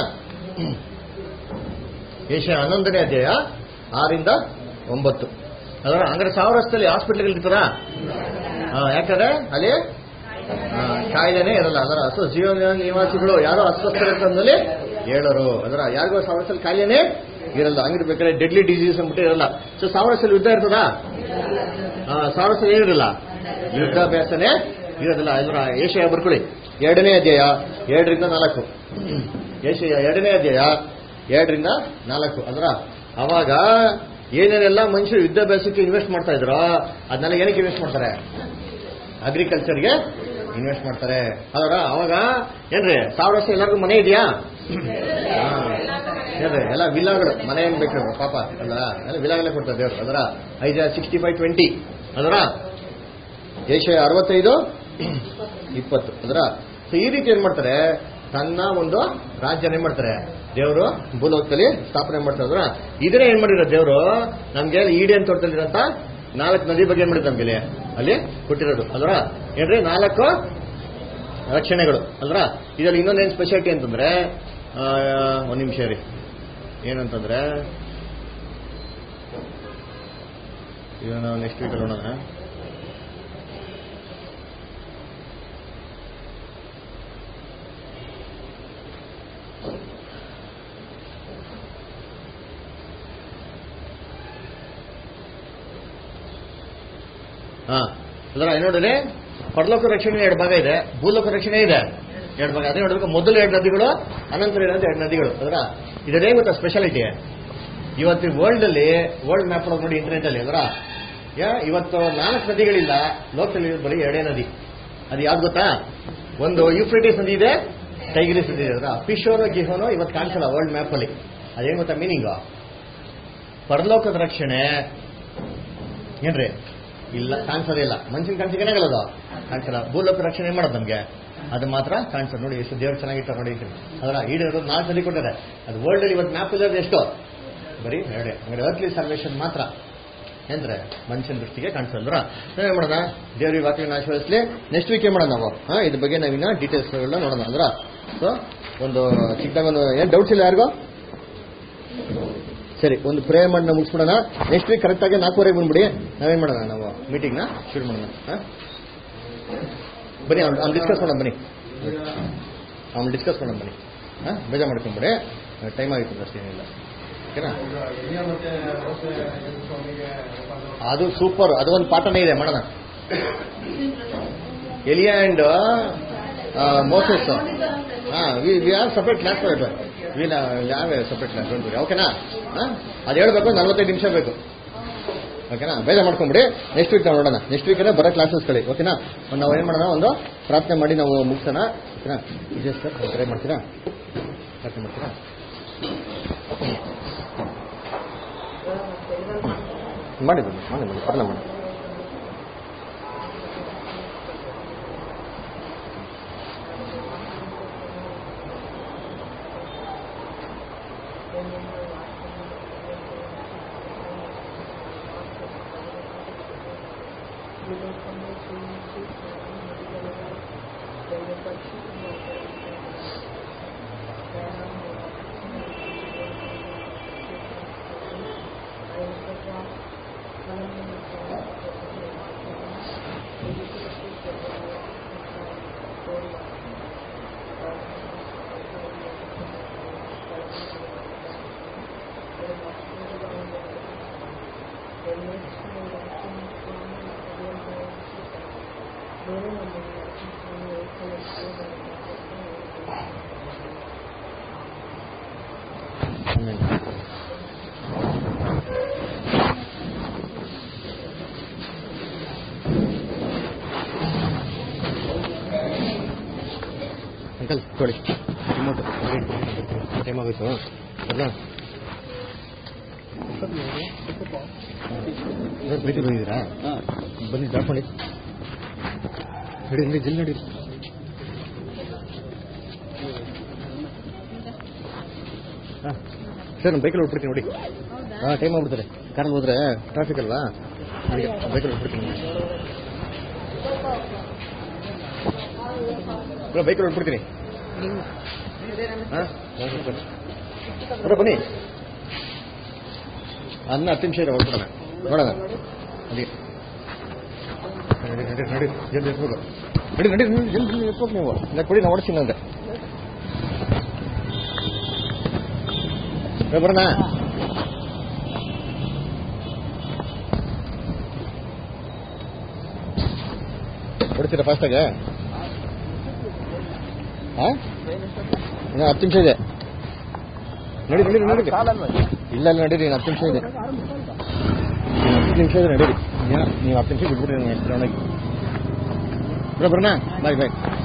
ಏಷ್ಯಾ ಹನ್ನೊಂದನೇ ಅಧ್ಯಾಯ ಆರಿಂದ ಒಂಬತ್ತು ಅದರ ಅಂದ್ರೆ ಸಾವಿರ ವರ್ಷದಲ್ಲಿ ಹಾಸ್ಪಿಟ್ಲ್ಗಳು ಇರ್ತಾರ ಯಾಕಂದ್ರೆ ಅಲ್ಲಿ ಆ, ಕಾಯಿಲೆನೇ ಇರಲ್ಲ ಅದರ ಸೊ ಜೀವನ ನಿವಾಸಿಗಳು ಯಾರೋ ಅಸ್ವಸ್ಥರಲ್ಲಿ ಹೇಳೋರು ಅದರ ಯಾರಿಗೋ ಸಾವಿರ ವರ್ಷದಲ್ಲಿ ಕಾಯಿಲೆನೇ ಇರಲ್ಲ ಹಂಗಿರ್ಬೇಕಾದ್ರೆ ಡೆಡ್ಲಿ ಡಿಸೀಸ್ ಅಂದ್ಬಿಟ್ಟು ಇರಲ್ಲ ಸೊ ಸಾವಿರ ವರ್ಷದಲ್ಲಿ ಯುದ್ಧ ಇರ್ತದಾ ಆ, ಸಾವಿರ ವರ್ಷದಲ್ಲಿ ಏನಿರಲ್ಲ ಯುದ್ಧಾಭ್ಯಾಸನೇ ಇರೋದಿಲ್ಲ ಅದರ ಏಷ್ಯಾ ಬರ್ಕೊಳ್ಳಿ ಎರಡನೇ ಅಧ್ಯಾಯ ಎರಡರಿಂದ ನಾಲ್ಕು ಏಷ್ಯ ಎರಡನೇ ಅಧ್ಯಾಯ ಎರಡರಿಂದ ನಾಲ್ಕು ಅದರ ಅವಾಗ ಏನೇನೆಲ್ಲ ಮನುಷ್ಯರು ಯುದ್ಧಾಭ್ಯಾಸಕ್ಕೆ ಇನ್ವೆಸ್ಟ್ ಮಾಡ್ತಾ ಇದ್ರೋ ಅದನ್ನೆಲ್ಲ ಏನಕ್ಕೆ ಇನ್ವೆಸ್ಟ್ ಮಾಡ್ತಾರೆ ಅಗ್ರಿಕಲ್ಚರ್ಗೆ ಇನ್ವೆಸ್ಟ್ ಮಾಡ್ತಾರೆ ಅದರ ಅವಾಗ ಏನ್ರಿ ಸಾವಿರ ವರ್ಷ ಎಲ್ಲರಿಗೂ ಮನೆ ಇದೆಯಾ ಹಾ. ಏನ್ರಿ ಎಲ್ಲ ವಿಲಾಗಳು ಮನೆ ಏನ್ ಬೇಕು ಪಾಪ ಅಲ್ಲ ಎಲ್ಲ ವಿಲಾಗಳೇ ಕೊಡ್ತಾರೆ ದೇವರು ಅದರ ಐದು ಸಿಕ್ಸ್ಟಿ ಫೈವ್ ಟ್ವೆಂಟಿ ಅದರ ಏಷ್ಯ ಅರವತ್ತೈದು ಇಪ್ಪತ್ತು ಅದರ ಸೊ ಈ ರೀತಿ ಏನ್ ಮಾಡ್ತಾರೆ ತನ್ನ ಒಂದು ರಾಜ್ಯನ ಏನ್ ಮಾಡ್ತಾರೆ ದೇವರು ಭೂಲೋಕದಲ್ಲಿ ಸ್ಥಾಪನೆ ಮಾಡ್ತಾರೆ ಅದ್ರ ಇದನ್ನೇ ಏನ್ ಮಾಡಿರೋ ದೇವರು ನಮ್ಗೆ ಈಡೇನ್ ತೋಟದಲ್ಲಿರಂತ ನಾಲ್ಕು ನದಿ ಬಗ್ಗೆ ಏನ್ ಮಾಡಿದ್ರು ನಮ್ಗೆ ಅಲ್ಲಿ ಕೊಟ್ಟಿರೋದು ಅಲ್ರ ಏನ್ರಿ ನಾಲ್ಕು ರಕ್ಷಣೆಗಳು ಅಲ್ರ ಇದರಲ್ಲಿ ಇನ್ನೊಂದೇನು ಸ್ಪೆಷಾಲಿಟಿ ಅಂತಂದ್ರೆ ಆ, ಒಂದ್ ನಿಮಿಷ ರೀ ಏನಂತಂದ್ರೆ ಇದನ್ನ ನೆಕ್ಸ್ಟ್ ವೀಕ್ ನೋಡೋಣ ಹಾ ಅದರ ನೋಡಿದ್ರೆ ಪರಲೋಕ ರಕ್ಷಣೆ ಎರಡು ಭಾಗ ಇದೆ ಭೂಲೋಕ ರಕ್ಷಣೆ ಇದೆ ಎರಡು ಭಾಗ ಅದೇ ನೋಡ್ಬೇಕು ಮೊದಲು ಎರಡು ನದಿಗಳು ಅನಂತರ ಇರೋದು ಎರಡು ನದಿಗಳು ಅದರ ಇದೇ ಗೊತ್ತಾ ಸ್ಪೆಷಾಲಿಟಿ ಇವತ್ತು ವರ್ಲ್ಡ್ ಅಲ್ಲಿ ವರ್ಲ್ಡ್ ಮ್ಯಾಪ್ ಒಳಗೆ ನೋಡಿ ಇಂಟರ್ನೆಟ್ ಅಲ್ಲಿ ಅದರ ಯಾ ಇವತ್ತು ನಾಲ್ಕು ನದಿಗಳಿಲ್ಲ ಲೋಕದಲ್ಲಿ ಇರೋದು ಬರೀ ಎರಡೇ ನದಿ ಅದು ಯಾವ್ದು ಗೊತ್ತಾ ಒಂದು ಯೂಫ್ರಿಟಿಸ್ ನದಿ ಇದೆ ಟೈಗ್ರಿಸ್ ನದಿ ಇದೆ ಅದರ ಪಿಶೋನೋ ಗಿಹೋನೋ ಇವತ್ತು ಕಾಣಿಸಲ್ಲ ವರ್ಲ್ಡ್ ಮ್ಯಾಪ್ ಅಲ್ಲಿ ಅದೇನು ಗೊತ್ತಾ ಮೀನಿಂಗು ಪರಲೋಕದ ರಕ್ಷಣೆ ಏನ್ರಿ ಇಲ್ಲ ಕಾಣಿಸೋದೇ ಇಲ್ಲ ಮನುಷ್ಯನ ಕಾಣಿಸಿಕೆ ಆಗಲ್ಲದು ಕಾಣಿಸಲ್ಲ ಭೂಲೋಕ ರಕ್ಷಣೆ ಮಾಡೋದು ನಮಗೆ ಅದು ಮಾತ್ರ ಕಾಣಿಸೋದು ನೋಡಿ ಎಷ್ಟು ದೇವ್ರು ಚೆನ್ನಾಗಿಟ್ಟಾರೆ ನೋಡಿ ಅದರ ಈಡಿರೋದು ನಾಲ್ಕು ಸಲ ಕೊಟ್ಟಾರೆ ಅದು ವರ್ಲ್ಡ್ ಅಲ್ಲಿ ಇವತ್ತು ಮ್ಯಾಪ್ ಇರೋದು ಎಷ್ಟು ಬರೀ ಎರಡೇ ಹಂಗಾರೆ ಅರ್ತ್ಲಿ ಸರ್ವೇಷನ್ ಮಾತ್ರ ಅಂದ್ರೆ ಮನುಷ್ಯನ ದೃಷ್ಟಿಗೆ ಕಾಣಿಸಲ್ರ ಏನ್ ಮಾಡೋಣ ದೇವ್ರಿಗೆ ವಾಕ್ಯನ ಆಶೀರ್ವದಿಸ್ಲಿ ನೆಕ್ಸ್ಟ್ ವೀಕ್ ಏನ್ ಮಾಡೋಣ ನಾವು ಹಾ ಇದ್ರ ಬಗ್ಗೆ ನಾವಿನ್ನ ಡೀಟೇಲ್ಸ್ ನೋಡೋಣ ಅಂದ್ರ ಸೊ ಒಂದು ಚಿಕ್ಕದಾಗ ಒಂದು ಏನ್ ಡೌಟ್ಸ್ ಇಲ್ಲ ಯಾರಿಗೂ ಸರಿ ಒಂದು ಪ್ರೇ ಮಾಡಿ ನಾವು ಮುಗಿಸ್ಬಿಡೋಣ ನೆಕ್ಸ್ಟ್ ವೀಕ್ ಕರೆಕ್ಟಾಗಿ ನಾಲ್ಕೂವರೆಗೆ ಬಂದ್ಬಿಡಿ ನಾವೇನ್ ಮಾಡೋಣ ನಾವು ಮೀಟಿಂಗ್ನ ಶುರು ಮಾಡೋಣ ಹಾ? ಬನ್ನಿ ಅವ್ನು ಡಿಸ್ಕಸ್ ಮಾಡೋಣ ಬನ್ನಿ ಅವ್ನು ಡಿಸ್ಕಸ್ ಮಾಡೋಣ ಬನ್ನಿ ಹಾಂ ಬೇಜಾರು ಮಾಡ್ಕೊಂಬಿಡಿ ಟೈಮ್ ಆಗಿತ್ತು ಅಷ್ಟೇ ಏನಿಲ್ಲ ಓಕೆನಾ ಇಲ್ಲಿಯ ಮತ್ತೆ ಮೋಸೆ ಸ್ವಾಮಿಗೆ ಅದು ಸೂಪರ್ ಅದು ಒಂದು ಪಾಠನೇ ಇದೆ ಮಾಡೋಣ ಎಲಿಯಾ ಅಂಡ್ ಮೋಸಸ್ ಹಾ we we are separate class we ಯಾವ ಸಪ್ರೇಟ್ ಕ್ಲಾಸ್ ಡೋಂಟ್ ಓಕೆನಾ ಹಾಂ ಅದು ಹೇಳ್ಬೇಕು ನಲ್ವತ್ತೈದು ನಿಮಿಷ ಬೇಕು ಓಕೆನಾ ಬೇಜಾರು ಮಾಡ್ಕೊಂಬಿಡಿ ನೆಕ್ಸ್ಟ್ ವೀಕ್ ನಾವು ನೋಡೋಣ ನೆಕ್ಸ್ಟ್ ವೀಕ್ ಬರೋ ಕ್ಲಾಸಸ್ಗಳು ಓಕೆನಾ ಒಂದು ನಾವು ಏನು ಮಾಡೋಣ ಒಂದು ಪ್ರಾರ್ಥನೆ ಮಾಡಿ ನಾವು ಮುಗಿಸೋಣ ಓಕೆನಾ ವಿಜಯ್ ಸರ್ ಟ್ರೈ ಮಾಡ್ತೀರಾ ಪ್ರಾರ್ಥನೆ ಮಾಡ್ತೀರಾ ಮಾಡಿ ಬನ್ನಿ ಮಾಡಿ ಬನ್ನಿ ಪ್ರಾರ್ಥನೆ ಮಾಡಿ ಆಮೇಲೆ ಅಂಕಲ್ ಕೊಡಿ ರಿಮೋಟ್ ಟೈಮ್ ಆಗೋಯ್ತು ಅಲ್ಲ ಭೇಟಿ ಬಂದಿದ್ದೀರಾ ಬನ್ನಿ ಡ್ರಾಪ್ ಮಾಡಿ ನಡಿ ನಡಿ ಜಲ್ ನಡಿ ಹಾಂ ಸರ್ ನಾನು ಬೈಕಲ್ಲಿ ಹೊಟ್ಬಿಡ್ತೀನಿ ನೋಡಿ ಹಾಂ ಟೈಮ್ ಆಗ್ಬಿಡ್ತಾರೆ ಕಾರಲ್ಲಿ ಹೋದ್ರೆ ಟ್ರಾಫಿಕ್ ಅಲ್ವಾ ಅದಕ್ಕೆ ಬೈಕಲ್ಲಿ ಹೊಟ್ಬಿಡ್ತೀನಿ ಬ್ರೋ ಬೈಕಲ್ಲಿ ಹೊಟ್ಬಿಡ್ತೀನಿ ಹಾಂ ಬ್ರೋ ಬನ್ನಿ ಅನ್ನ ಹತ್ತು ನಿಮಿಷ ಇದೆ ಹೊರಡ್ಬಿಡೋಣ ನೋಡೋಣ ಅದಕ್ಕೆ ನಡಿ ನಡಿ ನಡಿ ಜಲ್ದಿ ಎತ್ಬೇಕು ನಡಿ ನಡಿ ನಡಿ ಜಲ್ದಿ ಎತ್ಬೇಕು ನೀವು ಇಲ್ಲ ಕೊಡಿ ನಾವು ಓಡಿಸ್ತೀನಿ ಅಂದೆ ಏ, ಬರೋಣ ಹೊಡಿತೀರಾ ಫಾಸ್ಟಾಗೆ ಹಾಂ ಇನ್ನು ಹತ್ತು ನಿಮಿಷ ಇದೆ ನಡಿ ನಡಿ ನಡಿ ಇಲ್ಲ ಇಲ್ಲ ನಡೀರಿ ಇನ್ನು ಹತ್ತು ನಿಮಿಷ ಇದೆ ಇನ್ನು ಹತ್ತು ನಿಮಿಷ ಇದೆ ನಡೀರಿ ಏನೋ ನೀವು ಹತ್ತು ನಿಮಿಷ ಬಿಟ್ಬಿಡ್ರಿ ರೌಂಡಾಗಿ ಬರೋಣ ಬಾಯ್ ಬಾಯ್